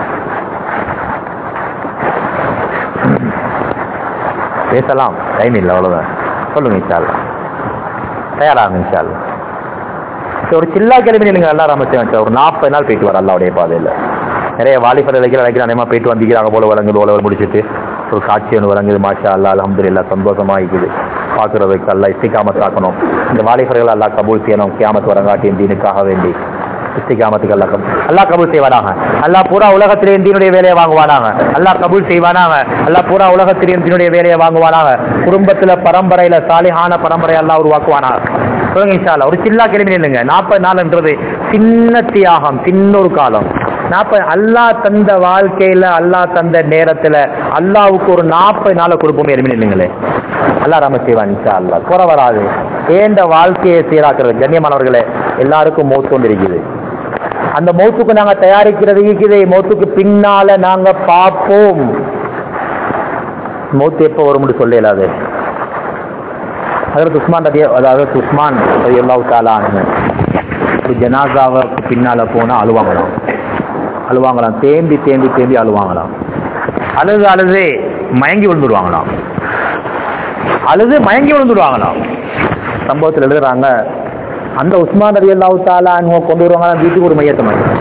பேசலாம் டைம் இல்லை அவ்வளோதான் சொல்லுங்க இன்ஷால்லா தயாராகும் இன்ஷால்லா சரி, ஒரு சில்லா கிளம்பி நீங்க நல்லா ராமச்சேன் ஒரு நாற்பது நாள் போயிட்டு வர அல்லாவுடைய பாதையில் நிறைய வாலிபர் இலைக்கிற நினைக்கிற அநேகமா போயிட்டு வந்திக்கிறாங்க போல வழங்குது போல முடிச்சிட்டு ஒரு காட்சி ஒன்று வழங்குது மாஷா அல்லா அலமதுல்லா சந்தோஷமா இருக்குது பார்க்கறதுக்கு அல்லா இஸ்திகாமத் ஆக்கணும் இந்த வாலிபர்கள் அல்லா கபூல் செய்யணும் கியாமத் வரங்காட்டியும் தீனுக்காக வேண்டி இஸ்திகாமத்துக்கு அல்லா கபூல் அல்லா கபூல் செய்வானாங்க அல்லா பூரா உலகத்திலேயும் தீனுடைய வேலையை வாங்குவானாங்க அல்லா கபூல் செய்வானாங்க அல்லா பூரா உலகத்திலேயும் தீனுடைய வேலையை வாங்குவானாங்க குடும்பத்துல பரம்பரையில சாலிஹான பரம்பரை எல்லாம் உருவாக்குவானாங்க சொல்லுங்க இன்ஷா அல்லாஹ். ஒரு சில்லா கிளம்பி நில்லுங்க நாற்பது நாள்ன்றது சின்ன தியாகம் சின்ன ஒரு காலம் நாற்பது அல்லாஹ் தந்த வாழ்க்கையில அல்லாஹ் தந்த நேரத்துல அல்லாவுக்கு ஒரு நாற்பது நாளை கொடுப்போம் எலும்பி நில்லுங்களே அல்லாஹ் ராம செய்வான் இன்ஷா அல்லாஹ் குறை வராது ஏண்ட வாழ்க்கையை சீராக்குறது கண்ணியமானவர்களே எல்லாருக்கும் மௌத்து கொண்டு இருக்குது அந்த மௌத்துக்கு நாங்க தயாரிக்கிறது இருக்குது மௌத்துக்கு பின்னால நாங்க பார்ப்போம் மௌத்து எப்போ வரும்னு சொல்ல இயலாது அதற்கு உஸ்மான் ரதி அதாவது உஸ்மான் ரதி அல்லாஹ் தாலான்னு ஒரு ஜனாசாவுக்கு பின்னால போனா அழுவாங்களாம் அழுவாங்களாம் தேம்பி தேம்பி தேம்பி அழுவாங்களாம் அழுது அழுது மயங்கி விழுந்துடுவாங்களாம் அழுது மயங்கி விழுந்துடுவாங்களாம் சம்பவத்தில் எழுதுறாங்க அந்த உஸ்மான் ரதி அல்லாஹ் தாலான்னு கொண்டு வருவாங்க வீட்டுக்கு ஒரு மையத்தை மாதிரி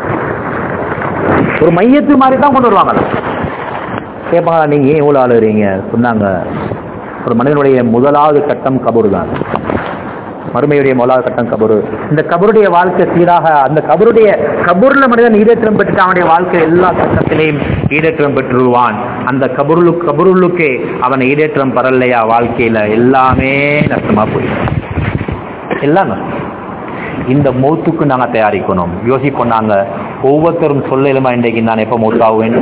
ஒரு மையத்து மாதிரி தான் கொண்டு வருவாங்களாம் கேட்பாங்களா நீங்க ஏன் இவ்வளோ அழுகிறீங்க சொன்னாங்க ஒரு மனிதனுடைய முதலாவது கட்டம் கபரு தான் மறுமையுடைய முதலாவது கட்டம் கபரு இந்த கபருடைய வாழ்க்கை சீராக அந்த கபருடைய கபூர்ல மனிதன் ஈடேற்றம் பெற்று அவனுடைய வாழ்க்கை எல்லா கட்டத்திலையும் ஈடேற்றம் பெற்றுருவான் அந்த கபருளு கபருளுக்கே அவன் ஈடேற்றம் பெறலையா வாழ்க்கையில எல்லாமே நஷ்டமா போயிடும் எல்லாம் நஷ்டம் இந்த மௌத்துக்கு நாங்க தயாரிக்கணும் யோசிப்போம் நாங்க ஒவ்வொருத்தரும் சொல்ல இல்லாம இன்றைக்கு நான் எப்ப மௌத்தாகுவேன்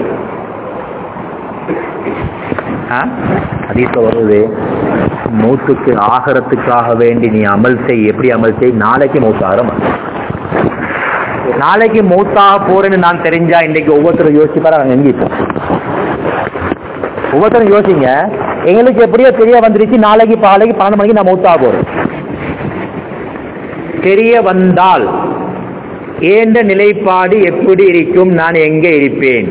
ஹதீஸ்ல வருது மௌத்துக்கு ஆகரத்துக்காக வேண்டி நீ அமல் செய் எப்படி அமல் செய் நாளைக்கு மௌத்தாகிற நாளைக்கு மௌத்தாக போறேன்னு நான் தெரிஞ்சா இன்னைக்கு ஒவ்வொருத்தரும் யோசிப்பாரு அவங்க எங்க இப்போ ஒவ்வொருத்தரும் யோசிங்க எங்களுக்கு எப்படியோ தெரிய வந்துருச்சு நாளைக்கு பாலைக்கு பன்னெண்டு மணிக்கு நான் மௌத்தாக போறேன் தெரிய வந்தால் ஏண்ட நிலைப்பாடு எப்படி இருக்கும் நான் எங்க இருப்பேன்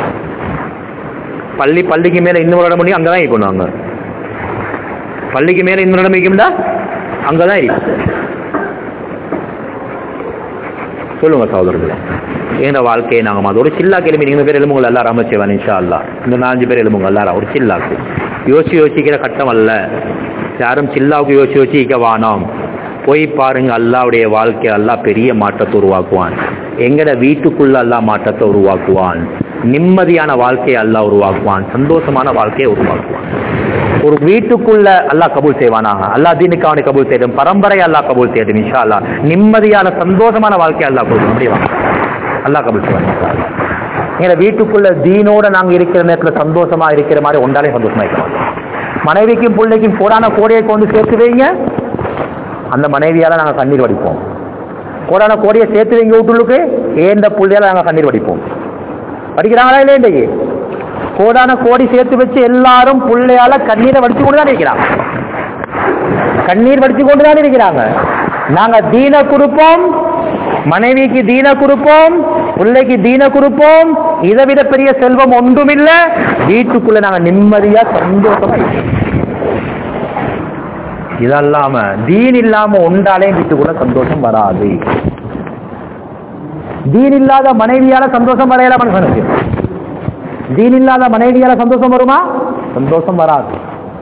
பள்ளி பள்ளிக்கு மேல இன்னொரு இடம் பண்ணி அங்கதான் இருக்கணும் அங்க பள்ளிக்கு மேல இன்னொரு இடம் இருக்கும்டா அங்கதான் இருக்கும் சொல்லுங்க சகோதரர்களே எங்க வாழ்க்கையை நாங்க அது ஒரு சில்லா கிளம்பி நீங்க பேர் எலும்புகள் எல்லாம் அமைச்சவன் இன்ஷா அல்லா இந்த நாலஞ்சு பேர் எலும்புங்க எல்லாரும் ஒரு சில்லாக்கு யோசி யோசிக்கிற கட்டம் அல்ல யாரும் சில்லாவுக்கு யோசி யோசிக்க வானோம் போய் பாருங்க அல்லாவுடைய வாழ்க்கை அல்லாஹ் பெரிய மாற்றத்தை உருவாக்குவான் எங்கட வீட்டுக்குள்ள அல்லாஹ் மாற்றத்தை உருவாக்குவான் நிம்மதியான வாழ்க்கையை அல்லாஹ் உருவாக்குவான் சந்தோஷமான வாழ்க்கையை உருவாக்குவான் ஒரு வீட்டுக்குள்ள அல்லாஹ் கபூல் செய்வானாக அல்லாஹ் தீனுக்கு அவனை கபூல் செய்யட்டும் பரம்பரை அல்லாஹ் கபூல் செய்யட்டும் இன்ஷா அல்லாஹ் நிம்மதியான சந்தோஷமான வாழ்க்கையை அல்லாஹ் கொடுக்கும் அப்படியே வாங்க அல்லாஹ் கபூல் செய்வான் இன்ஷா அல்லாஹ் எங்க வீட்டுக்குள்ள தீனோட நாங்க இருக்கிற நேரத்துல சந்தோஷமா இருக்கிற மாதிரி ஒன்றாலே சந்தோஷமா இருக்க மாட்டோம் மனைவிக்கும் பிள்ளைக்கும் கோடான கோடியை கொண்டு சேர்த்து வைங்க அந்த மனைவியால நாங்க கண்ணீர் வடிப்போம் கோடான கோடியை சேர்த்து வைங்க வீட்டுள்ளுக்கு ஏந்த புள்ளையால நாங்க கண்ணீர் வடிப்போம் வடிக்கிறாங்களா இல்லையா இன்றைக்கு கோடான கோடி சேர்த்து வச்சு எல்லாரும் புள்ளையால கண்ணீரை வடிச்சு கொண்டு தான் இருக்கிறாங்க கண்ணீர் வடிச்சு கொண்டு தான் இருக்கிறாங்க நாங்க தீன கொடுப்போம் மனைவிக்கு தீன கொடுப்போம் பிள்ளைக்கு தீன கொடுப்போம் இதை விட பெரிய செல்வம் ஒன்றுமில்ல வீட்டுக்குள்ள நாங்க நிம்மதியா சந்தோஷமா இருக்கோம் இதல்லாம தீன் இல்லாம உண்டாலே வீட்டுக்குள்ள சந்தோஷம் வராது தீன் இல்லாத மனைவியால சந்தோஷம் வரையல மனுஷனுக்கு தீன் இல்லாத மனைவியால சந்தோஷம் வருமா சந்தோஷம் வராது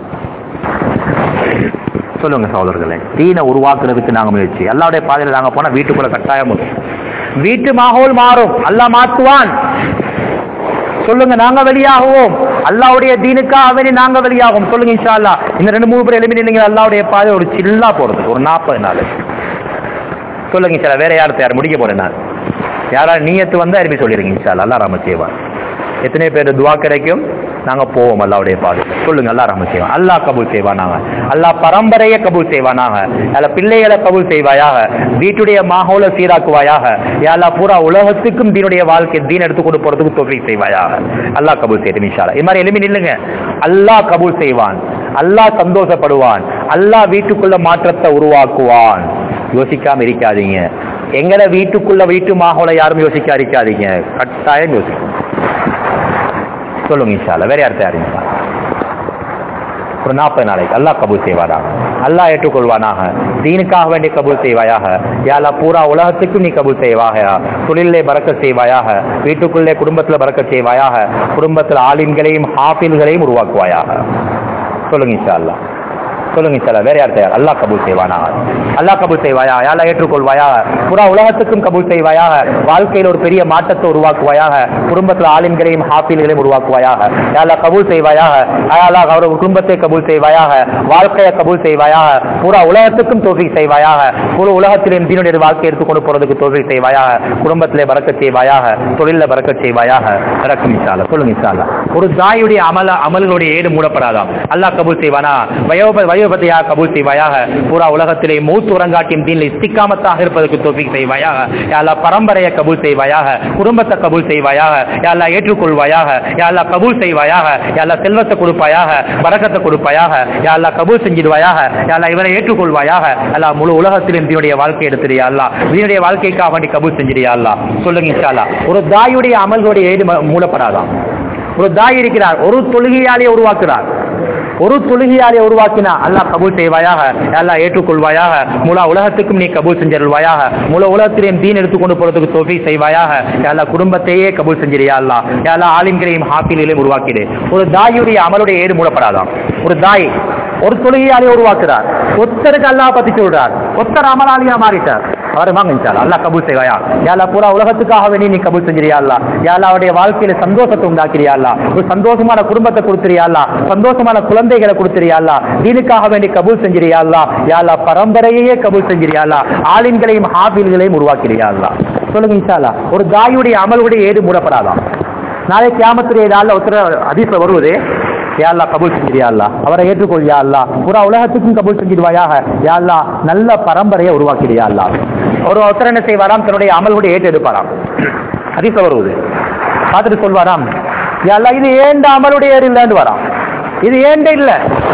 சொல்லுங்க சகோதரர்களே தீனை உருவாக்குறதுக்கு நாங்க முயற்சி அல்லாவுடைய பாதையில நாங்க போனா வீட்டுக்குள்ள கட்டாயம் வரும். வீட்டு மாகோல் மாறும் அல்லாஹ் மாற்றுவான் சொல்லுங்க நாங்க வெளியாகுவோம் அல்லாவுடைய தீனுக்காக வேண்டி நாங்க வெளியாகும் சொல்லுங்க இன்ஷா அல்லாஹ் இந்த ரெண்டு மூணு பேர் எழுப்பி நீங்க அல்லாவுடைய பாதை ஒரு சில்லா போறது ஒரு நாற்பது நாள் சொல்லுங்க சார் வேற யார் யார் முடிக்க போறேன் நான் யாராவது நீயத்து வந்தா எழுப்பி சொல்லிருங்க இன்ஷா அல்லாஹ் அல்லாஹ் ரஹ்மத் செய்வான் எத்தனை பேர் துவா கிடைக்கும் நாங்க போவோம் அல்லாவுடைய பாதை சொல்லுங்க அல்லாஹ் ரஹ்மத் செய்வான் அல்லாஹ் கபூல் செய்வானாங்க அல்லாஹ் பரம்பரையை கபூல் செய்வானாக அல்ல பிள்ளைகளை கபூல் செய்வாயாக வீட்டுடைய மாகோல சீராக்குவாயாக யாழ்லா பூரா உலகத்துக்கும் தீனுடைய வாழ்க்கை தீன் எடுத்து கொண்டு போறதுக்கு தொகை செய்வாயாக அல்லாஹ் கபூல் செய்யும் இன்ஷா அல்லாஹ். இது மாதிரி எளிமை நில்லுங்க அல்லாஹ் கபூல் செய்வான் அல்லாஹ் சந்தோஷப்படுவான் அல்லாஹ் வீட்டுக்குள்ள மாற்றத்தை உருவாக்குவான் யோசிக்காம இருக்காதீங்க எங்கட வீட்டுக்குள்ள வீட்டு மாகோல யாரும் யோசிக்க இருக்காதீங்க கட்டாயம் யோசிக்கும் சொல்லுங்க இன்ஷா அல்லாஹ். வேற யார் தயார் இன்ஷா அல்லாஹ். ஒரு நாற்பது நாளைக்கு அல்லாஹ் கபூல் செய்வாராக அல்லாஹ் ஏற்றுக்கொள்வானாக தீனுக்காக வேண்டி கபூல் செய்வாயாக யாலா பூரா உலகத்துக்கும் நீ கபூல் செய்வாயா தொழிலே பறக்க செய்வாயாக வீட்டுக்குள்ளே குடும்பத்துல பறக்க செய்வாயாக குடும்பத்தில் ஆலிம்களையும் ஹாஃபில்களையும் உருவாக்குவாயாக சொல்லுங்க இன்ஷா அல்லாஹ் சொல்லுங்க சார் வேற யார் தயார் அல்லாஹ் கபூல் செய்வானா அல்லாஹ் கபூல் செய்வாயா யாரா ஏற்றுக்கொள்வாயா புறா உலகத்துக்கும் கபூல் செய்வாயாக வாழ்க்கையில் ஒரு பெரிய மாற்றத்தை உருவாக்குவாயாக குடும்பத்தில் ஆலிம்களையும் ஹாஃபில்களையும் உருவாக்குவாயாக யாரா கபூல் செய்வாயாக யாரா அவர் குடும்பத்தை கபூல் செய்வாயாக வாழ்க்கையை கபூல் செய்வாயாக புறா உலகத்துக்கும் தோல்வி செய்வாயாக புற உலகத்திலும் தீனுடைய வாழ்க்கை எடுத்துக்கொண்டு போறதுக்கு தோல்வி செய்வாயாக குடும்பத்திலே பறக்க செய்வாயாக தொழில பறக்க செய்வாயாக பறக்கும் இன்ஷால்லா சொல்லுங்க இன்ஷால்லா ஒரு தாயுடைய அமல அமல்களுடைய ஏடு மூடப்படாதாம் அல்லாஹ் கபூல் செய்வானா வயோப வயோபதியா கபூல் செய்வாயாக பூரா உலகத்திலே மூத்து உறங்காட்டியும் தீனில் இஸ்திக்காமத்தாக இருப்பதற்கு தோஃபிக் செய்வாயாக யாழ்லா பரம்பரையை கபூல் செய்வாயாக குடும்பத்தை கபூல் செய்வாயாக யாழ்லா ஏற்றுக்கொள்வாயாக யாழ்லா கபூல் செய்வாயாக யாழ்லா செல்வத்தை கொடுப்பாயாக பரக்கத்தை கொடுப்பாயாக யாழ்லா கபூல் செஞ்சிடுவாயாக யாழ்லா இவரை ஏற்றுக்கொள்வாயாக அல்லா முழு உலகத்திலும் தீனுடைய வாழ்க்கை எடுத்துறியா அல்லா தீனுடைய வாழ்க்கைக்காக வேண்டி கபூல் செஞ்சிடியா அல்லா சொல்லுங்க இன்ஷா அல்லாஹ். ஒரு தாயுடைய அமல்களுடைய ஏடு ம- மூடப்படாதாம் ஒரு தாய் இருக்கிறார் ஒரு தொழுகையாலே உருவாக்குறார் ஒரு தொழுகையாலே உருவாக்கினா அல்லாஹ் கபூல் செய்வாயாக அல்லாஹ் ஏற்றுக்கொள்வாயாக முழு உலகத்துக்கும் நீ கபூல் செஞ்சிருவாயாக முழு உலகத்திலையும் தீன் எடுத்துக்கொண்டு போறதுக்கு தோஃபி செய்வாயாக அல்லாஹ் குடும்பத்தையே கபூல் செஞ்சிரியா அல்லா அல்லாஹ் ஆலிம்களையும் ஹாஃபிலையும் உருவாக்கிடு ஒரு தாயுடைய அமலுடைய ஏடு மூடப்படாதாம் ஒரு தாய் ஒரு தொழுகையாலே உருவாக்குறார் ஒத்தருக்கு அல்லாஹ் பத்தி சொல்றார் ஒத்தர் அமலாளியா மாறிட்டார் அவர் வாங்க இன்ஷால்லா அல்லாஹ் கபூல் செய்வாயா யாலா பூரா உலகத்துக்காக வேண்டி நீ கபூல் செஞ்சிரியா அல்லா யாலா அவருடைய வாழ்க்கையில சந்தோஷத்தை உண்டாக்கிறியா அல்லா ஒரு சந்தோஷமான குடும்பத்தை கொடுத்துறியா அல்லா சந்தோஷமான குழந்தைகளை கொடுத்துறியா அல்லா தீனுக்காக வேண்டி கபூல் செஞ்சிரியா அல்லா யாலா பரம்பரையே கபூல் செஞ்சிரியா அல்லா ஆலிம்களையும் ஹாபில்களையும் உருவாக்கிறியா அல்லா சொல்லுங்க இன்ஷால்லா ஒரு தாயுடைய அமலுடைய ஏடு மூடப்படாதாம் நாளை கியாமத்துடைய நாளில் ஒருத்தர் அதிசல வருவது யா அல்லாஹ் கபூல் செஞ்சிரியா அல்லா அவரை ஏற்றுக்கொள் யா அல்லா புறா உலகத்துக்கும் கபூல் செஞ்சிருவாயாக யா அல்லா நல்ல பரம்பரையை உருவாக்கிறியா அல்லா ஒரு ஒருத்தர் என்ன செய்வாராம் தன்னுடைய அமலுடைய ஏற்று எடுப்பாராம் அதிசல வருவது பார்த்துட்டு சொல்வாராம் யா அல்லா இது ஏண்ட அமலுடைய ஏறு இல்லைன்னு வராம் இது ஏண்ட இல்ல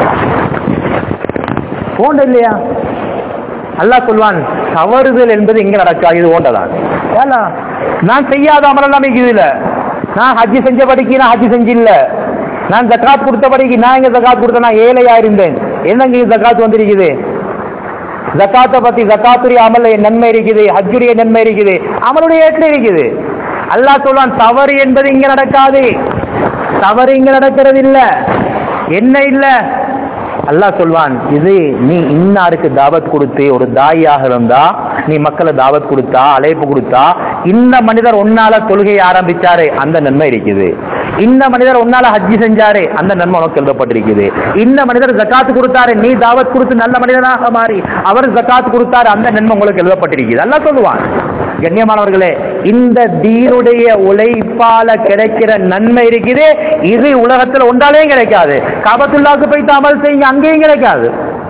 போண்ட இல்லையா அல்லாஹ் சொல்வான் தவறுதல் என்பது எங்க நடக்கா இது ஓண்டதான் ஏலா நான் செய்யாத அமலெல்லாம் இது இல்ல நான் ஹஜ்ஜி செஞ்சபடிக்கு நான் ஹஜ்ஜி செஞ்சில்ல நான் ஜக்காத் கொடுத்தபடிக்கு நான் எங்க ஜக்காத் கொடுத்த நான் ஏழையா இருந்தேன் என்னங்க இது ஜக்காத் வந்திருக்குது ஜக்காத்தை பத்தி ஜக்காத்துடைய அமல நன்மை இருக்குது ஹஜ்ஜுடைய நன்மை இருக்குது அமலுடைய ஏற்று இருக்குது அல்லாஹ் சொல்வான் தவறு என்பது இங்க நடக்காது தவறு இங்க நடக்கிறது இல்ல என்ன இல்ல அல்லாஹ் சொல்வான் இது நீ இன்னாருக்கு தாவத் கொடுத்து ஒரு தாயாக இருந்தா நீ மக்களை தாவத் கொடுத்தா அழைப்பு கொடுத்தா இந்த மனிதர் உன்னால தொழுகையை ஆரம்பிச்சாரு அந்த நன்மை இருக்குது இந்த மனிதர் உன்னால ஹஜ்ஜி செஞ்சாரு அந்த நன்மை உனக்கு எழுதப்பட்டிருக்குது இந்த மனிதர் ஜக்காத் கொடுத்தாரு நீ தாவத் கொடுத்து நல்ல மனிதனாக மாறி அவர் ஜக்காத் கொடுத்தாரு அந்த நன்மை உங்களுக்கு எழுதப்பட்டிருக்குது அல்லாஹ் சொல்லுவான் கண்ணியமானவர்களே இந்த தீனுடைய உழைப்பால கிடைக்கிற நன்மை இருக்குது இது உலகத்துல ஒன்றாலேயும் கிடைக்காது காபத்துல்லாக்கு போய் அமல் செய்யுங்க அங்கேயும் கிடைக்காது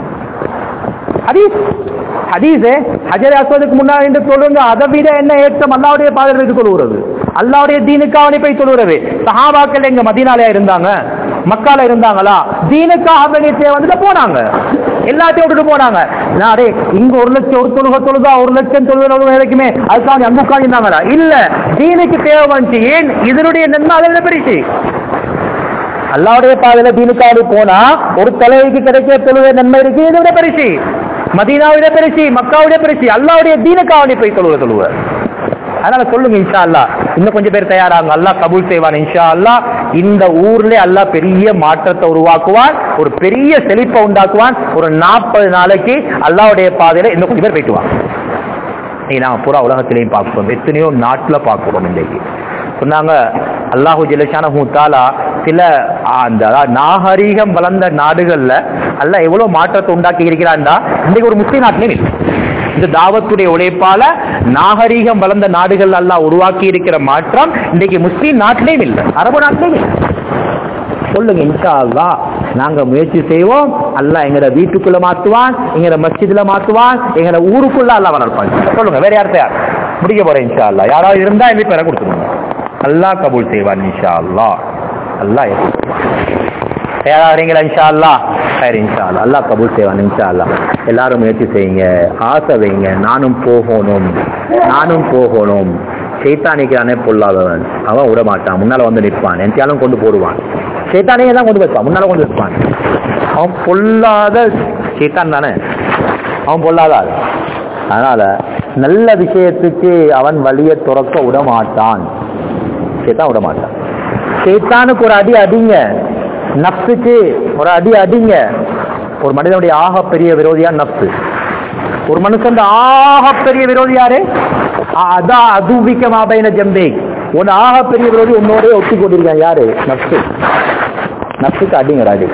ஹதீஸ் ஹதீஸே ஹஜர் அஸ்வதுக்கு முன்னாடி என்று சொல்லுங்க அதை விட என்ன ஏற்றம் அல்லாவுடைய பாதத்துக்கு தொழுகிறது அல்லாவுடைய தீனுக்காக போய் தொழுகிறது சஹாபாக்கள் எங்க மதீனால இருந்தாங்க மக்கால இருந்தாங்களா தீனுக்காக வேண்டிய வந்துட்டு போனாங்க எல்லாத்தையும் விட்டுட்டு போனாங்க நான் டேய், இங்க ஒரு லட்சம் ஒரு தொழுக தொழுதா ஒரு லட்சம் தொழுக வரைக்குமே அதுக்காக அங்க உட்காந்துருந்தாங்களா இல்ல தீனுக்கு தேவை வந்துச்சு ஏன் இதனுடைய நன்மை அதில் பெருசு அல்லாவுடைய பாதையில தீனுக்காக போனா ஒரு தலைவிக்கு கிடைக்கிற தொழுகை நன்மை இருக்கு இதை விட பெருசு மதீனாவிட பெருசு மக்காவுடைய பெருசு அல்லாவுடைய தீனுக்காக போய் தொழுவ தொழுவ அதனால சொல்லுங்க இன்ஷா அல்லாஹ் இன்னும் கொஞ்சம் பேர் தயாராங்க அல்லாஹ் கபூல் செய்வான் இன்ஷா அல்லாஹ் இந்த ஊர்ல அல்லாஹ் பெரிய மாற்றத்தை உருவாக்குவான் ஒரு பெரிய செழிப்பை உண்டாக்குவான் ஒரு நாற்பது நாளைக்கு அல்லாவுடைய பாதையில இன்னும் கொஞ்சம் பேர் போயிட்டு வாங்க இன்னைக்கு நாம பூரா உலகத்திலையும் பார்க்கிறோம் எத்தனையோ நாட்டுல பார்க்கிறோம் இன்றைக்கு சொன்னாங்க அல்லாஹு ஜெலஷானஹு தாலா சில அந்த அதாவது நாகரீகம் வளர்ந்த நாடுகள்ல அல்லாஹ் எவ்வளவு மாற்றத்தை உண்டாக்கி இருக்கிறான்டா இன்றைக்கு ஒரு முஸ்லீம் நாட்டிலையும் இல்லை இந்த தாவத்துடைய உழைப்பால நாகரீகம் வளர்ந்த நாடுகள் அல்லாஹ் உருவாக்கி இருக்கிற மாற்றம் இன்றைக்கு முஸ்லீம் நாட்டிலையும் இல்லை அரபு நாட்டிலையும் இல்லை சொல்லுங்க இன்ஷா அல்லாஹ் நாங்க முயற்சி செய்வோம் அல்லாஹ் எங்கட வீட்டுக்குள்ள மாத்துவான் எங்கட மஸ்ஜிதுல மாத்துவான் எங்கட ஊருக்குள்ள அல்லாஹ் வளர்ப்பான் சொல்லுங்க வேற யார் யார் முடிக்க போறேன் இன்ஷா அல்லாஹ் யாராவது இருந்தா எங்க பேரை கொடுத்துருங்க அல்லாஹ் கபூல் செய்வான் இன்ஷா அல்லாஹ் அல்லாஹ் தயாராகிறீங்களா இன்ஷா அல்லாஹ் சரி இன்ஷா அல்லாஹ் அல்லாஹ் கபூல் செய்வான் இன்ஷா அல்லாஹ் எல்லாரும் முயற்சி செய்யுங்க ஆசை வைங்க நானும் போகணும் நானும் போகணும் சைத்தானிக்கிறானே பொல்லாதவன் அவன் விட மாட்டான் முன்னால வந்து நிற்பான் எந்தாலும் கொண்டு போடுவான் சைத்தானியே தான் கொண்டு வைப்பான் முன்னால கொண்டு வைப்பான் அவன் பொல்லாத சைத்தான் தானே அவன் பொல்லாத ஆள். அதனால நல்ல விஷயத்துக்கு அவன் வழியை துறக்க விட மாட்டான் சைத்தான் விட மாட்டான் சைத்தானுக்கு ஒரு அடி அடிங்க நப்சுக்கு ஒரு அடி அடிங்க ஒரு மனிதனுடைய ஆகப்பெரிய விரோதியா நப்சு ஒரு மனுஷன் ஆகப்பெரிய விரோதி யாரு அதான் அதுவிக்க மாபைன ஜம்பே உன் ஆகப்பெரிய விரோதி உன்னோடே ஒட்டி கொண்டிருக்கான் யாரு நப்சு நப்சுக்கு அடிங்க அடி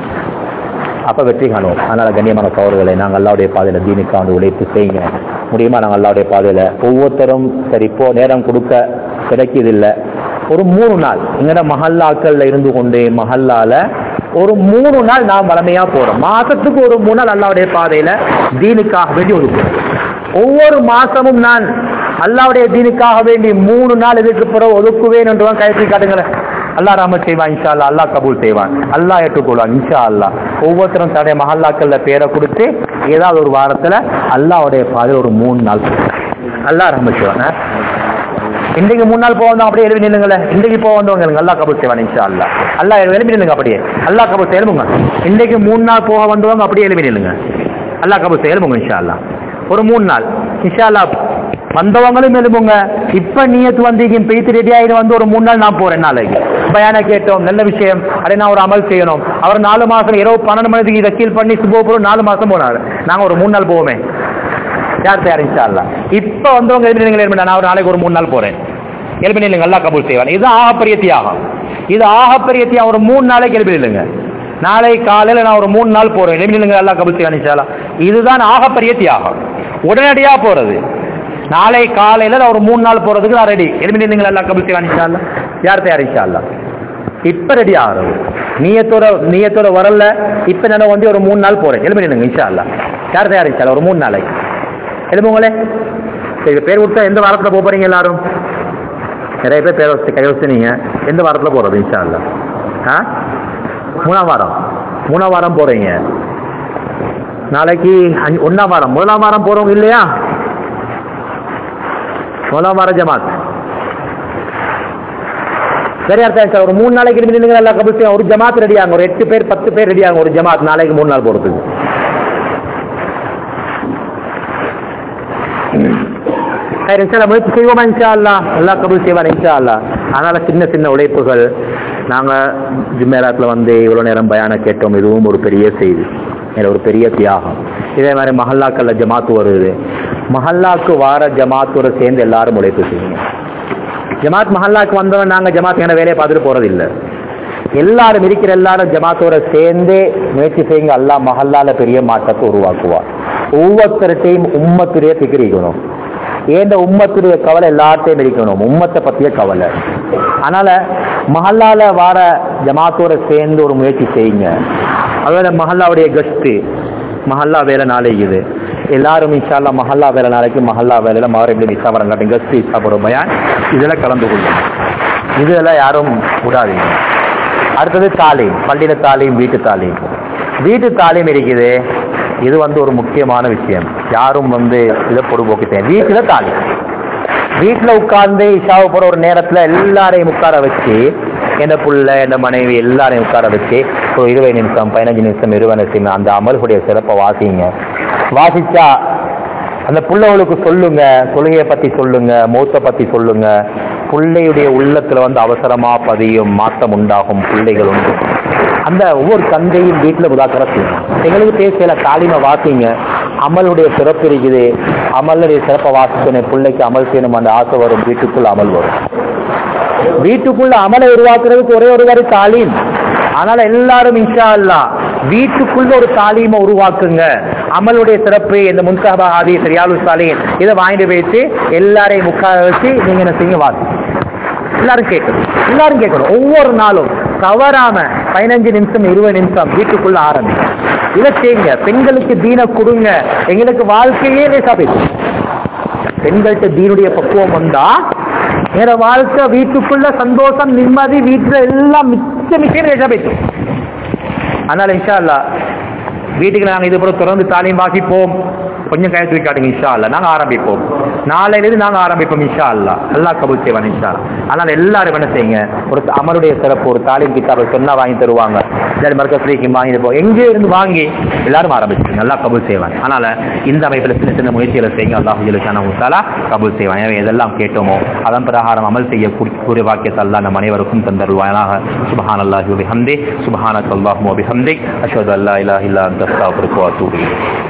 அப்ப வெற்றி காணுவோம் அதனால கண்ணியமான சோழர்களை நாங்கள் அல்லாவுடைய பாதையில தீனுக்கு வந்து உழைப்பு செய்யுங்க முடியுமா நாங்கள் அல்லாவுடைய பாதையில ஒவ்வொருத்தரும் சரி இப்போ நேரம் கொடுக்க கிடைக்குதில்லை ஒரு மூணு நாள் எங்கட மஹல்லாக்கள்ல இருந்து கொண்டு மஹல்லால ஒரு மூணு நாள் நான் வளமையா போறோம் மாசத்துக்கு ஒரு மூணு நாள் அல்லாவுடைய பாதையில தீனுக்காக வேண்டி ஒதுக்குறோம் ஒவ்வொரு மாசமும் நான் அல்லாவுடைய தீனுக்காக வேண்டி மூணு நாள் இதுக்கு பிறகு ஒதுக்குவேன் என்றுதான் கைப்பற்றி காட்டுங்களேன் அல்லாஹ் ராம செய்வான் இன்ஷா அல்லா அல்லாஹ் கபூல் செய்வான் அல்லாஹ் ஏற்றுக்கொள்வான் இன்ஷா அல்லாஹ் ஒவ்வொருத்தரும் தன்னுடைய மஹல்லாக்கள்ல பேரை கொடுத்து ஏதாவது ஒரு வாரத்துல அல்லாஹ்வுடைய பாதையில் ஒரு மூணு நாள் அல்லாஹ் ரஹ்ம செய்வான் ஆ? இன்றைக்கு மூணு நாள் போக வந்தோம் அப்படியே எழுதி நில்லுங்களேன் இன்றைக்கு போக வந்தவங்க அல்லாஹ் கபூல் செய்வான் இன்ஷா அல்லாஹ் அல்லாஹ் எழுப்பி நில்லுங்க அப்படியே அல்லாஹ் கபூல் செய்ய எழுப்புங்க இன்றைக்கு மூணு நாள் போக வந்தவங்க அப்படியே எழுப்பி நில்லுங்க அல்லாஹ் கபூல் செய்ய எழுப்புங்க இன்ஷா அல்லாஹ் ஒரு மூணு நாள் இன்ஷா அல்லாஹ் வந்தவங்களும் எழுப்புங்க இப்ப நீயத்து வந்தீங்க பெய்த்து ரெடி ஆகிட்டு வந்து ஒரு மூணு நாள் நான் போறேன் நாளைக்கு பயான கேட்டோம் நல்ல விஷயம் அடே நான் ஒரு அமல் செய்யணும் அவர் நாலு மாசம் இரவு பன்னெண்டு மணிக்கு இதை கீழ் பண்ணி சுபோபுரம் நாலு மாசம் போனாரு நாங்க ஒரு மூணு நாள் போவோமே யார் தயார் இன்ஷா அல்லாஹ் இப்ப வந்தவங்க எழுப்பி நீங்க எழுப்பி நான் ஒரு நாளைக்கு ஒரு மூணு நாள் போறேன் எழுப்பி நீங்க அல்லாஹ் கபூல் செய்வான் இது ஆகப்பெரிய தியாகம் இது ஆகப்பெரிய தியாகம் ஒரு மூணு நாளைக்கு எழுப்பி நில்லுங்க நாளை காலையில நான் ஒரு மூணு நாள் போறேன் எழுப்பி நில்லுங்க அல்லாஹ் கபூல் செய்வான் இன்ஷா அல்லாஹ் இதுதான் ஆகப்பெரிய தியாகம் உடனடியா போறது நாளை காலையில நான் ஒரு மூணு நாள் போறதுக்கு நான் ரெடி எழுப்பி நில்லுங்க அல்லாஹ் கபூல் செய்வான் இன்ஷா அல்லாஹ் யார் தயார் இன்ஷா அல்லாஹ் இப்ப ரெடி ஆகிறது நீயத்தோட நீயத்தோட வரல இப்ப நான் வந்து ஒரு மூணு நாள் போறேன் எழுப்பி நில்லுங்க இன்ஷா அல்லாஹ் யார் தயார் இன்ஷா அல்லாஹ் ஒரு மூணு நாளைக்கு எழுப்புங்களே சரி பேர் கொடுத்தா எந்த வாரத்தில் போக போறீங்க எல்லாரும் நிறைய பேர் பேர் வச்சு கை வச்சு நீங்க எந்த வாரத்தில் போறது இன்ஷா அல்லா ஆ மூணாம் வாரம் மூணாம் வாரம் போறீங்க நாளைக்கு அஞ்சு- ஒண்ணாம் வாரம் முதலாம் வாரம் போறவங்க இல்லையா முதலாம் வாரம் ஜமாத் சரி அர்த்தம் சார் ஒரு மூணு நாளைக்கு இருந்து நீங்க எல்லாம் கபல் செய்யும். ஒரு ஜமாத் ரெடி ஆகும் ஒரு எட்டு பேர் பத்து பேர் ரெடி ஆகும் ஒரு ஜமாத் நாளைக்கு மூணு நாள் போறதுக்கு சரி இன்ஷா முயற்சி செய்வோமா இன்ஷா அல்லா எல்லாம் கபூல் செய்வான் இன்ஷா அல்லா அதனால சின்ன சின்ன உழைப்புகள் நாங்க ஜுமேராத்தில் வந்து இவ்வளவு நேரம் பயான கேட்டோம் இதுவும் ஒரு பெரிய செய்தி இது ஒரு பெரிய தியாகம் இதே மாதிரி மஹல்லாக்கள்ல ஜமாத்து வருது மஹல்லாக்கு வார ஜமாத்தோட சேர்ந்து எல்லாரும் உழைப்பு செய்யுங்க ஜமாத் மஹல்லாக்கு வந்தவன் நாங்க ஜமாத் என வேலையை பார்த்துட்டு போறது இல்ல எல்லாரும் இருக்கிற எல்லாரும் ஜமாத்தோட சேர்ந்தே முயற்சி செய்யுங்க அல்லாஹ் மஹல்லால பெரிய மாற்றத்தை உருவாக்குவார் ஒவ்வொருத்தர்கிட்டையும் உம்மத்துடைய திக்கிரிக்கணும் ஏந்த உம்மத்துடைய கவலை எல்லாத்தையும் இருக்கணும் உம்மத்தை பத்திய கவலை அதனால மஹல்லால வார ஜமாத்தோட சேர்ந்து ஒரு முயற்சி செய்யுங்க அதோட மஹல்லாவுடைய கஸ்து மஹல்லா வேலை நாளைக்குது எல்லாரும் இன்ஷால்லா மஹல்லா வேலை நாளைக்கு மஹல்லா வேலையில மகரபில் இசா வரங்காட்டி கஸ்து இசா போகிற பயான் இதில் கலந்து கொள்ளும் இதெல்லாம் யாரும் விடாதீங்க அடுத்தது தாலீம் பள்ளியில தாலீம் வீட்டு தாலீம் வீட்டு தாலீம் இருக்குது இது வந்து ஒரு முக்கியமான விஷயம் யாரும் வந்து இதை பொடுபோக்கு செய்ய வீட்டுல தாலீம் வீட்டுல உட்கார்ந்து இஷாவை போற ஒரு நேரத்துல எல்லாரையும் உட்கார வச்சு எந்த புள்ள எந்த மனைவி எல்லாரையும் உட்கார வச்சு ஒரு இருபது நிமிஷம் பதினஞ்சு நிமிஷம் இருபது நிமிஷம் அந்த அமல்களுடைய சிறப்பை வாசிங்க வாசிச்சா அந்த புள்ளவளுக்கு சொல்லுங்க தொழுகையை பத்தி சொல்லுங்க மௌத்த பத்தி சொல்லுங்க பிள்ளையுடைய உள்ளத்துல வந்து அவசரமா பதியும் மாற்றம் உண்டாகும் பிள்ளைகள் உண்டு அந்த ஒவ்வொரு தந்தையும் வீட்டுல உதாக்கர செய்யணும் எங்களுக்கு பேசல தாலிமை வாசிங்க அமலுடைய சிறப்பு இருக்குது அமலுடைய சிறப்பை வாசிக்கணும் பிள்ளைக்கு அமல் செய்யணும் அந்த ஆசை வரும் வீட்டுக்குள்ள அமல் வரும் வீட்டுக்குள்ள அமலை உருவாக்குறதுக்கு ஒரே ஒரு வரி தாலீம் அதனால எல்லாரும் இன்ஷா அல்லா வீட்டுக்குள்ள ஒரு தாலீமை உருவாக்குங்க அமலுடைய சிறப்பு இந்த முன்சாபா ஆதி சரியாலு சாலின் இதை வாங்கிட்டு போயிட்டு எல்லாரையும் உட்கார வச்சு நீங்க என்ன செய்யுங்க வாசி எல்லாரும் கேட்கணும் எல்லாரும் கேட்கணும் ஒவ்வொரு நாளும் தவறாம பதினஞ்சு நிமிஷம் இருபது நிமிஷம் வீட்டுக்குள்ள ஆரம்பிங்க இதை செய்யுங்க பெண்களுக்கு தீன கொடுங்க எங்களுக்கு வாழ்க்கையே லேசா பேசும் பெண்கள்கிட்ட தீனுடைய பக்குவம் வந்தா வேற வாழ்க்கை வீட்டுக்குள்ள சந்தோஷம் நிம்மதி வீட்டுல எல்லாம் மிச்ச மிச்சம் லேசா பேசும் அதனால இன்ஷா அல்லா வீட்டுக்கு நாங்கள் இது போல தொடர்ந்து தாலியும் வாசிப்போம் கொஞ்சம் கயத்து காட்டுங்க இன்ஷா அல்லா நாங்கள் ஆரம்பிப்போம் நாளையிலிருந்து நாங்கள் ஆரம்பிப்போம் இன்ஷா அல்லா அல்லா கபூல் செய்வான் இன்ஷா அல்லா. அதனால எல்லாரும் என்ன செய்யுங்க ஒரு அமருடைய சிறப்பு ஒரு தாலிம் கிதாபை சொன்னா வாங்கி தருவாங்க இல்லாட்டி மர்க்கஸ்ரீக்கு வாங்கி போ எங்கே இருந்து வாங்கி எல்லாரும் ஆரம்பிச்சிருங்க நல்லா கபூல் செய்வான் அதனால இந்த அமைப்பில் சின்ன சின்ன முயற்சிகளை செய்யுங்க அல்லாஹு ஜலுசான முத்தாலா கபூல் செய்வான் எனவே எதெல்லாம் கேட்டோமோ அதன் பிரகாரம் அமல் செய்ய கூடிய வாக்கியத்தை அல்லா நம் அனைவருக்கும் தந்தருவானாக சுபஹான் அல்லாஹி வபிஹம்தி சுபஹானக் அல்லாஹு வபிஹம்தி அஷ்ஹது அல்லா இலாஹ இல்லா அன்த அஸ்தக்ஃபிருக்க வ அத்தூபு இலைக்